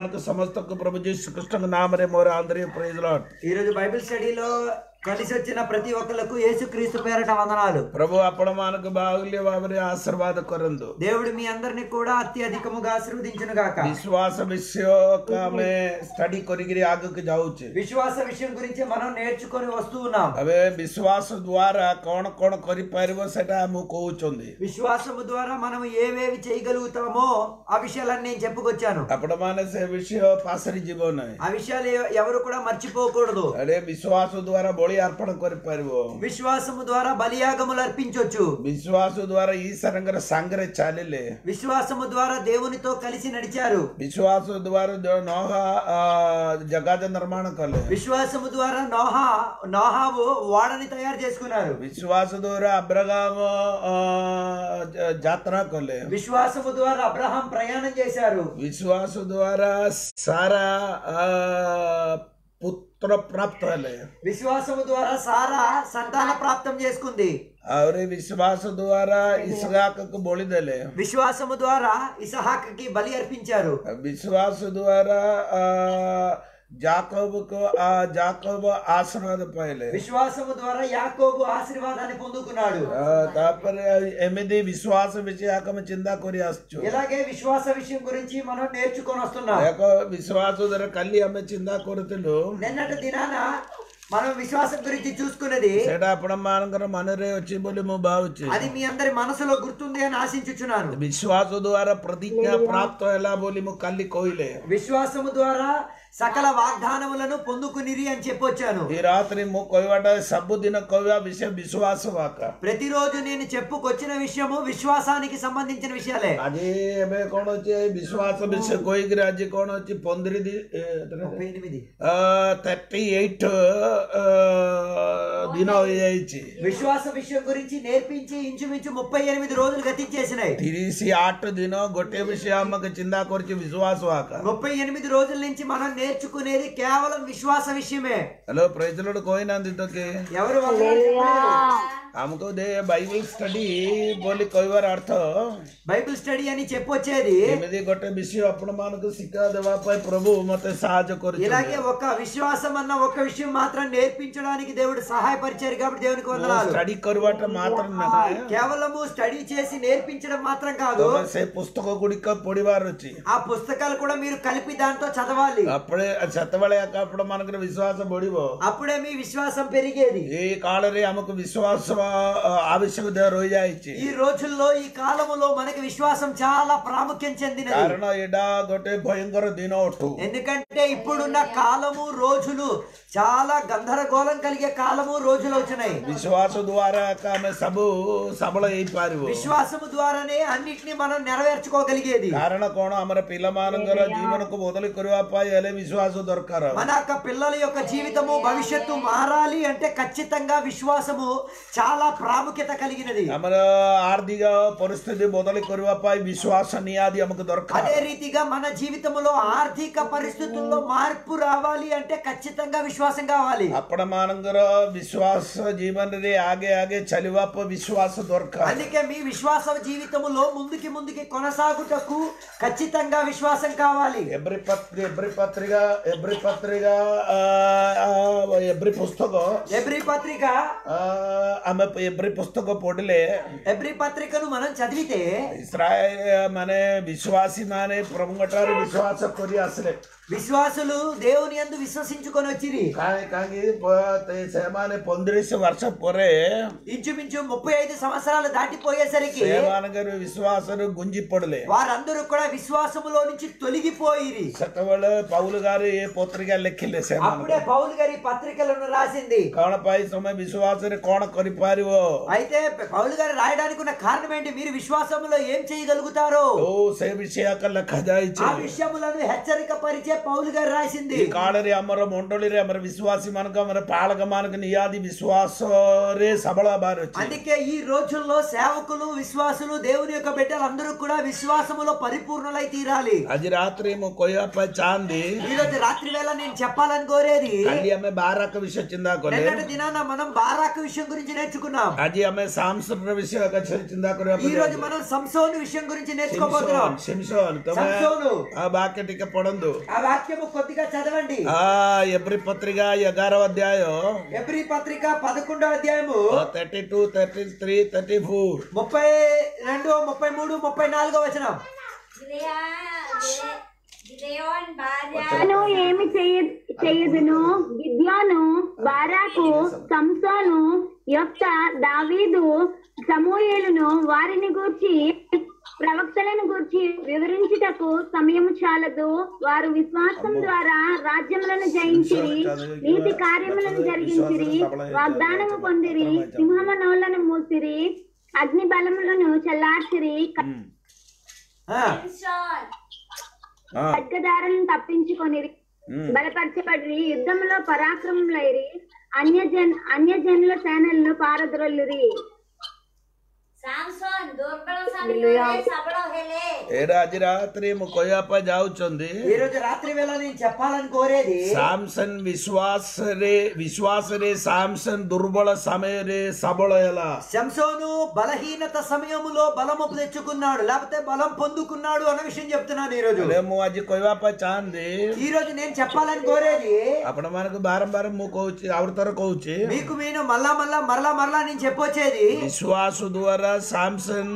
సమస్తకు ప్రభు జీసు కృష్ణ నామరే మోర ఆంధ్రయ ప్రైజ్ లాడ్ ఈ రోజు బైబిల్ స్టడీలో కలిసి వచ్చిన ప్రతి ఒక్కరికి యేసుక్రీస్తు పేరట వందనాలు ప్రభు అప్పణ మనకు బాగుల్య బాబరి ఆశీర్వాద కొరందు దేవుడు మీ అందరిని కూడా అత్యధికముగా ఆశీర్వదించును గాక విశ్వాಸ విషయ మే స్టడీ కొరిగిరి ఆగకు జావుచే విశ్వాస విషయం గురించి మనం నేర్చుకొని వస్తూ ఉన్నాం అవి విశ్వాస ద్వారా కోణ కోణ కొరిపారివో సెట ఆమె కోవుచుంది విశ్వాసము ద్వారా మనం ఏవేవి చేయగలుగుతామో ఆ విషయాలన్నీ నేను చెప్పుకొచ్చాను అప్పుడు మానసే విషయ పాసరి జీవన ఆ విషయాలు ఎ- ఎవరు కూడా మర్చిపోకూడదు అడే విశ్వాస ద్వారా బొళి అర్పణ కొరిపారివో విశ్వాసము ద్వారా బలియాగములు అర్పించొచ్చు విశ్వాస ద్వారా ఈ సరంగర సంగరే చాలిలే విశ్వాసము ద్వారా దేవునితో కలిసి నడిచారు విశ్వాಸ ದ್ವಾರ ದ- ನೋಹ ಆ, ಜಗಾದ ನಿರ್ಮಾಣ ಕಲೆ విశ్వాసము ద్వారా నోహా నోహావు ఓడని తయారు చేసుకున్నారు ವಿಶ್ವಾಸ ದ್ವಾರ ಅಬ್ರಗಾಮ ಆ, ಜ- ಜಾತ್ರಾ ಕಲೆ విశ్వాసము ద్వారా అబ్రహాం ప్రయాణం చేశారు ವಿಶ್ವಾಸ ದ್ವಾರ ಸಾರಾ ಆ, ಪುತ್ರ ಪ್ರಾಪ್ತ ಅಲೆ విశ్వాసము ద్వారా సారా సంతాన ప్రాప్తం చేసుకుంది ಅವ್ರೆ ವಿಶ್ವಾಸ ದ್ವಾರ ಇಸ್ಗಾಕಕ್ಕೆ ಬೊಳಿದಲೆ విశ్వాసము ద్వారా ఇసహాకి బలి అర్పించారు ವಿಶ್ವಾಸ ದ್ವಾರ ಆ, ಜಾಕೋಬಕ್ಕೆ ಆ ಜಾಕೋಬ ಆಶೀರ್ವಾದ ಪಾಯಲೆ విశ్వాసము ద్వారా యాకోబు ఆశీర్వాదాన్ని పొందుకున్నాడు ಆ, ತಾಪರೆ ಎಮಿದಿ ವಿಶ್ವಾಸ ವಿಷಯಕಮ ಚಿಂತಾ ಕೊರಿ ಅಸ್ಚು ఇలాగే విశ్వాస విషయం గురించి మనం నేర్చుకొని వస్తున్నాం ಯಾಕೋ ವಿಶ್ವಾಸದರ ಕಲ್ಲಿ ಅಮ್ಮ ಚಿಂತಾ ಕೊರತಿಲು నిన్నటి దినాన మనం విశ్వాసం గురించి చూసుకున్నది ಸೇಟಾ ಅಪ್ಪಣಮ್ಮನಕರ ಮನರೇ వచ్చి ବୋଲି ମୁଁ ଭାବୁଛି అది మీ అందరి మనసులో గుర్తుంది అని ఆశించుచున్నాను ବିଶ୍ୱାସ ଦ୍ୱାରା ପ୍ରତିଜ୍ଞା ପ୍ରାପ୍ତ ହେଲା ବୋଲି ମୁଁ କାଲି କହିଲେ విశ్వాసము ద్వారా సకల వాగ్దానములను పొందుకునిరి అని చెప్పొచ్చాను ఈ రాత్రి ମୁଁ କହିବାଟା ସବୁଦିନ କହିବା ବିଷୟ ବିଶ୍ୱାସ ବାକ ప్రతిరోజు నేను చెప్పుకొచ్చిన విషయము విశ్వాసానికి సంబంధించిన విషయాలే ଆଜି ଏବେ କଣ ଅଛି ଏଇ ବିଶ୍ୱାସ ବିଷୟ କହିକିରି ଆଜି କଣ ଅଛି ପନ୍ଦର ముప్పై ఎనిమిది ଥାର୍ଟି ଏଇଟ୍ ଦିନ ହେଇଯାଇଛି విశ్వాస విషయం గురించి నేర్పించి ఇంచుమించు ముప్పై ఎనిమిది రోజులు గతించేసినాయి ତିରିଶ ଆଠ ଦିନ ଗୋଟେ ବିଷୟ ଆମକୁ ଚିନ୍ତା କରୁଛି ବିଶ୍ୱାସ ବାକ ముప్పై ఎనిమిది రోజుల నుంచి మనం నేర్చుకునేది కేవలం విశ్వాస విషయమే ହ୍ୟାଲୋ ପ୍ରେଜଲୋଡ଼ କହିନାହାନ୍ତି ତ କି ఎవరు వందనాలు చెప్పలేదు. ଆମକୁ ଦେ ବାଇବଲ ଷ୍ଟଡି ବୋଲି କହିବାର ଅର୍ଥ బైబిల్ స్టడీ అని చెప్పొచ్చేది ଏମିତି ଗୋଟେ ବିଷୟ ଆପଣମାନଙ୍କୁ ଶିକ୍ଷା ଦେବା ପାଇଁ ପ୍ରଭୁ ମତେ ସାହାଯ୍ୟ କରୁଛନ୍ତି ఇలాగే ఒక విశ్వాసం అన్న ఒక విషయం మాత్రం నేర్పించడానికి దేవుడు సహాయపరిచారు కాబట్టి దేవునికి వందనాలు ଷ୍ଟଡି କରିବାଟା ମାତ୍ର ନୁହେଁ కేవలము స్టడీ చేసి నేర్పించడం మాత్రం కాదు ତମେ ସେ ପୁସ୍ତକ ଗୁଡ଼ିକ ପଢିବାର ଅଛି ఆ పుస్తకాలు కూడా మీరు కలిపి దాంతో చదవాలి après ସେତେବେଳେ ଏକା ଆପଣମାନଙ୍କର ବିଶ୍ୱାସ ବଢିବ అప్పుడే మీ విశ్వాసం పెరిగేది ଏଇ କାଳରେ ଆମକୁ ବିଶ୍ୱାସ ଆ, ଆବଶ୍ୟକତା ରହିଯାଇଛି ఈ రోజుల్లో ఈ కాలములో మనకి విశ్వాసం చాలా ప్రాముఖ్యం చెందినది କାରଣ ଏଇଟା ଗୋଟେ ଭୟଙ୍କର ଦିନ ଅଟୁ ఎందుకంటే ఇప్పుడున్న కాలము రోజులు చాలా గందరగోళం కలిగే కాలము రోజులు వచ్చినాయి ବିଶ୍ୱାସ ଦ୍ୱାରା ଏକା ଆମେ ସବୁ ସବଳ ହେଇପାରିବ విశ్వాసము ద్వారానే అన్నిటిని మనం నెరవేర్చుకోగలిగేది କାରଣ କଣ ଆମର ପିଲାମାନଙ୍କର ଜୀବନକୁ ବଦଳି କରିବା ପାଇଁ ହେଲେ ବିଶ୍ୱାସ ଦରକାର మన యొక్క పిల్లల యొక్క జీవితము భవిష్యత్తు మారాలి అంటే ఖచ్చితంగా విశ్వాసము చాలా ప్రాముఖ్యత కలిగినది ଆମର ఆర్థిక పరిస్థితి బదలి କରିବା ପାଇଁ ବିଶ୍ୱାସ ନିହାତି ଆମକୁ ଦରକାର అదే రీతిగా మన జీవితంలో ఆర్థిక పరిస్థితుల్లో మార్పు రావాలి అంటే ఖచ్చితంగా విశ్వాసం కావాలి ଆପଣ ମାନଙ୍କର ବିଶ୍ୱାସ ଜୀବନରେ ଆଗେ ଆଗେ ଚାଲିବା ପାଇଁ ବିଶ୍ୱାସ ଦରକାର అందుకే మీ విశ్వాస జీవితములో ముందుకి ముందుకి కొనసాగుటకు ఖచ్చితంగా విశ్వాసం కావాలి ఎబ్రి పత్రి ఎబ్రి పత్రిక ఎబ్రి పత్రిక ఆ, ఆ, ఎబ్రి పుస్తକ ఎబ్రి పత్రిక ఆ, ଆମେ ఎబ్రి పుస్తକ ପଢିଲେ ఎబ్రి పత్రికను మనం చదివితే ଇସ୍ରାଏଲ ମାନେ ବିଶ୍ୱାସୀ ମାନେ ପ୍ରଭୁଙ୍କ ଠାରୁ ବିଶ୍ୱାସ କରି ଆସିଲେ విశ్వాసులు దేవుని యందు విశ్వసించుకొని వచ్చిరి କାହିଁ କାହିଁକି ପ- ତେ- ସେମାନେ ପନ୍ଦରିଶ ବର୍ଷ ପରେ ఇంచుమించు ముప్పై ఐదు సంవత్సరాలు దాటిపోయేసరికి ସେମାନଙ୍କର ବିଶ୍ୱାସରୁ ଗୁଞ୍ଜି ପଡିଲେ వారందరూ కూడా విశ్వాసములో నుంచి తొలగిపోయిరి ସେତେବେଳେ ପାଉଲ ଗାరు ଏ ପତ୍ରିକା ଲେଖିଲେ ସେମାନେ అప్పుడే పౌలు గారి పత్రికలను రాసింది କଣ ପାଇଁ ତମେ ବିଶ୍ୱାସରେ କଣ କରିପାରିବ అయితే పౌలు గారు రాయడానికి ఉన్న కారణం ఏంటి మీరు విశ్వాసములో ఏం చేయగలుగుతారో ଓ ସେ ବିଷୟ ଏକା ଲେଖାଯାଇଛି ఆ విషయములను హెచ్చరిక పరిచే పౌలు గారు రాసింది ఈ కాଳରେ ଆମର ମଣ୍ଡଳୀରେ ଆମର ବିଶ୍ୱାସୀ ମାନଙ୍କ మన పాలక మనకు నియాది విశ్వాసరే సబళ బారి వచ్చి అందుకే ఈ రోజుల్లో సేవకులు విశ్వాసులు దేవుని యొక్క బిడ్డలు అందరూ కూడా విశ్వాసములో పరిపూర్ణులై తీరాలి ଆଜି ରାତିରେ ମୁଁ କହିବା ପାଇଁ ଚାହାନ୍ତି ఈ రోజు రాత్రి వేళ నేను చెప్పాలని కోరేది କାଲି ଆମେ ବାରାକ ବିଷୟ ଚିନ୍ତା କଲେ నిన్నటి దినాన మనం బారాకు విషయం గురించి నేర్చుకున్నాం ଆଜି ଆମେ ସାମସନ విషୟ ଗଛରେ ଚିନ୍ତା କରିବା ఈ రోజు మనం సంసోను విషయం గురించి నేర్చుకోబోతున్నాం ସିମସନ ତମେ సంసోను ఆ వాక్య ଟିକେ ପଢନ୍ତୁ ఆ వాక్యము కొద్దిగా చదవండి ఆ ఎబ్రి పత్రిక ఎగార అధ్యాయం ఎబ్రి పత్రిక పదకొండో అధ్యాయము thirty two thirty three thirty four ముప్పై రెండు ముప్పై మూడు ముప్పై నాలుగో వచనం గిదెయోన్ భార్య ను ఏమి చేయ చేయదును గిద్యోను బారాకు సంసోను యొక్క దావీదు సమూయేలును వారిని గూర్చి ప్రవక్తలను గూర్చి వివరించుటకు సమయము చాలదు వారు విశ్వాసం ద్వారా రాజ్యములను జయించిరి నీతి కార్యములను జరిగించిరి వాగ్దానము పొందిరి సింహమ నోళ్లను మూసిరి అగ్ని బలములను చల్లార్చిరి ఆ, సంసోన్ ఖడ్గదారులను తప్పించుకొని బలపరచబడి యుద్ధంలో పరాక్రమములైరి అన్యజన్ అన్యజనుల సేనలను పారద్రోలురి సాంసోన్ దుర్బల సమయంలో సబଳ ହେଲେ ଏଇଟା ଆଜି ରାତିରେ ମୁଁ କହିବା ପାଇଁ ଯାଉଛନ୍ତି ఈ రోజు రాత్రి వేళ నేను చెప్పాలని కోరేది ସାମସନ ବିଶ୍ୱାସରେ ବିଶ୍ୱାସରେ ସାମସନ ଦୁର୍ବଳ ସମୟରେ ସବଳ ହେଲା శంసోను బలహీనత సమయములో బలము తెచ్చుకున్నాడు లేకపోతే బలం పొందుకున్నాడు అన్న విషయం చెప్తున్నాను ఈ రోజు ହେଲେ ମୁଁ ଆଜି କହିବା ପାଇଁ ଚାହାନ୍ତି ఈ రోజు నేను చెప్పాలని కోరేది ଆପଣ ମାନଙ୍କୁ ବାରମ୍ବାର ମୁଁ କହୁଛି ଆହୁରି ଥର କହୁଛି మీకు నేను మళ్ళా మళ్ళా మరలా మరలా నేను చెప్పొచ్చేది ବିଶ୍ୱାସ ଦ୍ୱାରା ସାମସନ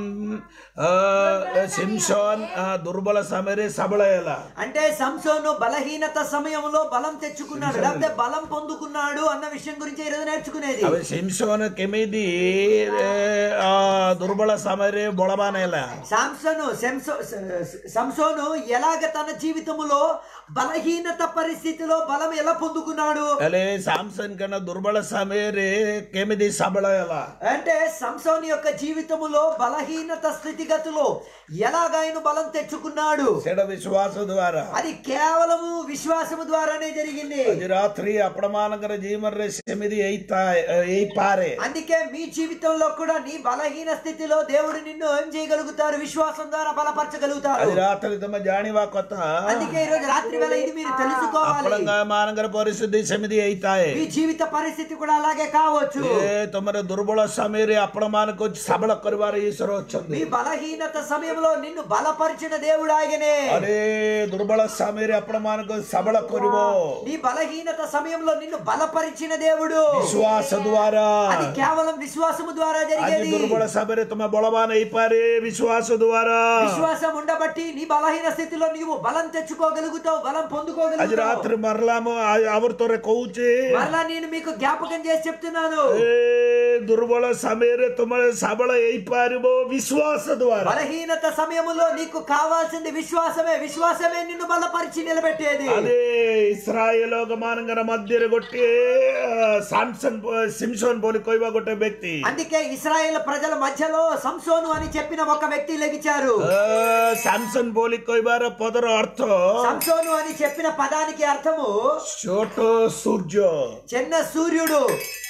ସିମସନ ଦୁର୍ବଳ ସମୟରେ ସବଳ ହେଲା అంటే సంసోను బలహీనత సమయంలో బలం తెచ్చుకున్నాడు లేకపోతే బలం పొందుకున్నాడు అన్న విషయం గురించి ఈ రోజు నేర్చుకునేది હવે સિમસોન કેમિદી ఆ, దుర్బల సమୟରେ బలవాన్ ହେଲା సాంసను శంసో- స- సంసోను ఎలాగ తన జీవితములో బలహీనత పరిస్థితిలో బలం ఎలా పొందుకున్నాడు ହେଲେ ସାମସନ କଣ ଦୁର୍ବଳ ସମୟରେ କେମିତି ସବଳ ହେଲା అంటే సంసోని యొక్క జీవితములో బలహీనత స్థితిగతిలో ఎలాగైన బలం తెచ్చుకున్నాడు ସେଟା ବିଶ୍ୱାସ ଦ୍ୱାରା అది కేవలము విశ్వాసము ద్వారానే జరిగింది ଆଜି ରାତ୍ରି ଆପଣମାନଙ୍କର ଜୀବନରେ ସେମିତି ହେଇଥାଏ ହେଇପାରେ అందుకే మీ జీవితంలో కూడా నీ బలహీన స్థితిలో దేవుడు నిన్ను ఏం చేయగలుగుతారు విశ్వాసం ద్వారా బలపరచగలుగుతారు ଆଜି ରାତ୍ରି ତମେ ଜାଣିବା କଥା అందుకే ఈ రోజు రాత్రి వేళ ఇది మీరు తెలుసుకోవాలి ଆପଣଙ୍କ ମାନଙ୍କର ପରିସ୍ଥିତି ସେମିତି ହେଇଥାଏ మీ జీవిత పరిస్థితి కూడా అలాగే కావచ్చు ଏ ତମର ଦୁର୍ବଳ ସମୟରେ ଆପଣ ମାନଙ୍କୁ ସବଳ କରିବାର ଈଶ୍ୱର ଅଛନ୍ତି మీ బలహీనత సమయంలో నిన్ను బలపరిచిన దేవుడు ఆయనే అరే దుర్బల సమୟରେ ଆପଣ ମାନଙ୍କୁ ସବଳ କରିବ నీ బలహీనత సమయంలో నిన్ను బలపరిచిన దేవుడు ବିଶ୍ୱାସ ଦ୍ୱାରା అది కేవలం విశ్వాసము ద్వారా ଆଜି జరిగేది ଦୁର୍ବଳ ସମୟରେ ତମେ ବଳବାନ ହେଇପାରେ ବିଶ୍ୱାସ ଦ୍ୱାରା విశ్వాసం ఉండబట్టి నీ బలహీన స్థితిలో నీవు బలం తెచ్చుకోగలుగుతావు బలం ଆଜି పొందుకోగలుగుతావు ରାତିରେ ମରିଲା ମୁଁ ଆବର୍ତ୍ତରେ କହୁଛି మరలా నేను మీకు జ్ఞాపకం చేసి చెప్తున్నాను ଏ ଦୁର୍ବଳ ସମୟରେ ତମେ ସବଳ ହେଇପାରିବ ବିଶ୍ୱାସ ଦ୍ୱାରା బలహీనత సమయములో నీకు కావాల్సింది విశ్వాసమే విశ్వాసమే నిన్ను బలపరిచి నిలబెట్టేది అదే ఇస్రాయేల్ ମାନଙ୍କର ମଧ୍ୟରେ ଗୋଟିଏ ସାମସନ୍ ସିମସନ୍ ବୋଲି କହିବା ଗୋଟେ ବ୍ୟକ୍ତି అందుకే ఇస్రాయేల్ ప్రజల మధ్యలో సంసోను అని చెప్పిన ఒక వ్యక్తి లెగిచారు ସାମସନ୍ ବୋଲି କହିବାର ପଦର ଅର୍ଥ సంసోను అని చెప్పిన పదానికి అర్థము ଛୋଟ ସୂର୍ଯ୍ୟ చిన్న సూర్యుడు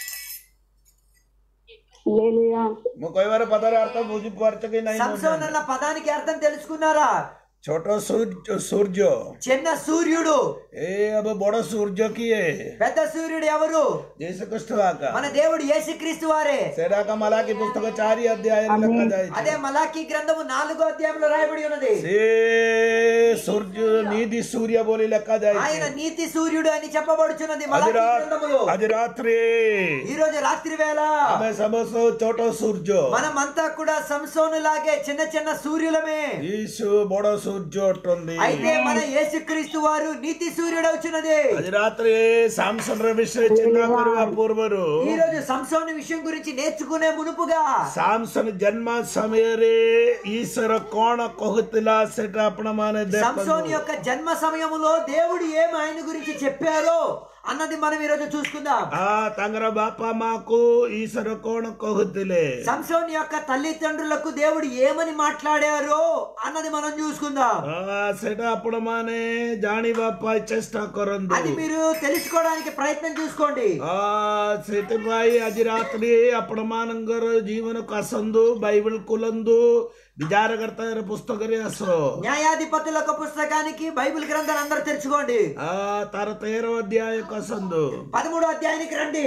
ମୁଁ କହିବାର ପଦର ଅର୍ଥ ବୁଝିପାରୁଛ କି ନାହିଁ సంసోన్ అన్న పదానికి అర్థం తెలుసుకున్నారా ଛୋଟ ସୂର୍ଯ୍ୟ ସୂର୍ଯ୍ୟ చిన్న సూర్యుడు ଏ ଏବେ ବଡ ସୂର୍ଯ୍ୟ କିଏ పెద్ద సూర్యుడు ఎవరు ଯୀଶୁ ଖ୍ରୀଷ୍ଟ ଆକା మన దేవుడు యేసుక్రీస్తు వారే ସେଟାକା ମାଲାକି ପୁସ୍ତକ ଚାରି ଅଧ୍ୟାୟରେ ଲେଖାଯାଇଛି అదే మలాకీ గ్రంథము నాలుగో అధ్యాయంలో రాయబడి ఉన్నది ସେ ସୂର୍ଯ୍ୟ ନିଧି ସୂର୍ଯ୍ୟ ବୋଲି ఆయన ଲେଖାଯାଇଛି నీతి సూర్యుడు అని చెప్పబడుచున్నది ଆଜି మలాకీ ରା- గ్రంథములో ଆଜି ରାତ୍ରି ఈ రోజు రాత్రి వేళ ଆମେ ସମସ୍ତ ଛୋଟ ସୂର୍ଯ୍ୟ మనమంతా కూడా సంసోను లాగే చిన్న చిన్న సూర్యులమే ଯୀଶୁ ବଡ ସୂର୍ଯ୍ୟ ଅଟନ୍ତି అయితే మన యేసుక్రీస్తు వారు నీతి సూర్యుడు అవుతున్నది ଆଜି ରାତିରେ ସାମସନ ର ବିଷୟ ଚିନ୍ତା କରିବା ପୂର୍ବରୁ ఈ రోజు సంసోను విషయం గురించి నేర్చుకునే మునుపుగా ସାମସନ ଜନ୍ମ ସମୟରେ ଈଶ୍ୱର କଣ କହୁଥିଲା ସେଟା ଆପଣ ମାନେ సంసోను ଦେଖନ୍ତୁ యొక్క జన్మ సమయములో దేవుడు ఏం ఆయన గురించి చెప్పారో అన్నది మనం ఈరోజు చూసుకుందాం ಆ ತಂಗರ ಬಾಪ ಮಾಕು ಈಶ್ವರ ಕೋಣ ಕಹುತ್ತಿಲೆ సంసోన్ యొక్క తల్లిదండ్రులకు దేవుడు ఏమని మాట్లాడారో అన్నది మనం చూసుకుందాం ಆ ಸೆಟ ಅಪ್ಪಡ ಮಾನೆ ಜಾಣಿ ಬಾಪ ಚೆಷ್ಟ ಕೊರಂದು అది మీరు తెలుసుకోవడానికి ప్రయత్నం చూసుకోండి ಆ ಸೆಟಪಾಯಿ ಅಜಿ ರಾತ್ರಿ ಅಪ್ಪಡ ಮಾನಂಗರ ಜೀವನ ಕಸಂದು ಬೈಬಲ್ ಕುಲಂದು ವಿಚಾರ ಕರ್ತಾರ ಪುಸ್ತಕರಿ ಅಸೋ న్యాయాధిపతుల యొక్క పుస్తకానికి బైబిల్ గ్రంథాలు అందరూ తెరుచుకోండి ಆ ತರ ತೇರೋ ಅಧ್ಯಾಯ ಕಸಂದು పదమూడో అధ్యాయానికి రండి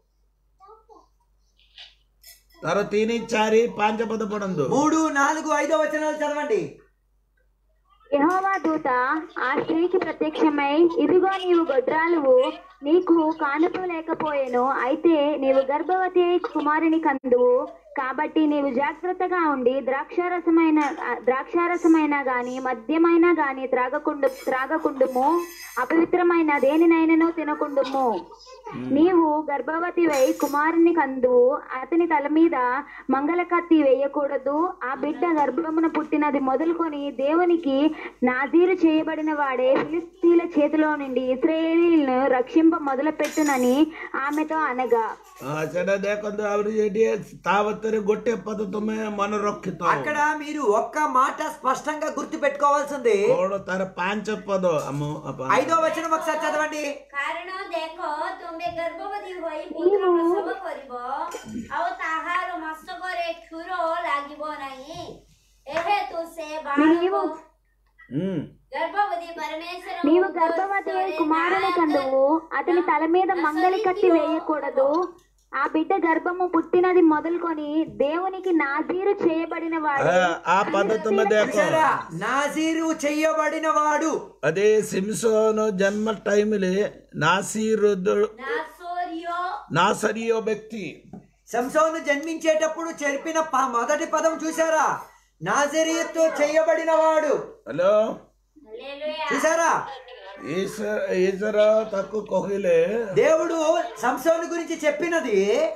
ತರ ತೀನಿ ಚಾರಿ ಪಾಂಚ ಪದ ಪಡಂದು మూడు నాలుగు ఐదో వచనాలు చదవండి యెహోవా దూత ఆ స్త్రీకి ప్రత్యక్షమై ఇదిగో నీవు గొడ్రాలువు నీకు కానుపు లేకపోయెను అయితే నీవు గర్భవతి అయి కుమారుని కందువు కాబట్టి నీవు జాగ్రత్తగా ఉండి ద్రాక్షారసమైన ద్రాక్షారసమైన గాని మద్యమైన గాని త్రాగకుండు త్రాగకుండుము అపవిత్రమైన దేనినైనను తినకుండుము నీవు గర్భవతి వై కుమారుని కందువు అతని తల మీద మంగళ కత్తి వేయకూడదు ఆ బిడ్డ గర్భమున పుట్టినది మొదలుకొని దేవునికి నాజీరు చేయబడిన వాడే ఫిలిస్తీన్ల చేతిలో నుండి ఇస్రాయేలీలను రక్షింప మొదలుపెట్టునని ఆమెతో అనగా ಆ ಸೆಡ ದೇಕೊಂದು ಅವ್ರು ಎಡಿ ತಾವತ್ತರಿ ಗೊಟ್ಟೆ ಪದ ತುಮೆ ಮನ ರೊಕ್ಕಿತ అక్కడ మీరు ఒక్క మాట స్పష్టంగా గుర్తు పెట్టుకోవాల్సింది ಕೋಣ ತರ ಪಾಂಚ ಪದ ಅಮ್ಮ ಅಪ್ಪ ఐదో వచనం ఒకసారి చదవండి କାରଣ ଦେଖ ତୁମେ ଗର୍ଭବତୀ ହୋଇ ପୁତ୍ର ପ୍ରସବ କରିବ ଆଉ ତାହାର ମସ୍ତକରେ କ୍ଷୁର ଲାଗିବ ନାହିଁ ଏହେତୁ ସେ ବାଳକ ಹ್ಮ್ ଗର୍ଭବତୀ ପରମେଶ୍ୱର నీవు గర్భవతి అయి కుమారుని కందువు అతని తల మీద మంగళి కత్తి వేయకూడదు ఆ బిడ్డ గర్భము పుట్టినది మొదలుకొని దేవునికి నాజీరు చేయబడిన వాడు ಆ, ಆ ಪದ ತುಂಬ ದೇಕೋ చూసారా నాజీరు చెయ్యబడిన వాడు ಅದೇ ಸಿಂಸೋನು ಜನ್ಮ ಟೈಮಲ್ಲಿ ನಾಸೀರುದು ନାସୋରିଓ ನಾಸರಿಯೋ ವ್ಯಕ್ತಿ సంసోను జన్మించేటప్పుడు చెరిపిన ప- మొదటి పదం చూసారా నాజరీతో చెయ్యబడిన వాడు ಹಲೋ హల్లెలూయా చూసారా ಈಶ್ವರ ಈಶ್ವರ ತಕ್ಕು ಕೊಹಿಲೆ దేవుడు సంసోను గురించి చెప్పినది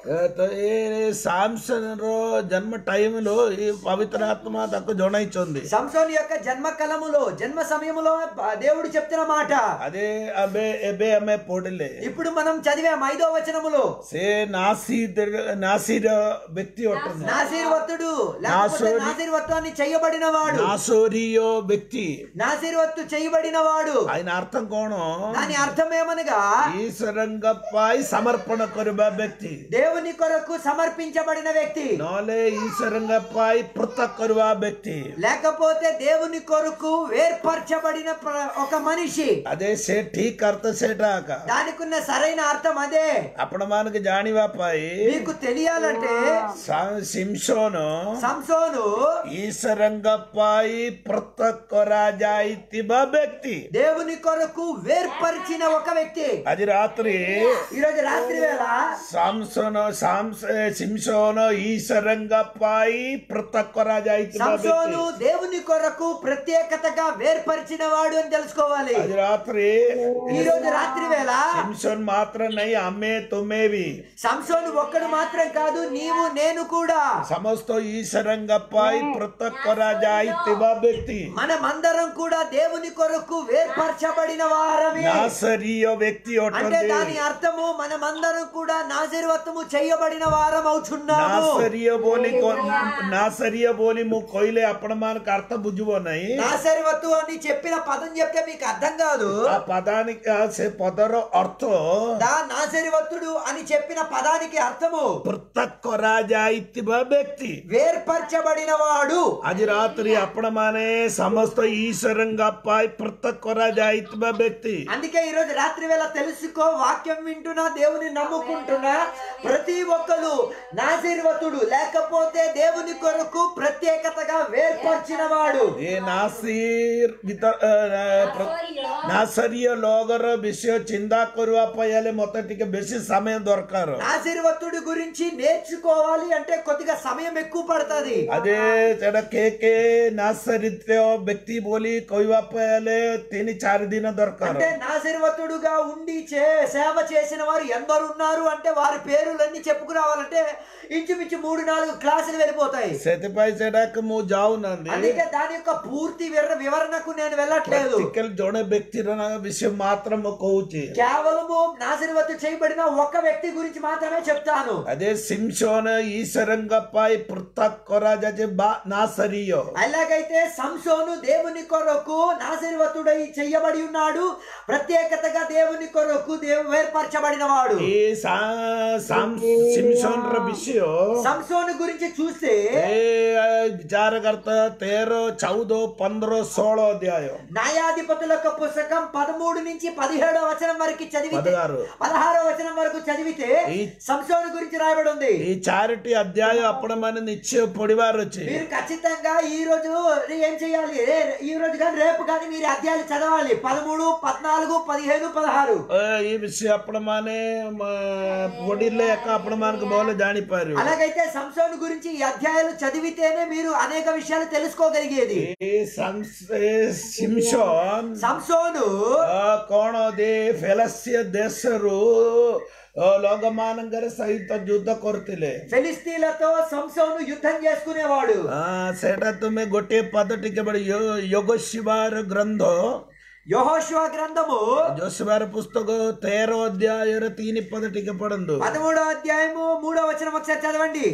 సాంసన్ జన్మ టైంలో ఈ పవిత్రాత్మ తక్కు జొనైచుంది సంసోను యొక్క జన్మ కలములో జన్మ సమయములో బ- దేవుడు చెప్తున్న మాట అదే అబే ఎబే అమ్మే పొడిలే ఇప్పుడు మనం చదివాం ఐదో వచనములో సే నాసీర్ నాసీర వ్యక్తి ఉంటుంది నాసీర్వత్తుడు లేకపోతే నాసోరి- నాసీర్వత్వాన్ని చెయ్యబడిన వాడు నాసోరియో వ్యక్తి నాసీర్వత్తు చేయబడిన వాడు ఆయన అర్థం కోణం దాని అర్థం ఏమనగా ఈశ్వరంగపై సమర్పణ కొరిబా వ్యక్తి దేవుని కొరకు సమర్పించబడిన వ్యక్తి నోలే ఈశ్వరంగపై పృథక్ కొరువా వ్యక్తి లేకపోతే దేవుని కొరకు వేర్పరచబడిన ప్ర- ఒక మనిషి అదే సే ఠీక్ అర్థ సేటాక దానికి ఉన్న సరైన అర్థం అదే అప్పుడు మనకి జానివాపాయి మీకు తెలియాలంటే సిమ్సోను సంసోను ఈశ్వరంగపై పృథక్ కొరాజాయితిబ వ్యక్తి దేవుని కొరకు వేర్పరిచిన ఒక వ్యక్తి అది రాత్రి ఈ రోజు రాత్రి వేళ సాంసోను సాంస సిమ్సోను ఈశ్వరంగపై పృథక్ కొరాజాయితిబ సంసోను వ్యక్తి దేవుని కొరకు ప్రత్యేకతగా వేర్పరిచిన వాడు అని తెలుసుకోవాలి అది రాత్రి ఈ రోజు రాత్రి వేళ సిమ్సోన్ మాత్రం నై అమ్మే తుమ్మేవి సంసోను ఒక్కడు మాత్రం కాదు నీవు నేను కూడా సమస్త ఈశ్వరంగపై పృథక్ కొరాజాయితిబ వ్యక్తి మనమందరం కూడా దేవుని కొరకు వేర్పరచబడిన వారమే నాసరియో వ్యక్తి అంటే ఉంటుంది దాని అర్థము మనమందరం కూడా నాజీర్వత్వము చేయబడిన వారం అవుతున్నాము ನಾಸರಿಯ ಬೋಲಿ ಕೊ- ನಾಸರಿಯ ಬೋಲಿ ము కొయిలే అప్పుడు మనకు అర్థ బుజ్జుబోనాయి నాసరివత్తు అని చెప్పిన పదం చెప్తే మీకు అర్థం కాదు ఆ పదానికి ఆ సే పదర అర్థ దా నాసరివత్తుడు అని చెప్పిన పదానికి అర్థము పృథక్ రాజా ఇత్తిబ వ్యక్తి వేర్పరచబడిన వాడు అది రాత్రి అప్పుడు మానే సమస్త ఈశ్వరంగప్పాయ్ పృథక్ రాజా ఇత్తిబ వ్యక్తి అందుకే ఈ రోజు రాత్రి వేళ తెలుసుకో వాక్యం వింటున్నా దేవుని నమ్ముకుంటున్నా ప్రతి ఒక్కరు నాసిర్వతుడు లేకపోతే దేవుని కొరకు ప్రత్యేకతగా వేర్పరిచిన వాడు ఏ నాసిర్ విత- ఆ, ప్ర- నాసరియ లోగర విషయ చిందా కొరువా పయ్యాలి మొత్తటికి బెసి సమయం దొరకారు నాసిర్వతుడి గురించి నేర్చుకోవాలి అంటే కొద్దిగా సమయం ఎక్కువ పడుతుంది ಅದೇ ಜನ ಕೇಕೆ ನಾಸರಿತ್ಯ ವ್ಯಕ್ತಿ ಬೋಲಿ ಕೊಯ್ವಾಪಲೆ ತಿನಿ ಚಾರ್ ದಿನ ದೊರಕಾರ అంటే నాసిర్వతుడుగా ఉండి చే సేవ చేసిన వారు ఎందరు ఉన్నారు అంటే వారి పేరులన్నీ చెప్పుకురావాలంటే ఇంచుమించు మూడు నాలుగు క్లాసులు వెళ్ళిపోతాయి సెతిపై చెడక ము జావు నంది అందుకే దాని యొక్క పూర్తి వివర- వివరణకు నేను వెళ్ళట్లేదు ప్రాక్టికల్ జోనే ବ୍ୟକ୍ତିର ବିଷୟ ମାତ୍ର ମୁଁ କହୁଛି కేవలము నాసిరవత్తు చేయబడిన ఒక్క వ్యక్తి గురించి మాత్రమే చెప్తాను అదే సిమ్సోన్ ఈశ్వరంగ పై పృథక్ కొరాజే బా నాసరియో అలాగైతే సంసోను దేవుని కొరకు నాసిరవతుడై చెయ్యబడి ఉన్నాడు ప్రత్యేకతగా దేవుని కొరకు దేవు ఏర్పరచబడిన వాడు ఈ సా- సామ్- సిమ్సోన్ ర విషయ సంసోను గురించి చూస్తే ఏ విచారకర్త తేరో చౌదో పంద్రో సోళో అధ్యాయం న్యాయాధిపతుల యొక్క పుస్తకం పదమూడు నుంచి పదిహేడో వచనం వరకు చదివితే పదహారు పదహారో వచనం వరకు చదివితే ఈ- సంసోను గురించి రాయబడి ఉంది ఈ చారిటీ అధ్యాయం అప్పుడు మన నిత్య పొడివారు వచ్చి మీరు ఖచ్చితంగా ఈ రోజు ఏం చేయాలి రే- ఈ రోజు కానీ రేపు కానీ మీరు అధ్యాయాలు చదవాలి పదమూడు పద్నాలుగు పదిహేను పదహారు ఏ, ఈ విషయం అప్పుడు మానే పొడిలేక అప్పుడు మనకు బోలు జానిపారు అలాగైతే సంసోను గురించి ఈ అధ్యాయాలు చదివితేనే మీరు అనేక విషయాలు తెలుసుకోగలిగేది ఈ సంస్- ఏ సిమ్సోన్ సంసోను ಆ, ಕೋಣೋದಿ ಫೆಲಸ್ಯ ದೇಶರು ಆ, ಲೋಕಮಾನಂಗರ ಸಹಿತ ಯುದ್ಧ ಕೊರ್ತಿಲೆ ఫిలిస్తీన్లతో సంసోను యుద్ధం చేసుకునేవాడు ಆ, ಸೇಟ ತುಮೆ ಗೊಟ್ಟೆ ಪದ ಟಿಕೆ ಬಡಿ ಯೋ- ಯೋಗ ಶಿವಾರ ಗ್ರಂಥ యెహోషువ గ్రంథము ಜೋಶಿವಾರ ಪುಸ್ತಕ ತೇರೋ ಅಧ್ಯಾಯ ತೀನಿ ಪದ ಟಿಕೆ ಪಡಂದು పదమూడో అధ్యాయము మూడో వచనం ఒకసారి చదవండి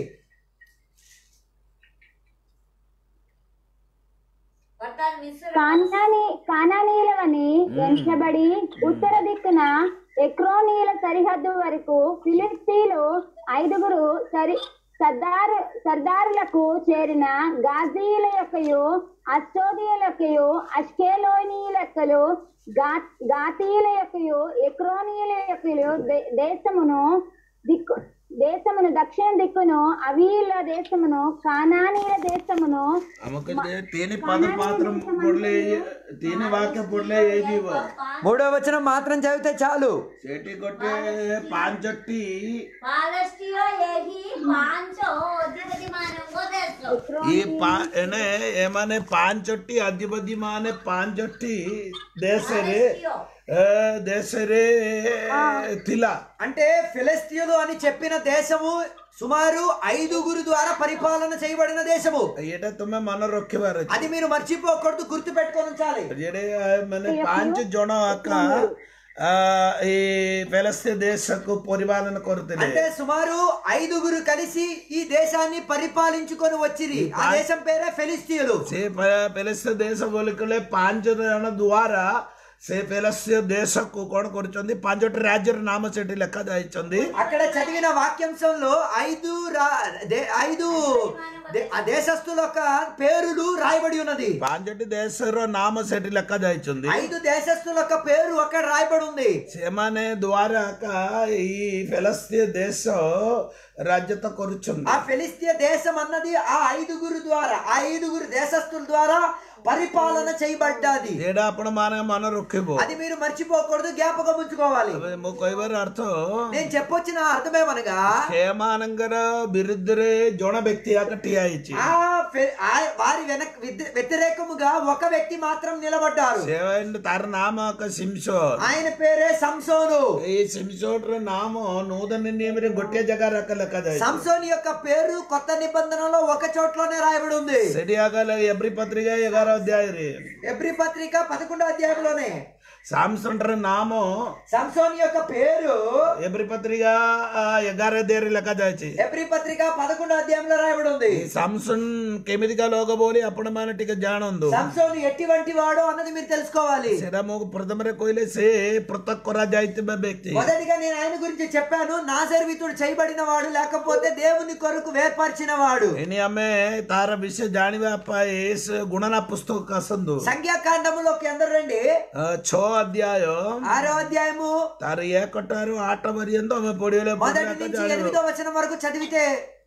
వర్తాలు మిశ్ర కానాని కానానీయులవని ఎంచబడి ఉత్తర దిక్కున ఎక్రోనీయుల సరిహద్దు వరకు ఫిలిస్తీన్లు ఐదుగురు సరి సర్దారు సర్దారులకు చేరిన గాజీల యొక్కయు అష్టోదియుల యొక్కయు అష్కేలోనీయుల యొక్కలు గా గాతీయుల యొక్కయు ఎక్రోనీయుల యొక్కలు దే- దేశమును దిక్కు దేశమును దక్షిణ దిక్కును అవీల దేశమును కానానీయుల దేశమును అమ్మకు తీని పద మాత్రం పొడలే తీని వాక్య పొడలే ఏ జీవ మూడో వచనం మాత్రం చదివితే చాలు సేటి కొట్టే పాంచట్టి పాలస్టియో ఏహి పాంచో అధిపతి మానంగో దేశో ఈ పా ఎనే ఏమనే పాంచొట్టి అధిపతి మానే పాంచొట్టి దేశరే పాలస్టియో ఏ, దేశరే తిల అంటే ఫిలిస్తీన్లు అని చెప్పిన దేశము సుమారు ఐదుగురు ద్వారా పరిపాలన చేయబడిన దేశము ଏଇଟା ତୁମେ ମନେ ରଖିବାର ଅଛି అది మీరు మర్చిపోకూడదు గుర్తు పెట్టుకొని ఉంచాలి ଯେଡ଼େ ମାନେ ପାଞ୍ଚ ଜଣ ଆକା ఆ, ఈ ఫెలస్తీన్ దేశకు పరిపాలన କରୁଥିଲେ అంటే సుమారు ఐదుగురు కలిసి ఈ దేశాన్ని పరిపాలించుకొని వచ్చిరి ఆ దేశం పేరే ఫిలిస్తీన్లు ସେ ଫେ- ଫେଲସ୍ତୀନ ଦେଶ ବୋଲିକଲେ ପାଞ୍ଚ ଜଣ ଦ୍ୱାରା ସେ ଫେଲସ୍ତୀନ ଦେଶକୁ କଣ କରୁଛନ୍ତି ପାଞ୍ଚଟି ରାଜ୍ୟର ନାମ ସେଠି ଲେଖା ଯାଇଛନ୍ତି అక్కడ చదివిన వాక్యాంశంలో ఐదు రా- దే- ఐదు దే- ఆ దేశస్తుల యొక్క పేరులు రాయబడి ఉన్నది ପାଞ୍ଚଟି ଦେଶର ନାମ ସେଠି ଲେଖା ଯାଇଛନ୍ତି ఐదు దేశస్తుల యొక్క పేరు అక్కడ రాయబడి ఉంది ସେମାନେ ଦ୍ୱାରା ଆକା ଏଇ ଫେଲସ୍ତୀନ ଦେଶ ରାଜତ୍ୱ କରୁଛନ୍ତି ఆ ఫిలిస్తీయ దేశం అన్నది ఆ ఐదుగురు ద్వారా ఆ ఐదుగురు దేశస్తుల ద్వారా పరిపాలన చేయబడ్డది ଏଇଟା ଆପଣ ମାନେ ମନେ ରଖିବ అది మీరు మర్చిపోకూడదు జ్ఞాపకం ఉంచుకోవాలి ଏବେ ମୁଁ କହିବାର ଅର୍ଥ నేను చెప్పొచ్చిన అర్థమేమనగా ସେମାନଙ୍କର ବିରୁଦ୍ଧରେ ଜଣେ ବ୍ୟକ୍ତି ଆଗ ଠିଆ ହେଇଛି ఆ ఫె- ఆ- వారి వెనక్ విద్య- వ్యతిరేకముగా ఒక వ్యక్తి మాత్రం నిలబడ్డారు ସେ ତାର ନାମ ଏକ ସିମସୋନ ఆయన పేరే సంసోను ଏଇ ସିମସୋନର ନାମ ନୂତନ ନିୟମରେ ଗୋଟିଏ ଜାଗାରେ ଆଗ ଲେଖାଯାଇଛି సంసోని యొక్క పేరు కొత్త నిబంధనలో ఒక చోట్లోనే రాయబడి ఉంది ସେଠି ଆଗ ఎబ్రి పత్రిక ఎగార అధ్యాୟରେ ఎబ్రి పత్రిక పదకొండో అధ్యాయంలోనే సామ్సన్ର ନାମ సంసోని యొక్క పేరు ఎబ్రి పత్రిక ఆ, ఎଗାର ଅଧ୍ୟାୟରେ ଲେଖାଯାଇଛି ఎబ్రి పత్రిక పదకొండో అధ్యాయంలో రాయబడి ఉంది ఈ సామ్సన్ କେମିତିକା ଲୋକ ବୋଲି ଆପଣମାନେ ଟିକେ ଜାଣନ୍ତୁ సంసోను ఎటువంటి వాడో అన్నది మీరు తెలుసుకోవాలి ସେଟା ମୁଁ ପ୍ରଥମରେ କହିଲେ ସେ ପୃଥକ କରାଯାଇଥିବା ବ୍ୟକ୍ତି మొదటిగా నేను ఆయన గురించి చెప్పాను నాజర్వితుడు చేయబడిన వాడు లేకపోతే దేవుని కొరకు వేర్పరిచిన వాడు ଏନି ଆମେ ତାର ବିଷୟ ଜାଣିବା ପାଇଁ ସେ ଗୁଣନା ପୁସ୍ତକ ଆସନ୍ତୁ సంఖ్యాకాండములోకి అందరు రండి ଅ, ଛଅ ଅଧ୍ୟାୟ ఆరో అధ్యాయము ତାର ଏକଟାରୁ ଆଠ ପର୍ଯ୍ୟନ୍ତ ଆମେ ପଢିଲେ మొదటి ପୁରାକ నుంచి ଜାଣିବ ఎనిమిదో వచనం వరకు చదివితే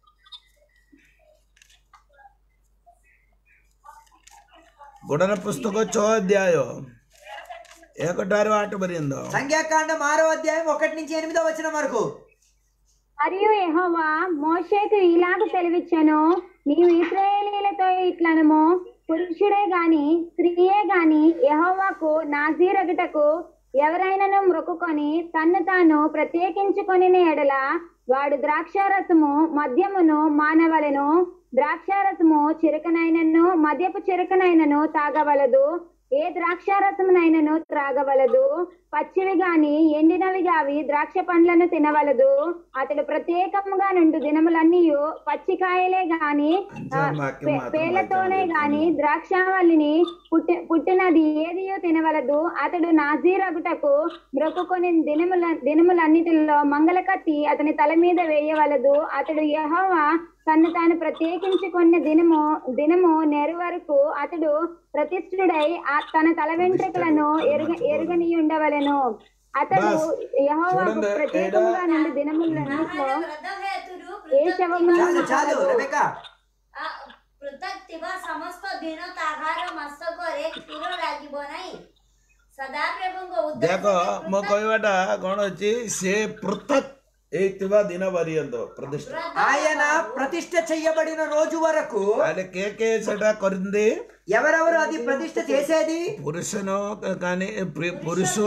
ଗୁଣନା పుస్తକ ଛଅ ଅଧ୍ୟାୟ ଏକଟାରୁ ଆଠ ପର୍ଯ୍ୟନ୍ତ సంఖ్యాకాండం ఆరో అధ్యాయం ఒకటి నుంచి ఎనిమిదో వచనం వరకు మరియు యెహోవా మోషేకు ఇలాగ తెలివిచ్చెను నీవు ఇశ్రాయేలీలతో ఇట్లనము పురుషుడే గాని స్త్రీయే గాని యెహోవాకు నాజీరగటకు ఎవరైనను మ్రొక్కుకొని తన్ను తాను ప్రత్యేకించుకొని ఎడల వాడు ద్రాక్షారసము మద్యమును మానవలెను ద్రాక్షారసము చిరకనైనను మద్యపు చిరకనైనను తాగవలదు ఏ ద్రాక్షారసమునైనను త్రాగవలదు పచ్చివి గాని ఎండినవి గావి ద్రాక్ష పండ్లను తినవలదు అతడు ప్రత్యేకముగా నుండి దినములన్నీ పచ్చికాయలే గాని ఆ, వాక్యం పే- మాత్రం పేలతోనే గాని ద్రాక్షావల్లిని పుట్టి పుట్టినది ఏదియో తినవలదు అతడు నాజీరగుటకు బ్రొక్కుకొని దినముల దినములన్నిటిలో మంగళ కత్తి అతని తల మీద వేయవలదు అతడు యెహోవా తను తాను ప్రత్యేకించుకున్న దినము దినము నెరు వరకు అతడు ప్రతిష్ఠుడై ఆ తన తల వెంట్రుకలను ఎరుగ ఎరుగని ఉండవలెను అతడు బస్. యెహోవాకు చూడండి, ప్రత్యేకముగా నుండి దినములన్నిటిలో ఆహార వ్రతహేతుడు ఏ శవమును చాలు చాలు రెబెకా ଆ, ପୃଥକ୍ ଥିବା ସମସ୍ତ ଦିନ ତାହାର ମାସକରେ କ୍ଷୀର ଲାଗିବ ନାହିଁ ସଦାପ୍ରଭୁଙ୍କ ଦେଖ ଉଦ୍ଦେଶ୍ୟରେ ମୋ ପୃଥକ୍ କହିବାଟା କ'ଣ ଅଛି ସେ ପୃଥକ୍ ହେଇଥିବା ଦିନ ପର୍ଯ୍ୟନ୍ତ ପ୍ରତିଷ୍ଠା ବ୍ରତ ఆయన ప్రతిష్ఠ చెయ్యబడిన రోజు వరకు ତାହେଲେ କିଏ କିଏ ସେଟା କରିନ୍ତି ఎవరెవరు అది ప్రతిష్ఠ చేసేది పురుషను కానీ పు- పురుష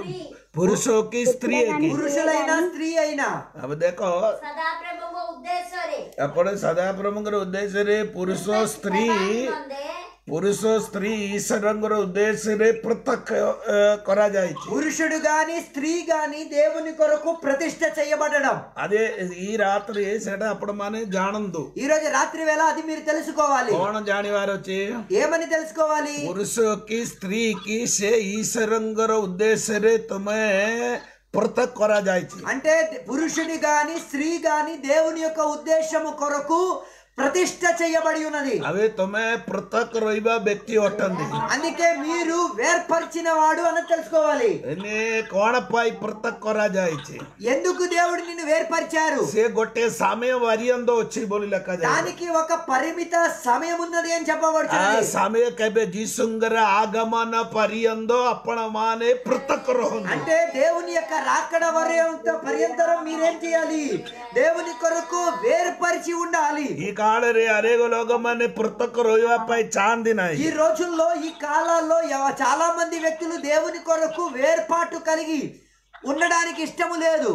పురుష କି ସ୍ତ୍ରୀ କି పురుషులైనా స్త్రీ అయినా अब ଦେଖ ସଦାପ୍ରଭୁଙ୍କ ଉଦ୍ଦେଶ୍ୟରେ ଆପଣ ସଦାପ୍ରଭୁଙ୍କର ଉଦ୍ଦେଶ୍ୟରେ ପୁରୁଷ ସ୍ତ୍ରୀ ନିମନ୍ତେ ପୁରୁଷ ସ୍ତ୍ରୀ ଈଶ୍ୱରଙ୍କର ଉଦ୍ଦେଶ୍ୟରେ ପୃଥକ ଅ, କରାଯାଇଛି పురుషుడు గాని స్త్రీ గాని దేవుని కొరకు ప్రతిష్ఠ చేయబడడం అదే ఈ రాత్రి ସେଟା ଆପଣ ମାନେ ଜାଣନ୍ତୁ ఈ రోజు రాత్రి వేళ అది మీరు తెలుసుకోవాలి କଣ ଜାଣିବାର ଅଛି ఏమని తెలుసుకోవాలి ପୁରୁଷ କି ସ୍ତ୍ରୀ କି ସେ ଈଶ୍ୱରଙ୍କର ଉଦ୍ଦେଶ୍ୟରେ ତମେ ପୃଥକ କରାଯାଇଛି అంటే పురుషుడి గాని స్త్రీ గాని దేవుని యొక్క ఉద్దేశము కొరకు ప్రతిష్ఠ చేయబడి ఉన్నది అవి తొమ్మె పృథక్ ରହିବା ବ୍ୟକ୍ତି ଅଟନ୍ତି అందుకే మీరు వేర్పరిచిన వాడు అని తెలుసుకోవాలి ଏନେ କଣ ପାଇଁ ପୃଥକ କରାଯାଇଛି ఎందుకు దేవుడు నిన్ను వేర్పరిచారు ସେ ଗୋଟେ ସାମ୍ୟ ବାରିଅନ୍ଦ ଅଛି ବୋଲି ଲେଖାଯାଏ దానికి ఒక పరిమిత సమయం ఉన్నది అని ఆ చెప్పబడుతుంది ସାମ୍ୟ କେବେ ଯୀଶୁଙ୍କର ଆଗମନ ପର୍ଯ୍ୟନ୍ତ ଆପଣ ମାନେ ପୃଥକ ରୁହନ୍ତୁ అంటే దేవుని యొక్క రాకడ పర్యంత పర్యంతరం మీరేం చేయాలి దేవుని కొరకు వేర్పరిచి ఉండాలి ఈ కాଳରେ అନେକ ଲୋକମାନେ ପୃଥକ ରହିବା ପାଇଁ ଚାହାନ୍ତି ఈ ନାହିଁ రోజుల్లో ఈ కాలాల్లో ఎవ- చాలా మంది వ్యక్తులు దేవుని కొరకు వేర్పాటు కలిగి ఉండడానికి ఇష్టము లేదు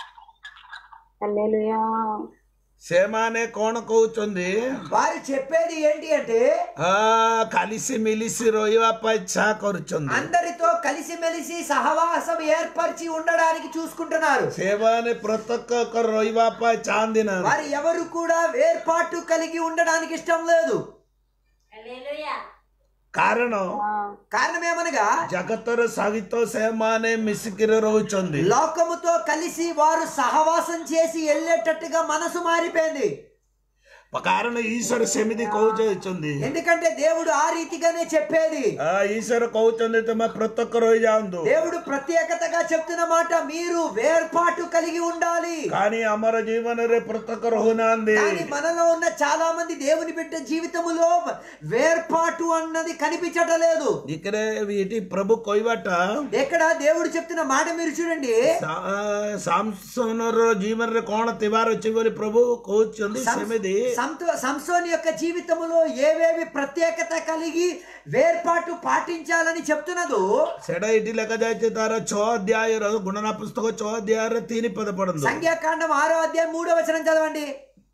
హల్లెలూయా ସେମାନେ କଣ କହୁଛନ୍ତି వారు చెప్పేది ఏంటి అంటే ఆ కలిసి మిలిసి ରହିବା ପାଇଁ ଇଚ୍ଛା କରୁଛନ୍ତି అందరితో కలిసిమెలిసి సహవాసం ఏర్పరిచి ఉండడానికి చూసుకుంటున్నారు ସେମାନେ ପୃଥକ ରହିବା ପାଇଁ ଚାହାନ୍ତି ନାହିଁ వారు ఎవరు కూడా వేర్పాటు కలిగి ఉండడానికి ఇష్టం లేదు ହାଲେଲୁୟା କାରଣ కారణం ఏమనగా ଜଗତର ସହିତ ସେମାନେ ମିଶିକିରି ରହୁଛନ୍ତି లోకముతో కలిసి వారు సహవాసం చేసి వెళ్ళేటట్టుగా మనసు మారిపోయింది କାରଣ ଈଶ୍ୱର ସେମିତି କହୁଛନ୍ତି ఎందుకంటే దేవుడు ఆ రీతిగానే చెప్పేది ఆ, ଈଶ୍ୱର କହୁଛନ୍ତି ତମେ ପୃଥକ ରହିଯାଆନ୍ତୁ దేవుడు ప్రత్యేకతగా చెప్తున్న మాట మీరు వేర్పాటు కలిగి ఉండాలి కానీ ଆମର ଜୀବନରେ ପୃଥକ ରହୁନାହାନ୍ତି కానీ మనలో ఉన్న చాలా మంది దేవుని బిడ్డ జీవితములో వేర్పాటు అన్నది కనిపించటలేదు ఇక్కడ ଏଠି ପ୍ରଭୁ କହିବାଟା ఎక్కడ దేవుడు చెప్తున్న మాట మీరు చూడండి ସା- ସାମସନର ଜୀବନରେ କଣ ଥିବାର ଅଛି ବୋଲି ପ୍ରଭୁ କହୁଛନ୍ତି ସେମିତି సంతో- సంసోని యొక్క జీవితములో ఏవేవి ప్రత్యేకత కలిగి వేర్పాటు పాటించాలని చెప్తున్నదో ସେଟା ଏଠି ଲେଖାଯାଇଛି ତାର ଛଅ ଅଧ୍ୟାୟର ଗୁଣନା ପୁସ୍ତକ ଛଅ ଅଧ୍ୟାୟର ତିନି ପଦ ପଢନ୍ତୁ సంఖ్యాకాండం ఆరో అధ్యాయం మూడో వచనం చదవండి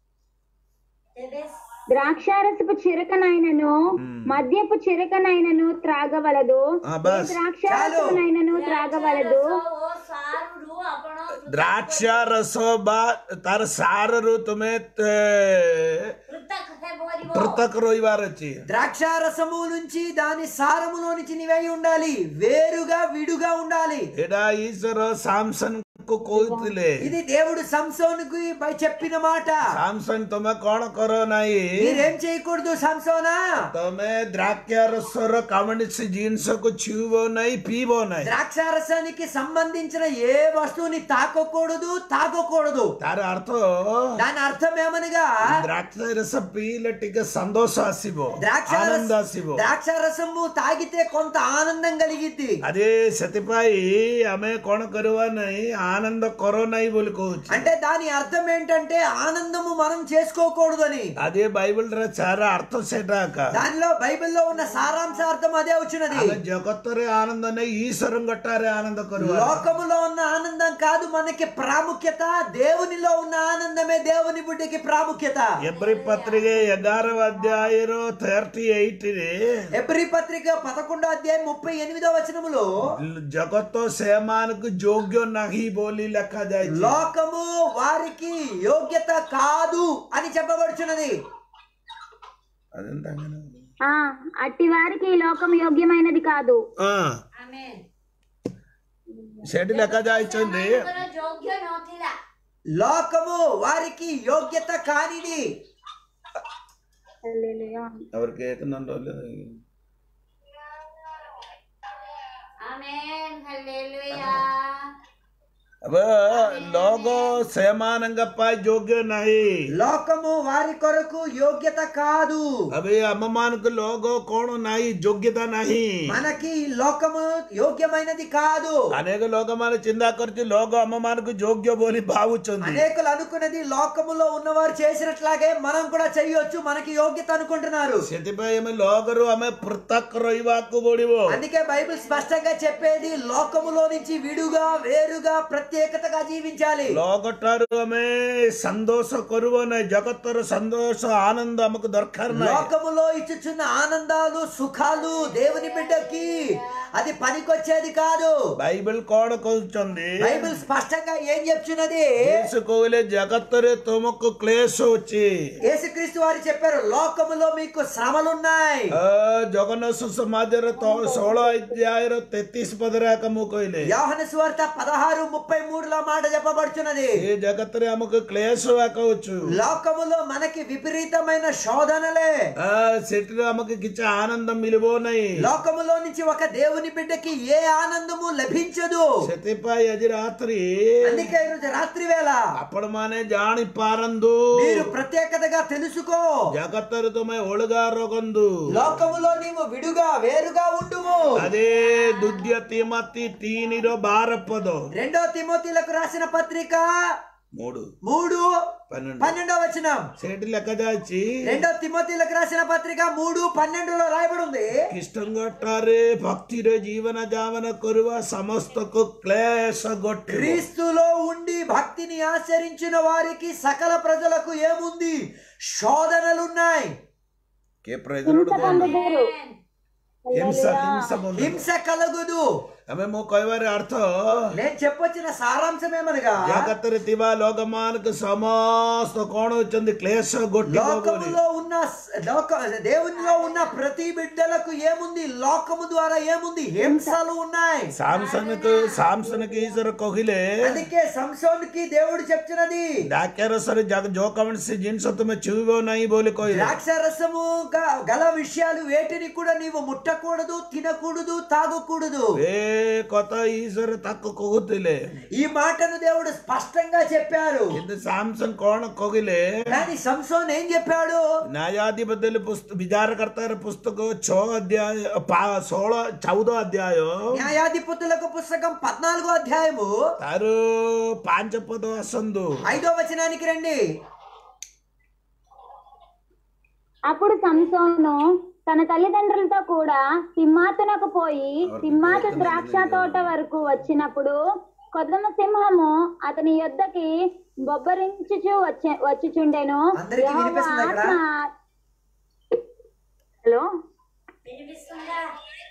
ତେବେ ద్రాక్షారసపు చిరకనైనను మద్యపు చిరకనైనను త్రాగవలదు ఆ, ఏ బస్. ద్రాక్షారసమునైనను త్రాగవలదు ରସ ଓ ସାରୁରୁ ଆପଣ ଦ୍ରାକ୍ଷ ରସ ବା ତାର ସାରରୁ ତୁମେ ଏ, ପୃଥକ ହେବରିବ ପୃଥକ ରହିବାର ଅଛି ద్రాక్షారసము నుంచి దాని సారములో నుంచి నీవై ఉండాలి వేరుగా విడుగా ఉండాలి ଏଇଟା ଈଶ୍ୱର ସାମସନ କୁ କହୁଥିଲେ ఇది దేవుడు సంసోనుకు పై చెప్పిన మాట ସାମସନ ତମେ କଣ କର ନାହିଁ మీరేం చేయకూడదు సంసోనా ତମେ ଦ୍ରାକ୍ଷ ରସର କୌଣସି ଜିନିଷକୁ ଛୁଇବ ନାହିଁ ପିଇବ ନାହିଁ ద్రాక్షారసానికి సంబంధించిన ఏ వస్తువుని తాకకూడదు తాగకూడదు ତାର ଅର୍ଥ దాని అర్థం ఏమనగా ଦ୍ରାକ୍ଷ ରସ ପିଇଲେ ଟିକେ ସନ୍ତୋଷ ଆସିବ ద్రాక్ష ଆନନ୍ଦ ଆସିବ ద్రాక్షారసము తాగితే కొంత ఆనందం కలిగిద్ది అదే ସେଥିପାଇଁ ଆମେ କଣ କରିବା ନାହିଁ ఆనంద కరోనా ବୋଲି କହୁଛି అంటే దాని అర్థం ఏంటంటే ఆనందము మనం చేసుకోకూడదని అదే బైబిల్ ର చాలా అర్థం ସେଟା ଏକା దానిలో బైబిల్లో ఉన్న సారాంశార్థం అదే వచ్చినది ଆମେ ଜଗତରେ ଆନନ୍ଦ ନେଇ ଈଶ୍ୱରଙ୍କଠାରେ ଆନନ୍ଦ କରିବା లోకములో ఉన్న ఆనందం కాదు మనకి ప్రాముఖ్యత దేవునిలో ఉన్న ఆనందమే దేవుని బుడ్డికి ప్రాముఖ్యత ఎబ్రి పత్రిక ఎగార అధ్యాయరు థర్టీ ఎయిట్ ରେ ఎబ్రి పత్రిక పదకొండో అధ్యాయం ముప్పై ఎనిమిదో వచనములో ଜଗତ ସେମାନଙ୍କୁ ଯୋଗ୍ୟ ନାହିଁ ବୋଲି ଲେଖାଯାଇଛି లోకము వారికి యోగ్యత కాదు అని చెప్పబడుచున్నది అదంత അങ്ങനെ. ఆ అట్టి వారికి ఈ లోకం యోగ్యమైనది కాదు ఆ, ଆମେନ୍ ସେଠି ଲେଖାଯାଇଛନ୍ତି ସେମାନଙ୍କର ଯୋଗ୍ୟ ନଥିଲା లోకము వారికి యోగ్యత కానిది హల్లెలూయా. അവർ കേൾക്കുന്നുണ്ടോ ଆମେନ୍ ହାଲେଲୁୟା അപ്പൊ ലോക സേമാനങ്ക പായി യോഗ്യ നഹി లోకము వారి కొరకు యోగ్యత కాదు అవి అమ్మమానకు లోగో కోణ నాయి యోగ్యత నహి మనకి ఈ లోకము యోగ్యమైనది కాదు అనేక లోకమాన చిందా ఖర్చు లోగో అమ్మమానకు యోగ్య బోలి భావుచుంది అనేకులు అనుకున్నది లోకములో ఉన్నవారు చేసినట్లాగే మనం కూడా చెయ్యొచ్చు మనకి యోగ్యత అనుకుంటున్నారు ସେଥିପାଇଁ ଆମେ లోగరు ଆମେ ପୃଥକ ରହିବାକୁ ପଡିବ అందుకే బైబిల్ స్పష్టంగా చెప్పేది లోకములో నుంచి విడుగా వేరుగా ప్రత్యేకతగా జీవించాలి లోకଠାରୁ ଆମେ సంతోష କରିବ ନାହିଁ ଜଗତର ସନ୍ତୋଷ ଆନନ୍ଦ ଆମକୁ ଦରକାର ନାହିଁ లోకములో ఇచ్చుచున్న ఆనందాలు సుఖాలు దేవుని బిడ్డకి అది పనికొచ్చేది కాదు ବାଇବେଲ କଣ କହୁଛନ୍ତି బైబిల్ స్పష్టంగా ఏం చెప్తున్నది యేసు କହିଲେ ଜଗତରେ ତୁମକୁ କ୍ଲେଶ ଅଛି యేసుక్రీస్తు వారు చెప్పారు లోకములో మీకు శ్రమలున్నాయి ଅ, ଜଗନ୍ନାଥ ସମାଜର ତ- ଷୋହଳ ଅଧ୍ୟାୟର ତେତିଶ ପଦରେ ଆକା ମୁଁ କହିଲେ యోహన సువార్త పదహారు ముప్పై మూడులో మాట చెప్పబడుచున్నది ଏ ଜଗତରେ ଆମକୁ କ୍ଲେଶ ଆକଉଛୁ లోకములో మనకి విపరీతమైన శోధనలే ଆ, ସେଠିରେ ଆମକୁ କିଛି ଆନନ୍ଦ ମିଳିବ ନାହିଁ లోకములో నుంచి ఒక దేవుని బిడ్డకి ఏ ఆనందము లభించదు ସେଥିପାଇଁ ଆଜି ରାତ୍ରି అందుకే ఈరోజు రాత్రి వేళ ଆପଣ ମାନେ ଜାଣିପାରନ୍ତୁ మీరు ప్రత్యేకతగా తెలుసుకో ଜଗତରେ ତୁମେ ଅଲଗା ରଖନ୍ତୁ లోకములో నీవు విడుగా వేరుగా ఉండుము అదే ଦୁଦ୍ୟ ତିମତି ତିନିର ବାର ପଦ రెండో తిమోతిలకు రాసిన పత్రిక మూడు మూడు పన్నెండు పన్నెండో వచనం ସେଠି ଲେଖାଯାଇଛି రెండో తిమోతిలకు రాసిన పత్రిక మూడు పన్నెండులో రాయబడి ఉంది ଖ୍ରୀଷ୍ଟଙ୍କଠାରେ ଭକ୍ତିରେ ଜୀବନ ଯାପନ କରିବା ସମସ୍ତକୁ କ୍ଲେଶ ଗୋଟିବ క్రీస్తులో ఉండి భక్తిని ఆచరించిన వారికి సకల ప్రజలకు ఏముంది శోధనలున్నాయి କିଏ ପ୍ରେଜର పొందుదురు హింస హింస ବନ୍ଧୁ హింస కలుగుదు ଆମେ ମୁଁ କହିବାର ଅର୍ଥ నేను చెప్పొచ్చిన సారాంశం ఏమనగా ଜଗତରେ ଥିବା ଲୋକମାନଙ୍କୁ ସମସ୍ତ କଣ ହଉଛନ୍ତି କ୍ଲେଶ ଗୋଟିବ ବୋଲି లోకములో ఉన్న లోక దేవునిలో ఉన్న ప్రతి బిడ్డలకు ఏముంది లోకము ద్వారా ఏముంది హింసలు ఉన్నాయి ସାମସନକୁ ସାମସନକୁ ଈଶ୍ୱର କହିଲେ అందుకే సంసోన్కి దేవుడు చెప్తున్నది ଡାକ୍ୟରସରେ ଯୋଉ କୌଣସି ଜିନିଷ ତୁମେ ଛୁଇଁବ ନାହିଁ ବୋଲି କହିଲେ ద్రాక్ష రసము గ- గల విషయాలు వేటిని కూడా నీవు ముట్టకూడదు తినకూడదు తాగకూడదు ଏ କଥା ଈଶ୍ୱର ତାକୁ କହୁଥିଲେ ఈ మాటను దేవుడు స్పష్టంగా చెప్పారు କିନ୍ତୁ ସାମସନ କଣ କହିଲେ కానీ సంసోన్ ఏం చెప్పాడు ନ୍ୟାୟାଧିପତି ପୁସ୍ତକ ବିଚାରକର୍ତ୍ତାର ପୁସ୍ତକ ଛଅ ଅଧ୍ୟାୟ ପା- ଷୋହଳ ଚଉଦ ଅଧ୍ୟାୟ న్యాయాధిపతులకు పుస్తకం పద్నాలుగో అధ్యాయము ତାର ପାଞ୍ଚ ପଦ ଆସନ୍ତୁ ఐదో వచనానికి రండి అప్పుడు సంసోను తన తల్లిదండ్రులతో కూడా తిమ్మాతునకు పోయి తిమ్మాతు ద్రాక్ష తోట వరకు వచ్చినప్పుడు కొదమ సింహము అతని యొద్దకి బొబ్బరించుచు వచ్చే వచ్చుచుండెను అందరికీ యెహోవా వినిపిస్తుందా ఇక్కడ? ఆత్మ హలో వినిపిస్తుందా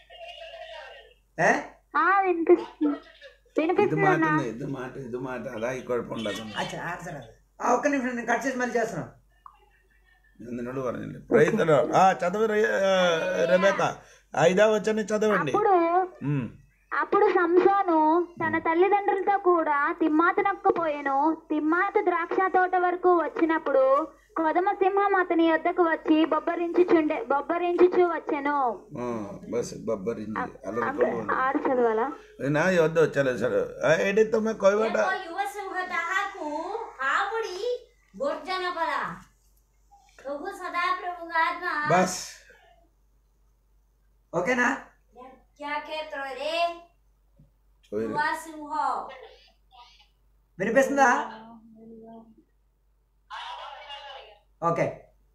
ఏ? ఆ వినిపిస్తుంది ఇది వినిపిస్తుంది మాట అన్నా ఇది మాట ఇది మాట అదా ఈ కుഴപ്പം ఉండదు అచ్చా, ఆన్సర్ అది. ఆ, ఒక్క నిమిషం నేను కట్ చేసి మళ్ళీ చేస్తున్నాను నిన్నోడు പറഞ്ഞില്ലേ ప్రయత్నం ఆ చదవ రెబేక ఐదా వచ్చని చదవండి అప్పుడు ఉమ్. అప్పుడు సంసోను తన తల్లిదండ్రులతో కూడా తిమ్మాతునకు పోయెను తిమ్మాతు ద్రాక్ష తోట వరకు వచ్చినప్పుడు కొదమ సింహం అతని యొద్దకు వచ్చి బొబ్బరించుచుండే బొబ్బరించుచు వచ్చెను ఆ, బస్ బబ్బరించి అలా అంక- ఆరు చదవాలా నా యొద్ద వచ్చాలి సార్ ଏଠି ତୁମେ କହିବାଟା ଏକ ୟୁବ ସିଂହ ତାହାକୁ ହାବୁଡ଼ି ଗର୍ଜନ କଲା ପ୍ରଭୁ ସଦାପ୍ରଭୁଙ୍କ ଆତ୍ମା ବାସ୍ ఓకేనా କ୍ୟା କ୍ଷେତ୍ରରେ କହିଲେ ୟୁବ ସିଂହ వినిపిస్తుందా ఓకే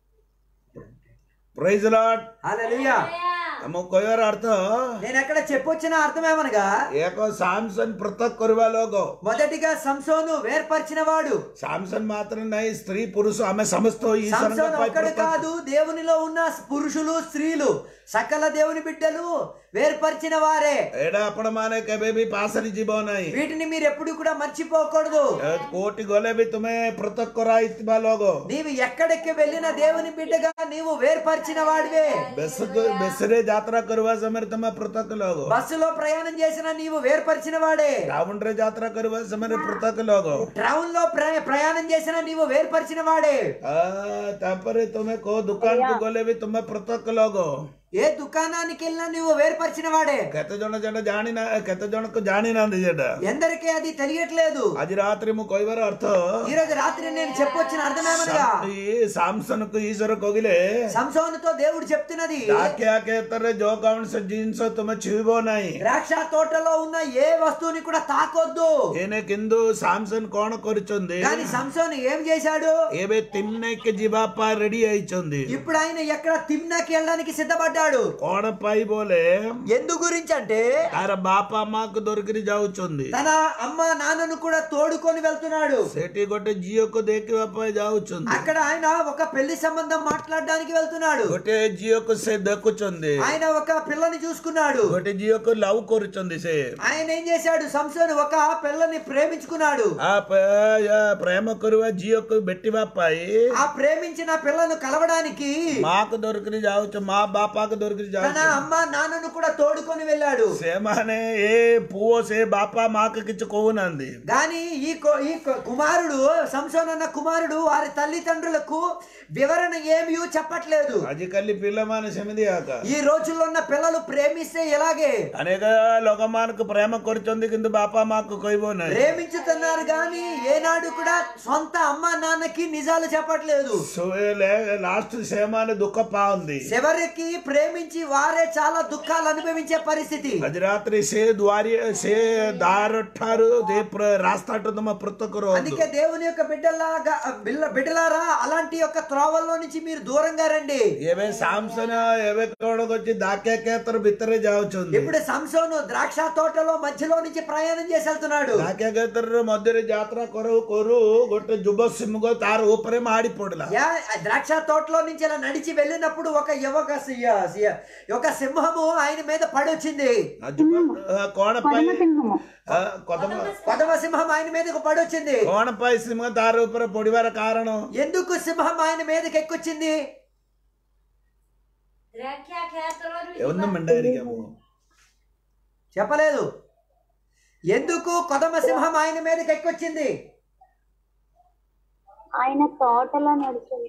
ప్రైజ్ లాట్ హల్లెలూయా ଆମ କହିବାର ଅର୍ଥ నేను ఎక్కడ చెప్పొచ్చిన అర్థమేమనగా ଏକ ସାମସନ୍ ପୃଥକ କରିବା ଲୋକ మొదటిగా సంసోను వేర్పరిచిన వాడు ସାମସନ୍ ମାତ୍ର ନାହିଁ ସ୍ତ୍ରୀ పురుଷ ଆମେ ସମସ୍ତ ଈଶ୍ୱରଙ୍କ సంసోను ପାଇଁ ఒక్కడు ପୃଥକ కాదు దేవునిలో ఉన్న పురుషులు స్త్రీలు సకల దేవుని బిడ్డలు వేర్పరిచిన వారే ଏଇଟା ଆପଣ ମାନେ କେବେ ବି ପାସରେ ଯିବ ନାହିଁ వీటిని మీరు ఎప్పుడు కూడా మర్చిపోకూడదు ଏ କୋଉଠି ଗଲେ ବି ତୁମେ ପୃଥକ କରାଇଥିବା ଲୋକ నీవు ఎక్కడికి వెళ్ళిన దేవుని బిడ్డగా నీవు వేర్పరిచిన వాడివే ବେଶକୁ ବେଶରେ ଯାତ୍ରା କରିବା ସମୟରେ ତୁମେ ପୃଥକ ଲୋକ బస్సులో ప్రయాణం చేసిన నీవు వేర్పరిచిన వాడే ଟାଉନରେ ଯାତ୍ରା କରିବା ସମୟରେ ପୃଥକ ଲୋକ టౌన్ లో ప్ర- ప్రయాణం చేసిన నీవు వేర్పరిచిన వాడే ଆ, ତାପରେ ତୁମେ କୋଉ ଦୋକାନକୁ ଗଲେ ବି ତୁମେ ପୃଥକ ଲୋକ ఏ దుకాణానికి వెళ్ళినా నువ్వు వేర్పరిచిన వాడే କେତେ ଜଣ ସେଟା ଜାଣିନା କେତେ ଜଣକୁ ଜାଣିନାହାନ୍ତି ସେଟା ఎందరికీ అది తెలియట్లేదు ଆଜି రాత్రి ମୁଁ କହିବାର ଅର୍ଥ ఈ రోజు రాత్రి నేను చెప్పొచ్చిన అర్థమేమనగా ఈ ସାମସନକୁ ଈଶ୍ୱର କହିଲେ సంసోనుతో దేవుడు చెప్తున్నది ଆଖେ କ୍ଷେତ୍ରରେ ଯୋଉ କୌଣସି ଜିନିଷ ତୁମେ ଛୁଇଁବ ନାହିଁ ద్రాక్ష తోటలో ఉన్న ఏ వస్తువుని కూడా తాకొద్దు ଏନେ କିନ୍ତୁ ସାମସନ କଣ କରୁଛନ୍ତି కానీ సంసోను ఏం చేశాడు ଏବେ ତିମ୍ନାଇକି ଯିବା ପାଇଁ ରେଡି ହେଇଛନ୍ତି ఇప్పుడు ఆయన ఎక్కడ తిమ్నాకి వెళ్ళడానికి సిద్ధపడ్డాడు କଣ ପାଇଁ ବୋଲେ ఎందు గురించి అంటే ତାର ବାପା ମାକୁ ଧରିକିରି ଯାଉଛନ୍ତି తన అమ్మ నాన్నను కూడా తోడుకొని వెళ్తున్నాడు ସେଠି ଗୋଟେ ଝିଅକୁ ଦେଖିବା ପାଇଁ ଯାଉଛନ୍ତି అక్కడ ఆయన ఒక పెళ్లి సంబంధం మాట్లాడడానికి వెళ్తున్నాడు ଗୋଟେ ଝିଅକୁ ସେ ଦେଖୁଛନ୍ତି ఆయన ఒక పిల్లని చూసుకున్నాడు ଗୋଟେ ଝିଅକୁ ଲଭ୍ କରୁଛନ୍ତି ସେ ఆయన ఏం చేశాడు సంసోను ఒక పిల్లని ప్రేమించుకున్నాడు ఆ ప్ర- ప్రేమ କରିବା ଝିଅକୁ ଭେଟିବା ପାଇଁ ఆ ప్రేమించిన పిల్లను కలవడానికి ମାକୁ ଧରିକିରି ଯାଉଛ ମା ବାପାକୁ ଧରିକିରି తన ଯାଉଛ అమ్మ నాన్నను కూడా తోడుకొని వెళ్ళాడు ସେମାନେ ఏ ପୁଅ ସେ ବାପା ମାକୁ କିଛି କହୁନାହାନ୍ତି గాని ఈ కొ- ఈ కొ- కుమారుడు సంసోన్ అన్న కుమారుడు వారి తల్లిదండ్రులకు వివరణ ఏమీ చెప్పట్లేదు ଆଜିକାଲି ପିଲାମାନେ ସେମିତି ଆକା ఈ రోజుల్లో ఉన్న పిల్లలు ప్రేమిస్తే ఇలాగే ଅନେକ ଲୋକମାନଙ୍କୁ ପ୍ରେମ କରୁଛନ୍ତି କିନ୍ତୁ ବାପା ମାକୁ କହିବ ନାହିଁ ప్రేమించుతున్నారు గాని ఏనాడు కూడా సొంత అమ్మ నాన్నకి నిజాలు చెప్పట్లేదు ଲାଷ୍ଟ ସେମାନେ ଦୁଃଖ ପାଆନ୍ତି చివరికి ప్రేమించి వారే చాలా దుఃఖాలు అనుభవించే పరిస్థితి ଆଜି ରାତିରେ ସେ ଦ୍ୱାରି ସେ ଦ୍ୱାର ଠାରୁ ସେ ପ୍ର- ରାସ୍ତାଠୁ ତମ ପୃଥକ ରୁହନ୍ତୁ అందుకే దేవుని యొక్క బిడ్డలాగా బిల్ల బిడ్డలారా అలాంటి యొక్క త్రోవల్లో నుంచి మీరు దూరంగా రండి ଏବେ ସାମସନ ଏବେ କଣ କରୁଛି ଦାକ୍ଷା କ୍ଷେତ୍ର ଭିତରେ ଯାଉଛନ୍ତି ఇప్పుడు సంసోను ద్రాక్ష తోటలో మధ్యలో నుంచి ప్రయాణం చేసి వెళ్తున్నాడు ଦାକ୍ଷା କ୍ଷେତ୍ରର ମଧ୍ୟରେ ଯାତ୍ରା କରୁ କରୁ ଗୋଟେ ଯୁବ ସିଂହ ତାର ଉପରେ ମାଡ଼ି ପଡିଲା యా- ఆ ద్రాక్ష తోటలో నుంచి ఇలా నడిచి వెళ్ళినప్పుడు ఒక యువక సి- సి- ఒక సింహము ఆయన మీద పడొచ్చింది ఆ ଯୁବ ଆ, କଣ ପାଇଁ సింహము ଆ, କଦମ కొదమ సింహం ఆయన మీదకు పడొచ్చింది କଣ ପାଇଁ ସିଂହ ତାର ଉପରେ ପଡିବାର କାରଣ ఎందుకు సింహం ఆయన మీదకి ఎక్కొచ్చింది ଦ୍ରାକ୍ଷା କ୍ଷେତ୍ରରୁ ಒಂದು ଯିବା- ಮಿಂಡಾರಿಕೆ చెప్పలేదు ఎందుకు కొదమ సింహం ఆయన మీదకి ఎక్కొచ్చింది ఆయన తోటలో నడిచింది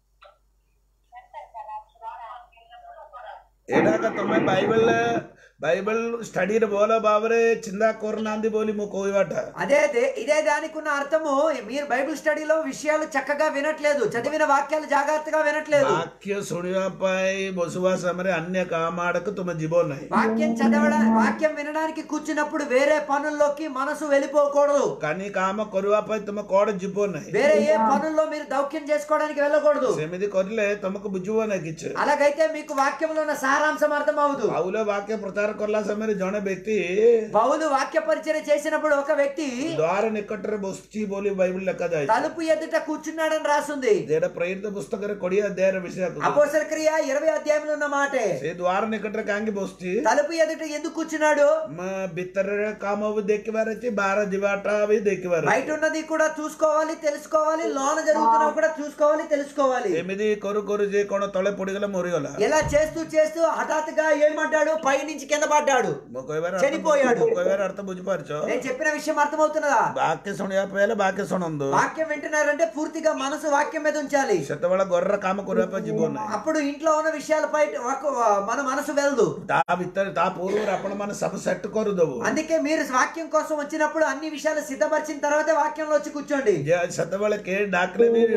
ଏଇଟା ତମେ ବାଇବେଲ ବାଇବେଲ ଷ୍ଟଡିରେ ଭଲ ଭାବରେ ଚିନ୍ତା କରୁନାହାନ୍ତି ବୋଲି ମୁଁ କହିବାଟା అదే దే- ఇదే దానికి ఉన్న అర్థము మీరు బైబిల్ స్టడీలో విషయాలు చక్కగా వినట్లేదు చదివిన వాక్యాలు జాగ్రత్తగా వినట్లేదు ବାକ୍ୟ ଶୁଣିବା ପାଇଁ ବସିବା ସମୟରେ ଅନ୍ୟ କାମ ଆଡକୁ ତୁମେ ଯିବ ନାହିଁ వాక్యం చదవడా వాక్యం వినడానికి కూర్చున్నప్పుడు వేరే పనుల్లోకి మనసు వెళ్ళిపోకూడదు କାନି କାମ କରିବା ପାଇଁ ତୁମେ କୁଆଡେ ଯିବ ନାହିଁ వేరే ఏ పనుల్లో మీరు దౌత్యం చేసుకోవడానికి వెళ్ళకూడదు ସେମିତି କରିଲେ ତମକୁ ବୁଝିବ ନାହିଁ କିଛି అలాగైతే మీకు వాక్యంలో ఉన్న సారాంశం అర్థం అవదు ପାଉଲ ବାକ୍ୟ ପ୍ରଚାର କଲା ସମୟରେ ଜଣେ ବ୍ୟକ୍ତି పౌలు వాక్య పరిచయం చేసినప్పుడు ఒక వ్యక్తి ଦ୍ୱାର ନିକଟରେ ବସିଛି ବୋଲି ବାଇବେଲ ଲେଖାଯାଇଛି తలుపు ఎదుట కూర్చున్నాడని రాసుంది ଯେଟା ପ୍ରେରିତ పుస్తକରେ କୋଡିଏ ଅଧ୍ୟାୟର ବିଷୟ అపోసల క్రియ ఇరవై అధ్యాయంలో ఉన్న మాటే ସେ ଦ୍ୱାର ନିକଟରେ କାହିଁକି ବସିଛି తలుపు ఎదుట ఎందుకు కూర్చున్నాడు ମ ଭିତରେ କାମ ବି ଦେଖିବାର ଅଛି ବାହାର ଯିବାଟା ବି ଦେଖିବାର ଅଛି బయట ఉన్నది కూడా చూసుకోవాలి తెలుసుకోవాలి లోన జరుగుతున్నవి కూడా చూసుకోవాలి తెలుసుకోవాలి ଏମିତି କରୁ କରୁ ଯେ କଣ ତଳେ ପଡିଗଲା ମରିଗଲା ఇలా చేస్తూ చేస్తూ హఠాత్తుగా ఏమంటాడు పై నుంచి కింద పడ్డాడు ମୁଁ କହିବାର ଅର୍ଥ- చనిపోయాడు. ମୁଁ କହିବାର ଅର୍ଥ ବୁଝିପାରୁଛ నేను చెప్పిన విషయం అర్థమవుతున్నదా ବାକ୍ୟ ଶୁଣିବା ପାଇଁ ହେଲେ ବାକ୍ୟ ଶୁଣନ୍ତୁ వాక్యం వింటున్నారంటే పూర్తిగా మనసు వాక్యం మీద ఉంచాలి ସେତେବେଳେ ଘରର କାମ କରିବା ପାଇଁ ଯିବ ନାହିଁ అప్పుడు ఇంట్లో ఉన్న విషయాలపై ఒక- మన మనసు వెళ్దు ତା ଭିତରେ ତା ପୂର୍ବରୁ ଆପଣ ମାନେ ସବୁ ସେଟ୍ କରିଦବୁ అందుకే మీరు వాక్యం కోసం వచ్చినప్పుడు అన్ని విషయాలు సిద్ధపరిచిన తర్వాత వాక్యంలో వచ్చి కూర్చోండి ଯେ ସେତେବେଳେ କେ ଡାକିଲେ ବି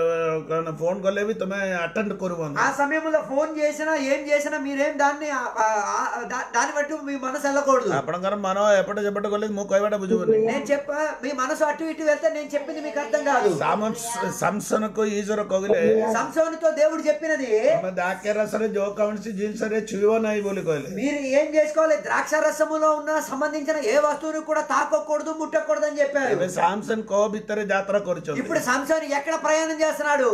ପିଲେ ଫୋନ କଲେ ବି ତମେ ଆଟେଣ୍ଡ କରିବନି ఆ సమయంలో ఫోన్ చేసినా ఏం చేసినా మీరేం దాన్ని ఆ, ఆ, ఆ- దా- దాన్ని బట్టి మీ మనసు వెళ్ళకూడదు ଆପଣଙ୍କର ମନ ଏପଟେ ସେପଟେ ଗଲେ ମୁଁ କହିବାଟା ବୁଝିବୁନି నేను చెప్ప మీ మనసు అటు ఇటు వెళ్తే నేను చెప్పింది మీకు అర్థం కాదు ସାମସନକୁ ఈశ్వର କହିଲେ సంసోనుతో దేవుడు చెప్పినది ତମେ ଦାକ୍ୟ ରସରେ ଯୋଉ କୌଣସି ଜିନିଷରେ ଛୁଇବ ନାହିଁ ବୋଲି କହିଲେ మీరు ఏం చేసుకోవాలి ద్రాక్ష రసములో ఉన్న సంబంధించిన ఏ వస్తువుని కూడా తాకకూడదు ముట్టకూడదు అని చెప్పారు ଏବେ ସାମସନ କୋ ଭିତରେ ଯାତ୍ରା କରୁଛନ୍ତି ఇప్పుడు సంసోన్ ఎక్కడ ప్రయాణం చేస్తున్నాడు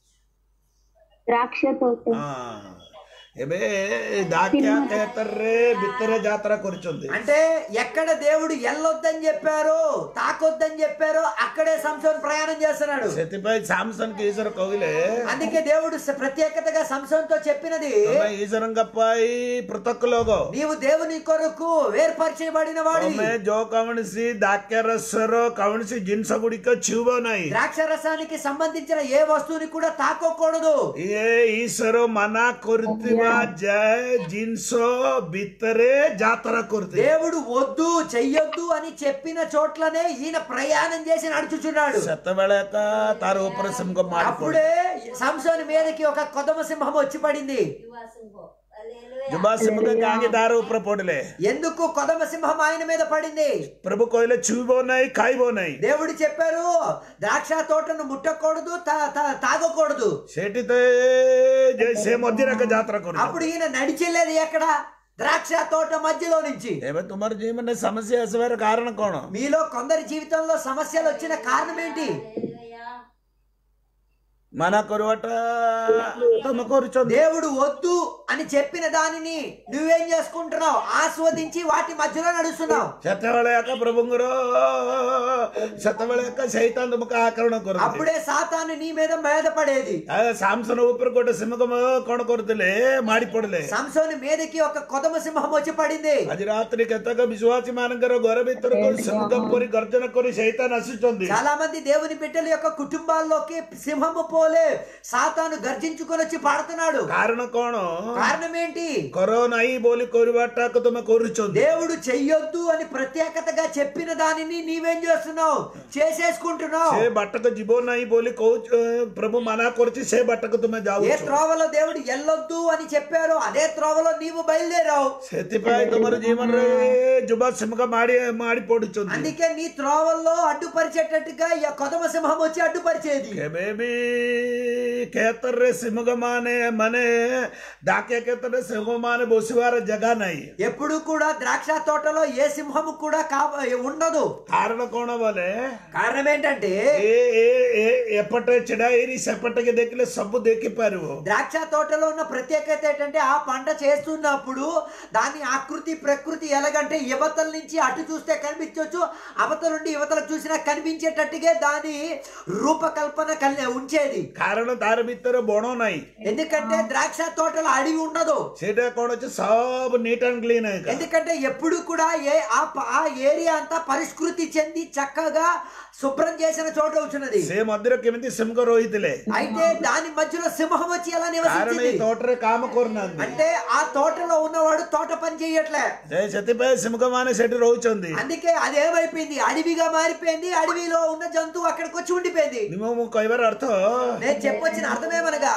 ద్రాక్ష తోట ହଁ। ଏବେ ଦାକ୍ୟା କ୍ଷେତ୍ରରେ ଭିତରେ ଯାତ୍ରା କରୁଛନ୍ତି అంటే ఎక్కడ దేవుడు ఎల్లొద్దని చెప్పారో తాకొద్దని చెప్పారో అక్కడే సంసోన్ ప్రయాణం చేస్తున్నాడు ସେଥିପାଇଁ ସାମସନକୁ ఈశ్వର କହିଲେ అందుకే దేవుడు స- ప్రత్యేకతగా సంసోన్ తో చెప్పినది ତମେ ఈశ్వରଙ୍କ ପାଇଁ ପୃଥକ ଲୋକ నీవు దేవుని కొరకు వేర్పరచబడిన వాడి ତମେ ଯୋଉ କୌଣସି ଦାକ୍ୟ ରସର କୌଣସି ଜିନିଷ ଗୁଡ଼ିକ ଛୁଇବ ନାହିଁ ద్రాక్ష రసానికి సంబంధించిన ఏ వస్తువుని కూడా తాకోకూడదు ଇଏ ଈଶ୍ୱର ମନା କରୁଥିବା ଯେ ଜିନିଷ ଭିତରେ ଯାତ୍ରା କରୁଥିଲେ దేవుడు వద్దు చెయ్యొద్దు అని చెప్పిన చోట్లనే ఈయన ప్రయాణం చేసి నడుచుచున్నాడు ସେତେବେଳେ ଏକା ତାର ଉପରେ ସିଂହ ମାଡ଼ି ପଡେ అప్పుడే సంసోని మీదకి ఒక కొదమ సింహం వచ్చి పడింది युवा सिंह हालेलुया ଯୁବା ସିଂହ କାହିଁକି ତାର ଉପରେ ପଡିଲେ ఎందుకు కొదమ సింహం ఆయన మీద పడింది ପ୍ରଭୁ କହିଲେ ଛୁଇବ ନାହିଁ ଖାଇବ ନାହିଁ దేవుడు చెప్పారు ద్రాక్ష తోటను ముట్టకూడదు తా- తా- తాగకూడదు ସେଠି ତ ଯେ ସେ ମଝିରେ ଏକା ଯାତ୍ରା କରୁଛି అప్పుడు ఈయన నడిచెళ్ళేది ఎక్కడ ద్రాక్ష తోట మధ్యలో నుంచి ଏବେ ତୁମର ଜୀବନରେ ସମସ୍ୟା ଆସିବାର କାରଣ କଣ మీలో కొందరి జీవితంలో సమస్యలు వచ్చిన కారణం ఏంటి हालेलुया ମନା କରିବାଟା ତମେ କରୁଛ దేవుడు వద్దు అని చెప్పిన దానిని నువ్వేం చేసుకుంటున్నావు ఆస్వాదించి వాటి మధ్యలో నడుస్తున్నావు ସେତେବେଳେ ଏକା ପ୍ରଭୁଙ୍କର ସେତେବେଳେ ଏକା ସైతాନ ତୁମକୁ ଆକରଣ କରୁଛି అప్పుడే సాతాను నీ మీద మీద పడేది ସାମସନ ଉପରେ ଗୋଟେ ସିଂହ କଣ କରୁଥିଲେ ମାଡ଼ି ପଡିଲେ సంసోని మీదకి ఒక కొదమ సింహం వచ్చి పడింది ଆଜି ରାତିରେ କେତେକ ବିଶ୍ୱାସୀ ମାନଙ୍କର ଘର ଭିତରକୁ ସିଂହ ପରି ଗର୍ଜନ କରି ସైతాନ ଆସୁଛନ୍ତି చాలా మంది దేవుని బిడ్డల యొక్క కుటుంబాల్లోకి సింహము పోలే సాతాను గర్జించుకొని వచ్చి పాడుతున్నాడు କାରଣ କଣ కారణం ఏంటి କର ନାହିଁ ବୋଲି କରିବାଟାକୁ ତମେ କରୁଛନ୍ତି దేవుడు చెయ్యొద్దు అని ప్రత్యేకతగా చెప్పిన దానిని నీవేం చేస్తున్నావు చేసేసుకుంటున్నావు ସେ ବାଟକୁ ଯିବ ନାହିଁ ବୋଲି କହୁଛ ପ୍ରଭୁ ମନା କରୁଛି ସେ ବାଟକୁ ତୁମେ ఏ ଯାଉଛ త్రోవలో దేవుడు ఎల్లొద్దు అని చెప్పారో అదే త్రోవలో నీవు బయలుదేరావు ସେଥିପାଇଁ ତମର ଜୀବନରେ ଯୁବ ସିଂହ ମାଡ଼ି ମାଡ଼ି ପଡୁଛନ୍ତି అందుకే నీ త్రోవల్లో అడ్డుపరిచేటట్టుగా ఈ కొదమ సింహం వచ్చి అడ్డుపరిచేది କେବେ ବି କ୍ଷେତ୍ରରେ ସିଂହ ମାନେ ମାନେ ଡାକେ କ୍ଷେତ୍ରରେ ସିଂହ ମାନେ ବସିବାର ଜାଗା ନାହିଁ ఎప్పుడు కూడా ద్రాక్ష తోటలో ఏ సింహము కూడా కా ఉండదు କାରଣ କଣ ବୋଲେ కారణం ఏంటంటే ଏ ଏ ଏ ଏପଟେ ଛିଡା ହେଇରି ସେପଟకి ଦେଖିଲେ ସବୁ ଦେଖିପାରିବ ద్రాక్ష తోటలో ఉన్న ప్రత్యేకత ఏంటంటే ఆ పంట చేస్తున్నప్పుడు దాని ఆకృతి ప్రకృతి ఎలాగంటే యువతల నుంచి అటు చూస్తే కనిపించవచ్చు అవతల నుండి యువతలకు చూసినా కనిపించేటట్టుగా దాని రూపకల్పన కల్ ఉంచేది କାରଣ ତାର ଭିତରେ ବଣ ନାହିଁ ఎందుకంటే ద్రాక్ష తోటలో అడవి ఉండదు ସେଇଟା କଣ ଅଛି ସବୁ ନିଟ୍ అండ్ క్లీన్ ఎందుకంటే ఎప్పుడు కూడా ఏ ఆ ప- ఆ ఏరియా అంతా పరిష్కృతి చెంది చక్కగా శుభ్రం చేసిన చోట వచ్చినది ସେ ମଧ୍ୟରେ କେମିତି ସିଂହ ରହିଥିଲେ అయితే దాని మధ్యలో సింహం వచ్చి ఎలా କାରଣ నివసించింది ଏଇ తోటରେ କାମ କରୁନାହାନ୍ତି అంటే ఆ తోటలో ఉన్నవాడు తోట పని చేయట్లే ସେ ସେଥିପାଇଁ ସିଂହ ମାନେ ସେଠି ରହୁଛନ୍ତି అందుకే అదేమైపోయింది అడవిగా మారిపోయింది అడవిలో ఉన్న జంతువు అక్కడికి వచ్చి ఉండిపోయింది ନିମ ମୁଁ କହିବାର ଅର୍ଥ నేను చెప్పొచ్చిన అర్థమేమనగా